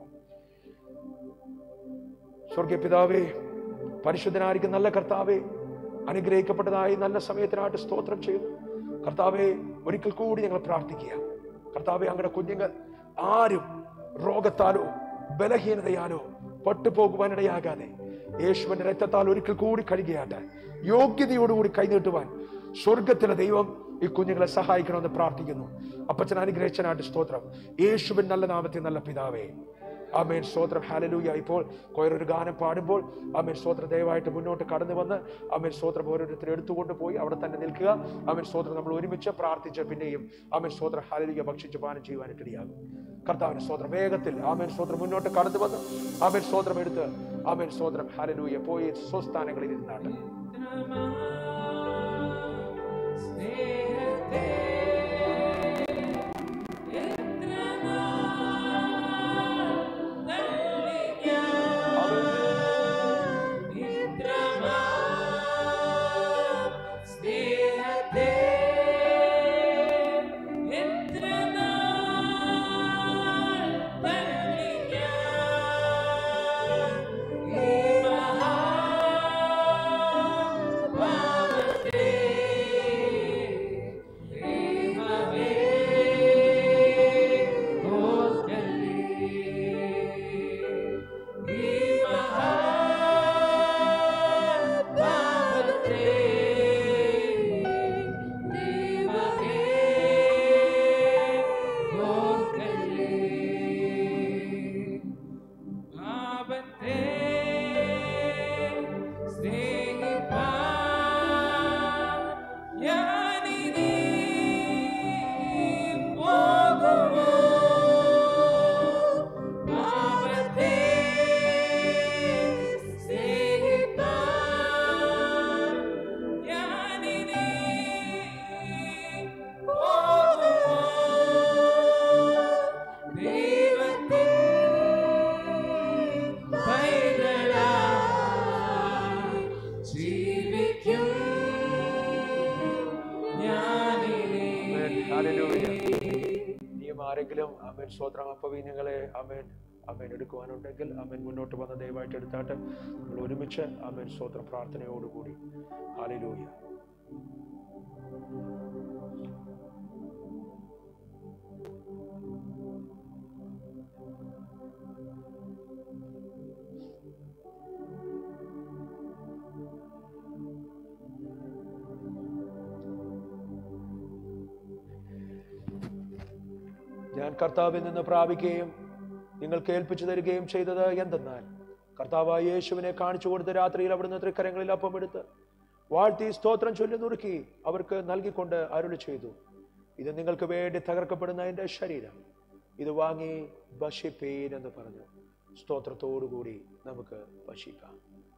സ്വർഗീയ പിതാവേ പരിശുദ്ധനായിരിക്കും നല്ല കർത്താവേ അനുഗ്രഹിക്കപ്പെട്ടതായി നല്ല സമയത്തിനായിട്ട് സ്തോത്രം ചെയ്തു കർത്താവെ ഒരിക്കൽ കൂടി ഞങ്ങൾ പ്രാർത്ഥിക്കുക കർത്താവെ ഞങ്ങളുടെ കുഞ്ഞുങ്ങൾ ആരും രോഗത്താലോ ബലഹീനതയാലോ പട്ടുപോകുവാനിടയാകാതെ യേശുവിന്റെ രക്തത്താൽ ഒരിക്കൽ കൂടി കഴുകിയാട്ടെ യോഗ്യതയോടുകൂടി കൈനീട്ടുവാൻ സ്വർഗത്തിലെ ദൈവം ഈ കുഞ്ഞുങ്ങളെ സഹായിക്കണമെന്ന് പ്രാർത്ഥിക്കുന്നു അപ്പച്ചൻ അനുഗ്രഹിച്ചനായിട്ട് സ്തോത്രം യേശുവിൻ നല്ല നാമത്തിൽ നല്ല പിതാവേ ആമേൻ സ്തോത്രം ഹാലലൂയ ഇപ്പോൾ കൊയറൊരു ഗാനം പാടുമ്പോൾ ആമേൻ സ്തോത്രം ദയവായിട്ട് മുന്നോട്ട് കടന്നു വന്ന് ആമേൻ സ്തോത്രം ഓരോരുത്തർ എടുത്തുകൊണ്ട് പോയി അവിടെ തന്നെ നിൽക്കുക ആമേൻ സ്തോത്രം നമ്മൾ ഒരുമിച്ച് പ്രാർത്ഥിച്ച് പിന്നെയും ആമേൻ സ്തോത്രം ഹാലലൂയ ഭക്ഷിച്ച് പാനം ചെയ്യുവാനായിട്ട് ഇടയാകും കർത്താവിന് സ്തോത്രം വേഗത്തിൽ ആമേൻ സ്തോത്രം മുന്നോട്ട് കടന്നു വന്ന് ആമേൻ സ്തോത്രം എടുത്ത് ആമേൻ സ്തോത്രം ഹാലലൂയ പോയി സ്വസ്ഥാനങ്ങളിൽ ഇരുന്നാട്ട് Wow. ആരെങ്കിലും അമേൻ സ്വോത്രം അപ്പവീനങ്ങളെ അമേൻ അമേൻ എടുക്കുവാനുണ്ടെങ്കിൽ അമേൻ മുന്നോട്ട് വന്ന് ദയവായിട്ട് എടുത്താട്ട് നമ്മൾ ഒരുമിച്ച് അമേൻ സ്വോത്രം പ്രാർത്ഥനയോടുകൂടി ഹാലലൂയ ഞാൻ കർത്താവിൽ നിന്ന് പ്രാപിക്കുകയും നിങ്ങൾക്ക് ഏൽപ്പിച്ചു തരികയും ചെയ്തത് എന്തെന്നാൽ കർത്താവായ യേശുവിനെ കാണിച്ചു കൊടുത്ത രാത്രിയിൽ അവിടുന്ന് തൃക്കരങ്ങളിൽ അപ്പം എടുത്ത് വാഴ്ത്തി സ്തോത്രം ചൊല്ലി നുറുക്കി അവർക്ക് നൽകിക്കൊണ്ട് അരുളി ചെയ്തു ഇത് നിങ്ങൾക്ക് വേണ്ടി തകർക്കപ്പെടുന്ന എൻ്റെ ശരീരം ഇത് വാങ്ങി ഭക്ഷിപ്പീൻ എന്ന് പറഞ്ഞു സ്തോത്രത്തോടുകൂടി നമുക്ക് ഭക്ഷിക്കാം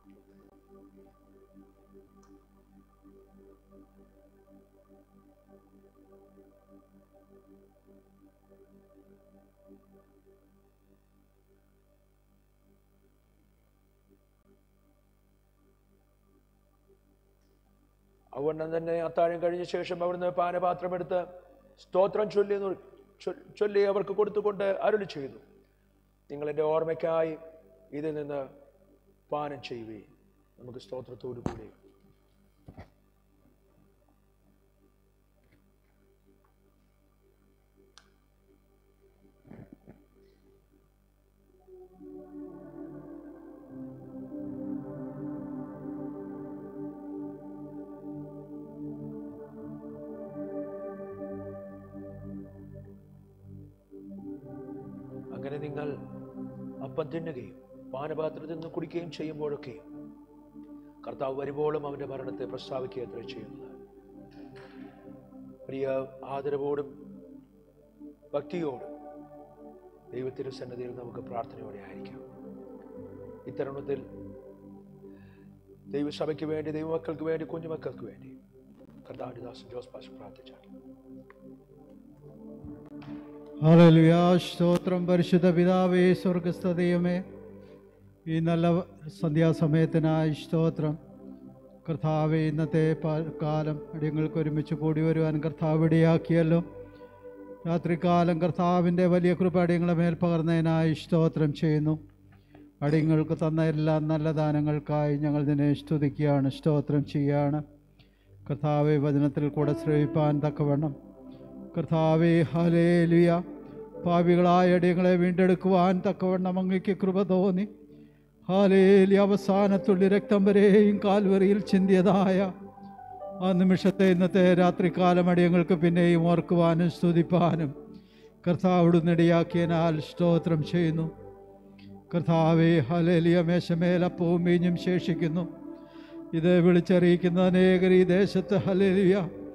അതുകൊണ്ട് തന്നെ അത്താഴം കഴിഞ്ഞ ശേഷം അവിടുന്ന് പാനപാത്രം എടുത്ത് സ്തോത്രം ചൊല്ലി നുറു- ചൊ- ചൊല്ലി അവർക്ക് കൊടുത്തുകൊണ്ട് അരുളി ചെയ്തു നിങ്ങൾ എൻ്റെ ഓർമ്മയ്ക്കായി ഇതിൽ നിന്ന് പാനം ചെയ്യുവേ നമുക്ക് സ്തോത്രത്തോടു കൂടി അങ്ങനെ നിങ്ങൾ അപ്പം തിന്നുകയും പാനപാത്രത്തിൽ നിന്ന് കുടിക്കുകയും ചെയ്യുമ്പോഴൊക്കെ കർത്താവ് വരുമ്പോഴും അവന്റെ മരണത്തെ പ്രസ്താവിക്കുക എത്ര ചെയ്യുന്നത് പ്രിയ ആദരവോടും ഭക്തിയോടും ദൈവത്തിന്റെ സന്നദ്ധിയിൽ നമുക്ക് പ്രാർത്ഥനയോടെ ആയിരിക്കാം ഇത്തരുണത്തിൽ ദൈവസഭയ്ക്ക് വേണ്ടി ദൈവമക്കൾക്ക് വേണ്ടി കുഞ്ഞുമക്കൾക്ക് വേണ്ടി കർത്താവിന്റെ ദാസൻ ജോസ് പാഷ പ്രാർത്ഥിച്ചാണ് ഹല്ലേലൂയ സ്തോത്രം പരിശുദ്ധ പിതാവേ സ്വർഗസ്ഥ ദൈവമേ ഈ നല്ല സന്ധ്യാസമയത്തിനായി സ്തോത്രം കർത്താവെ ഇന്നത്തെ പ- കാലം അടിയങ്ങൾക്ക് ഒരുമിച്ച് കൂടി വരുവാൻ കർത്താവ് ഇടയാക്കിയല്ലോ രാത്രികാലം കർത്താവിൻ്റെ വലിയ കൃപ അടിയങ്ങളെ മേൽ പകർന്നതിനായി സ്തോത്രം ചെയ്യുന്നു അടിയങ്ങൾക്ക് തന്ന എല്ലാ നല്ല ദാനങ്ങൾക്കായി ഞങ്ങൾ നിന്നെ സ്തുതിക്കുകയാണ് സ്തോത്രം ചെയ്യുകയാണ് കർത്താവെ വചനത്തിൽ കൂടെ ശ്രവിപ്പാൻ തക്കവണ്ണം കർത്താവേ ഹലേലുയ പാപികളായ അടിയങ്ങളെ വീണ്ടെടുക്കുവാൻ തക്കവണ്ണം അങ്ങയ്ക്ക് കൃപ തോന്നി ഹാലേലി അവസാനത്തുള്ളി രക്തം വരെയും കാൽവറിയിൽ ചിന്തിയതായ ആ നിമിഷത്തെ ഇന്നത്തെ രാത്രികാലം അടിയങ്ങൾക്ക് പിന്നെയും ഓർക്കുവാനും സ്തുതിപ്പാനും കർത്താവോട് നെടിയാക്കിയനാൽ സ്തോത്രം ചെയ്യുന്നു കർത്താവേ ഹലേലിയ മേശമേലപ്പവും വീഞ്ഞും ശേഷിക്കുന്നു ഇത് വിളിച്ചറിയിക്കുന്ന അനേകർ ഈ ദേശത്ത് ഹലേലിയ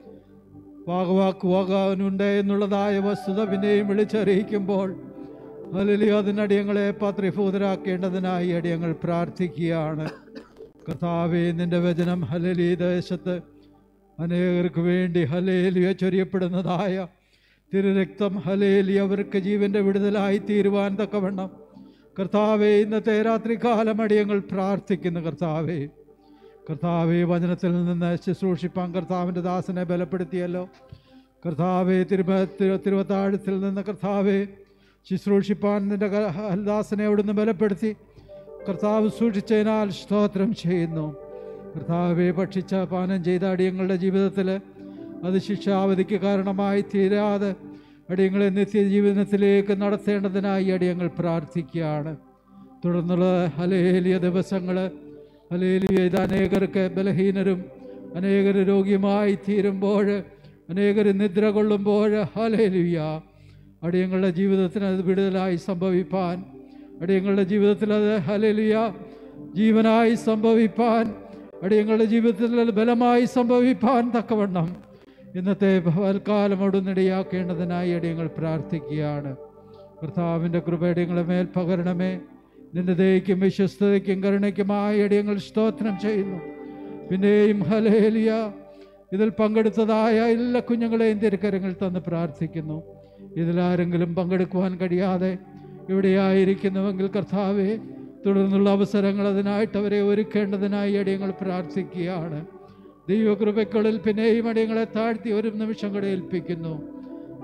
വാഗവാക്കുവാകാനുണ്ട് എന്നുള്ളതായ വസ്തുത പിന്നെയും വിളിച്ചറിയിക്കുമ്പോൾ ഹലലി അതിനടിയങ്ങളെ പത്രിഭൂതരാക്കേണ്ടതിനായി അടിയങ്ങൾ പ്രാർത്ഥിക്കുകയാണ് കർത്താവേ നിന്റെ വചനം ഹലലി ദേശത്ത് അനേകർക്ക് വേണ്ടി ഹലേലിയ ചൊരിയപ്പെടുന്നതായ തിരുരക്തം ഹലേലി അവർക്ക് ജീവന്റെ വിടുതലായി തീരുവാൻ തക്കവണ്ണം കർത്താവേ ഇന്നത്തെ രാത്രികാലം അടിയങ്ങൾ പ്രാർത്ഥിക്കുന്നു കർത്താവേ കർത്താവെ വചനത്തിൽ നിന്ന് ശുശ്രൂഷിപ്പാൻ കർത്താവിൻ്റെ ദാസനെ ബലപ്പെടുത്തിയല്ലോ കർത്താവെ തിരുമ തിരു- തിരുവത്താഴത്തിൽ നിന്ന് കർത്താവെ ശുശ്രൂഷിപ്പാൻ നിന്റെ ക- ദാസനെ അവിടുന്ന് ബലപ്പെടുത്തി കർത്താവ് സൂക്ഷിച്ചതിനാൽ സ്തോത്രം ചെയ്യുന്നു കർത്താവെ ഭക്ഷിച്ച പാനം ചെയ്ത അടിയങ്ങളുടെ ജീവിതത്തിൽ അത് ശിക്ഷാവധിക്ക് കാരണമായി തീരാതെ അടിയങ്ങളെ നിത്യജീവനത്തിലേക്ക് നടത്തേണ്ടതിനായി അടിയങ്ങൾ പ്രാർത്ഥിക്കുകയാണ് തുടർന്നുള്ള ഹലേലിയ ദിവസങ്ങൾ ഹലേലിയ ഇത് അനേകർക്ക് ബലഹീനരും അനേകർ രോഗിയുമായി തീരുമ്പോൾ അനേകർ നിദ്ര കൊള്ളുമ്പോൾ ഹലേലിയ അടിയങ്ങളുടെ ജീവിതത്തിന് അത് വിടുതലായി സംഭവിപ്പാൻ അടിയങ്ങളുടെ ജീവിതത്തിൽ അത് ഹലേലിയ ജീവനായി സംഭവിപ്പാൻ അടിയങ്ങളുടെ ജീവിതത്തിൽ അത് ബലമായി സംഭവിപ്പാൻ തക്കവണ്ണം ഇന്നത്തെ കാലം അവിടുന്നിടയാക്കേണ്ടതിനായി അടിയങ്ങൾ പ്രാർത്ഥിക്കുകയാണ് കർത്താവിൻ്റെ കൃപയടിയങ്ങളെ മേൽ പകരണമേ നിന്റെ ദയയ്ക്കും വിശ്വസ്തതയ്ക്കും കരുണയ്ക്കുമായി അടിയങ്ങൾ സ്തോത്രം ചെയ്യുന്നു പിന്നെയും ഹലേലിയ ഇതിൽ പങ്കെടുത്തതായ എല്ലാ കുഞ്ഞുങ്ങളെയും തിരുക്കരങ്ങൾ തന്ന് പ്രാർത്ഥിക്കുന്നു ഇതിലാരെങ്കിലും പങ്കെടുക്കുവാൻ കഴിയാതെ ഇവിടെയായിരിക്കുന്നുവെങ്കിൽ കർത്താവെ തുടർന്നുള്ള അവസരങ്ങൾ അതിനായിട്ട് അവരെ ഒരുക്കേണ്ടതിനായി അടിയങ്ങൾ പ്രാർത്ഥിക്കുകയാണ് ദൈവകൃപയ്ക്കുള്ളിൽ പിന്നെയും അടിയങ്ങളെ താഴ്ത്തി ഒരു നിമിഷം കൂടെ ഏൽപ്പിക്കുന്നു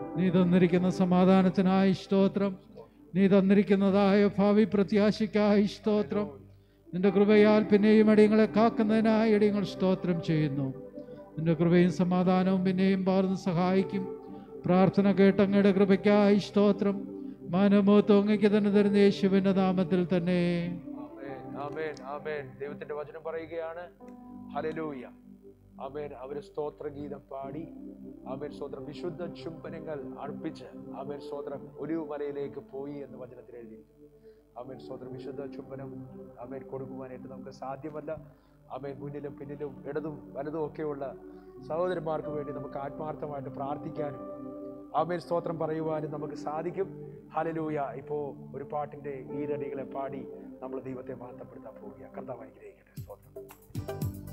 നീ തന്നിരിക്കുന്ന സമാധാനത്തിനായി സ്തോത്രം നീ തന്നിരിക്കുന്നതായ ഭാവി പ്രത്യാശയ്ക്കായി സ്തോത്രം നിന്റെ കൃപയാൽ പിന്നെയും അടിയങ്ങളെ കാക്കുന്നതിനായി അടിയങ്ങൾ സ്തോത്രം ചെയ്യുന്നു നിന്റെ കൃപയും സമാധാനവും പിന്നെയും പാർന്ന് സഹായിക്കും പ്രാർത്ഥന കേട്ടങ്ങയുടെ കൃപയ്ക്കായി സ്തോത്രം മാനമോത്വം അങ്ങയ്ക്ക് തന്നെ തരുന്ന യേശുവിൻ്റെ നാമത്തിൽ തന്നെ ആമേൻ, ആമേൻ, ആമേൻ. ദൈവത്തിന്റെ വചനം പറയുകയാണ് ഹല്ലേലൂയ ആമേൻ അവര് സ്തോത്രഗീതം പാടി ആമേൻ സ്തോത്രം വിശുദ്ധ ചുംബനങ്ങൾ അർപ്പിച്ച് ആമേൻ സ്തോത്രം ഒരു മലയിലേക്ക് പോയി എന്ന് വചനത്തിൽ എഴുതിയിരിക്കുന്നു ആമേൻ സ്തോത്രം വിശുദ്ധ ചുംബനം ആമേൻ കൊടുക്കുവാനായിട്ട് നമുക്ക് സാധ്യമല്ല ആമേൻ മുന്നിലും പിന്നിലും ഇടതും വലതും ഒക്കെയുള്ള സഹോദരന്മാർക്ക് വേണ്ടി നമുക്ക് ആത്മാർത്ഥമായിട്ട് പ്രാർത്ഥിക്കാനും ആമേൻ സ്തോത്രം പറയുവാനും നമുക്ക് സാധിക്കും ഹലലൂയ ഇപ്പോ ഒരു പാട്ടിന്റെ ഈരടികളെ പാടി നമ്മൾ ദൈവത്തെ മഹത്വപ്പെടുത്താൻ പോവുക കർത്താവ് അനുഗ്രഹിക്കട്ടെ സ്തോത്രം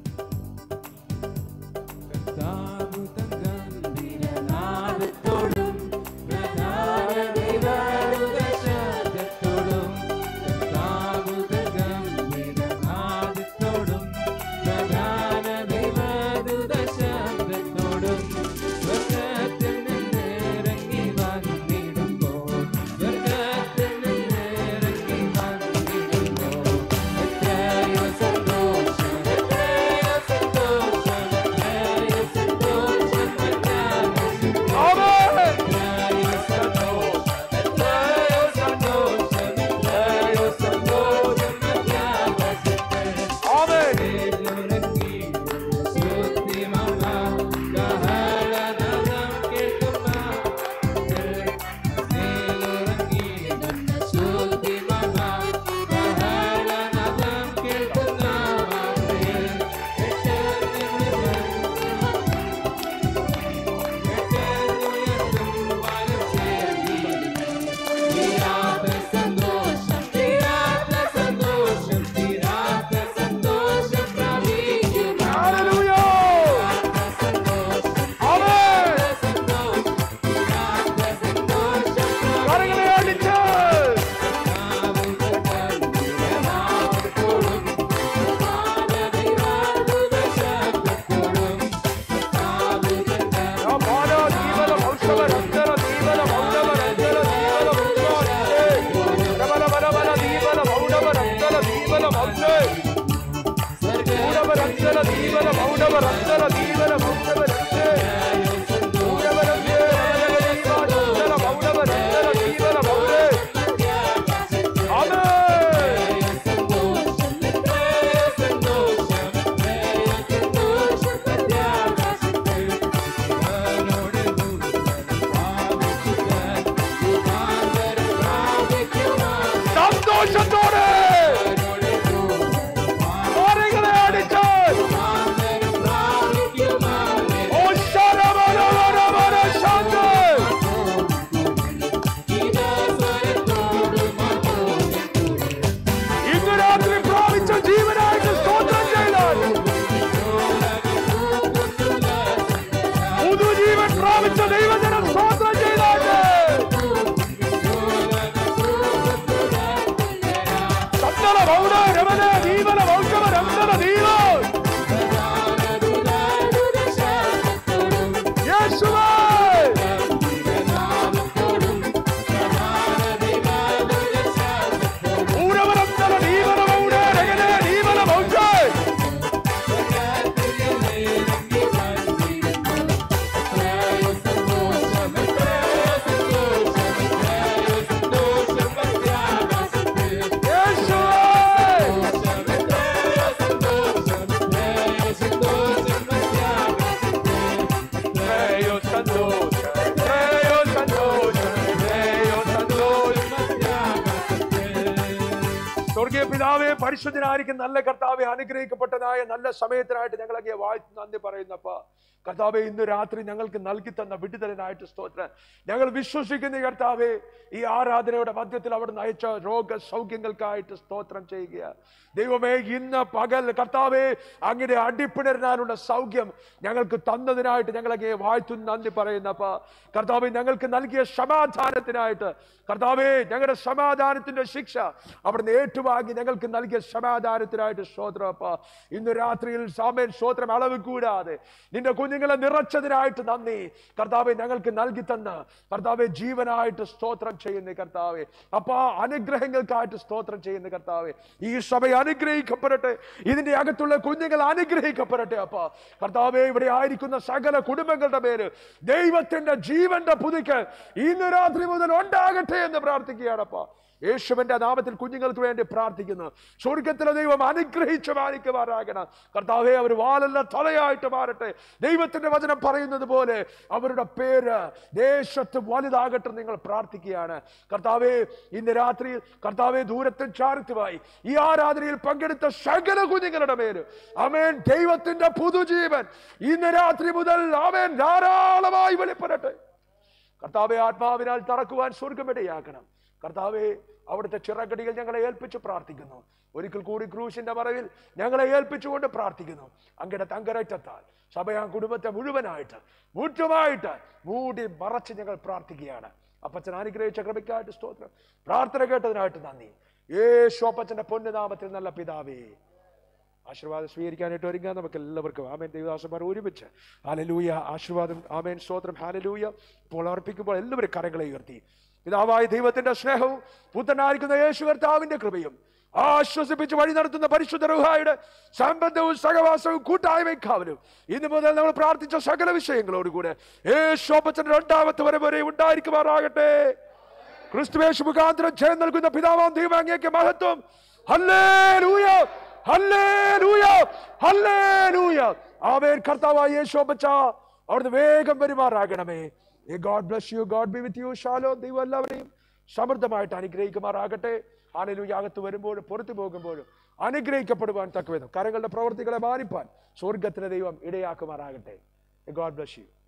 ഗംഭീരനാദത്തോടും പ്രധാന ദൈവദൂതശബ്ദത്തോടും കർത്താവുതൻ ഗംഭീരനാദത്തോടും പ്രധാന ദൈവദൂതശബ്ദത്തോടും സ്വർഗ്ഗത്തിൽ നിന്നിറങ്ങി വന്നിടുമ്പോൾ സ്വർഗ്ഗത്തിൽ നിന്നിറങ്ങി വന്നിടുമ്പോൾ എത്രയോ സന്തോഷം എത്രയോ സന്തോഷം എത്രയോ സന്തോഷം പ്രത്യാശിക്കുന്നു. ആമേൻ. എത്രയോ സന്തോഷം എത്രയോ സന്തോഷം എത്രയോ സന്തോഷം പ്രത്യാശിക്കുന്നു. ആമേൻ. സന്തോഷം തീരാത്ത സന്തോഷം തീരാത്ത സന്തോഷം പ്രാപിക്കും ഹല്ലേലൂയ. ആമേൻ. കരങ്ങളെ അടിച്ച് ബാല ദീപല ഭൗഷവ രഞ്ജന ദീപല ഭൗഷവ രഞ്ജന ദീപല ഭൗഷവ രബല ബല ബല ദീപല ഭൗഷവ രഞ്ജന ദീപല ഭൗഷേ ഊരവ രഞ്ജന ദീപല ഭൗഷവ രഞ്ജന ദീപല ഭൗഷവ രഞ്ജേ ഊരവ രഞ്ജേ രഞ്ജന ഭൗഷവ രഞ്ജന ദീപല ഭൗഷേ ആമേൻ സന്തോഷത്തോടെ കരങ്ങളെ അടിച്ച് ഓ ശരവര വര വര ശാന്തി ഇന്ന് രാത്രി പ്രാപിച്ച ജീവനായിട്ട് സ്തോത്രം ചെയ്താൽ പുതുജീവൻ പ്രാപിച്ച ദൈവജനം സ്തോത്രം ചെയ്താട്ട് സന്തല ഭൗന രമന ദീപന ഭൗഷവ രമന ദീപ യേശുവേ ഊരവരന്തല ദീപന ഭൗന രഗന ദീപന ഭൗഷേ യേശുവേ Estrello സന്തോഷം എത്രയോ സന്തോഷം എത്രയോ സന്തോഷം സ്വർഗീയ പിതാവേ പരിശുദ്ധനായിരിക്കും നല്ല കർത്താവെ അനുഗ്രഹിക്കപ്പെട്ടതായ നല്ല സമയത്തിനായിട്ട് ഞങ്ങളൊക്കെ വാഴ്ത്തി നന്ദി പറയുന്നപ്പ കർത്താവെ ഇന്ന് രാത്രി ഞങ്ങൾക്ക് നൽകി തന്ന വിടുതലിനായിട്ട് സ്തോത്രം ഞങ്ങൾ വിശ്വസിക്കുന്ന ഈ കർത്താവെ ഈ ആരാധനയുടെ മധ്യത്തിൽ അവിടെ അയച്ച രോഗ സൗഖ്യങ്ങൾക്കായിട്ട് സ്തോത്രം ചെയ്യുക ദൈവമേ ഇന്ന് പകൽ കർത്താവെ അങ്ങനെ അടിപ്പിണരാനുള്ള സൗഖ്യം ഞങ്ങൾക്ക് തന്നതിനായിട്ട് ഞങ്ങളൊക്കെ വാഴ്ത്തും നന്ദി പറയുന്നപ്പ കർത്താവെ ഞങ്ങൾക്ക് നൽകിയ സമാധാനത്തിനായിട്ട് കർത്താവെ ഞങ്ങളുടെ സമാധാനത്തിന്റെ ശിക്ഷ അവിടുന്ന് ഏറ്റുവാങ്ങി ഞങ്ങൾ ഞങ്ങൾക്ക് നൽകിയ സമാധാനത്തിനായിട്ട് സ്തോത്രപ്പ ഇന്ന് രാത്രിയിൽ സാമേൻ സ്തോത്രം അളവ് കൂടാതെ നിന്റെ കുഞ്ഞുങ്ങളെ നിറച്ചതിനായിട്ട് നന്ദി കർത്താവെ ഞങ്ങൾക്ക് നൽകി തന്ന കർത്താവെ ജീവനായിട്ട് സ്തോത്രം ചെയ്യുന്ന കർത്താവെ അപ്പ അനുഗ്രഹങ്ങൾക്കായിട്ട് സ്തോത്രം ചെയ്യുന്ന കർത്താവെ ഈ സഭ അനുഗ്രഹിക്കപ്പെടട്ടെ ഇതിന്റെ അകത്തുള്ള കുഞ്ഞുങ്ങൾ അനുഗ്രഹിക്കപ്പെടട്ടെ അപ്പ കർത്താവെ ഇവിടെ ആയിരിക്കുന്ന സകല കുടുംബങ്ങളുടെ പേര് ദൈവത്തിന്റെ ജീവന്റെ പുതുക്ക് ഇന്ന് രാത്രി മുതൽ ഉണ്ടാകട്ടെ എന്ന് പ്രാർത്ഥിക്കുകയാണപ്പ യേശുവിന്റെ നാമത്തിൽ കുഞ്ഞുങ്ങൾക്ക് വേണ്ടി പ്രാർത്ഥിക്കുന്നു സ്വർഗത്തിലെ ദൈവം അനുഗ്രഹിച്ച് മാനിക്കുമാറാകണം കർത്താവെ അവർ വാലല്ല തലയായിട്ട് മാറട്ടെ ദൈവത്തിന്റെ വചനം പറയുന്നത് പോലെ അവരുടെ പേര് ദേശത്ത് വലുതാകട്ടെ എന്ന് നിങ്ങൾ പ്രാർത്ഥിക്കുകയാണ് കർത്താവെ ഇന്ന് രാത്രി കർത്താവെ ദൂരത്തും ചാരിത്തുമായി ഈ ആരാധനയിൽ പങ്കെടുത്ത സകല കുഞ്ഞുങ്ങളുടെ പേര് അമേൻ ദൈവത്തിന്റെ പുതുജീവൻ ഇന്ന് രാത്രി മുതൽ അമേൻ ധാരാളമായി വെളിപ്പെടട്ടെ കർത്താവെ ആത്മാവിനാൽ തറക്കുവാൻ സ്വർഗമിടയാക്കണം കർത്താവെ അവിടുത്തെ ചിറകടികൾ ഞങ്ങളെ ഏൽപ്പിച്ച് പ്രാർത്ഥിക്കുന്നു ഒരിക്കൽ കൂടി ക്രൂശിന്റെ മറവിൽ ഞങ്ങളെ ഏൽപ്പിച്ചുകൊണ്ട് പ്രാർത്ഥിക്കുന്നു അങ്ങയുടെ തങ്കരറ്റത്താൽ സഭയാ കുടുംബത്തെ മുഴുവനായിട്ട് മുറ്റുമായിട്ട് മൂടി മറച്ച് ഞങ്ങൾ പ്രാർത്ഥിക്കുകയാണ് അപ്പച്ചൻ അനുഗ്രഹിച്ച കൃപയ്ക്കായിട്ട് സ്തോത്രം പ്രാർത്ഥന കേട്ടതിനായിട്ട് നന്ദി യേശു അപ്പച്ചന്റെ പൊന്നുനാമത്തിൽ നല്ല പിതാവേ ആശീർവാദം സ്വീകരിക്കാനായിട്ട് ഒരുങ്ങാൻ നമുക്ക് എല്ലാവർക്കും ആമേൻ ദൈവദാസന്മാർ ഒരുമിച്ച് ഹാലലൂയ ആശീർവാദം ആമേൻ സ്തോത്രം ഹാലലൂയ ഇപ്പോൾ അർപ്പിക്കുമ്പോൾ എല്ലാവരും കരങ്ങളെ ഉയർത്തി പിതാവായ ദൈവത്തിന്റെ സ്നേഹവും പുത്തനായിരിക്കുന്ന യേശു കർത്താവിന്റെ കൃപയും ആശ്വസിപ്പിച്ച് വഴി നടത്തുന്ന പരിശുദ്ധ റുഹായുടെ സംബന്ധവും സഹവാസവും കൂട്ടായ്മയും കാവലും ഇന്ന് മുതൽ നമ്മൾ പ്രാർത്ഥിച്ച സകല വിഷയങ്ങളോടുകൂടെ യേശു അപ്പച്ചന്റെ രണ്ടാമത്തെ വരെ വരെ ഉണ്ടായിരിക്കുമാറാകട്ടെ ക്രിസ്തുവേശു മുഖാന്തരം ജയം നൽകുന്ന പിതാവാം ദൈവം അങ്ങേക്ക് മഹത്വം ഹല്ലേലൂയ ഹല്ലേലൂയ ഹല്ലേലൂയ ആമേൻ കർത്താവായ യേശു അപ്പച്ച അവിടുന്ന് വേഗം പെരുമാറാകണമേ God bless you God be with you ഷാലോ ദൈവം എല്ലാവരെയും സമൃദ്ധമായിട്ട് അനുഗ്രഹിക്കുമാറാകട്ടെ ആലലൂയ അകത്ത് വരുമ്പോഴും പുറത്തു പോകുമ്പോഴും അനുഗ്രഹിക്കപ്പെടുവാൻ തക്കവിധം കരങ്ങളുടെ പ്രവർത്തികളെ മാനിപ്പാൻ സ്വർഗത്തിലെ ദൈവം ഇടയാക്കുമാറാകട്ടെ ഗോഡ് ബ്ലസ് യു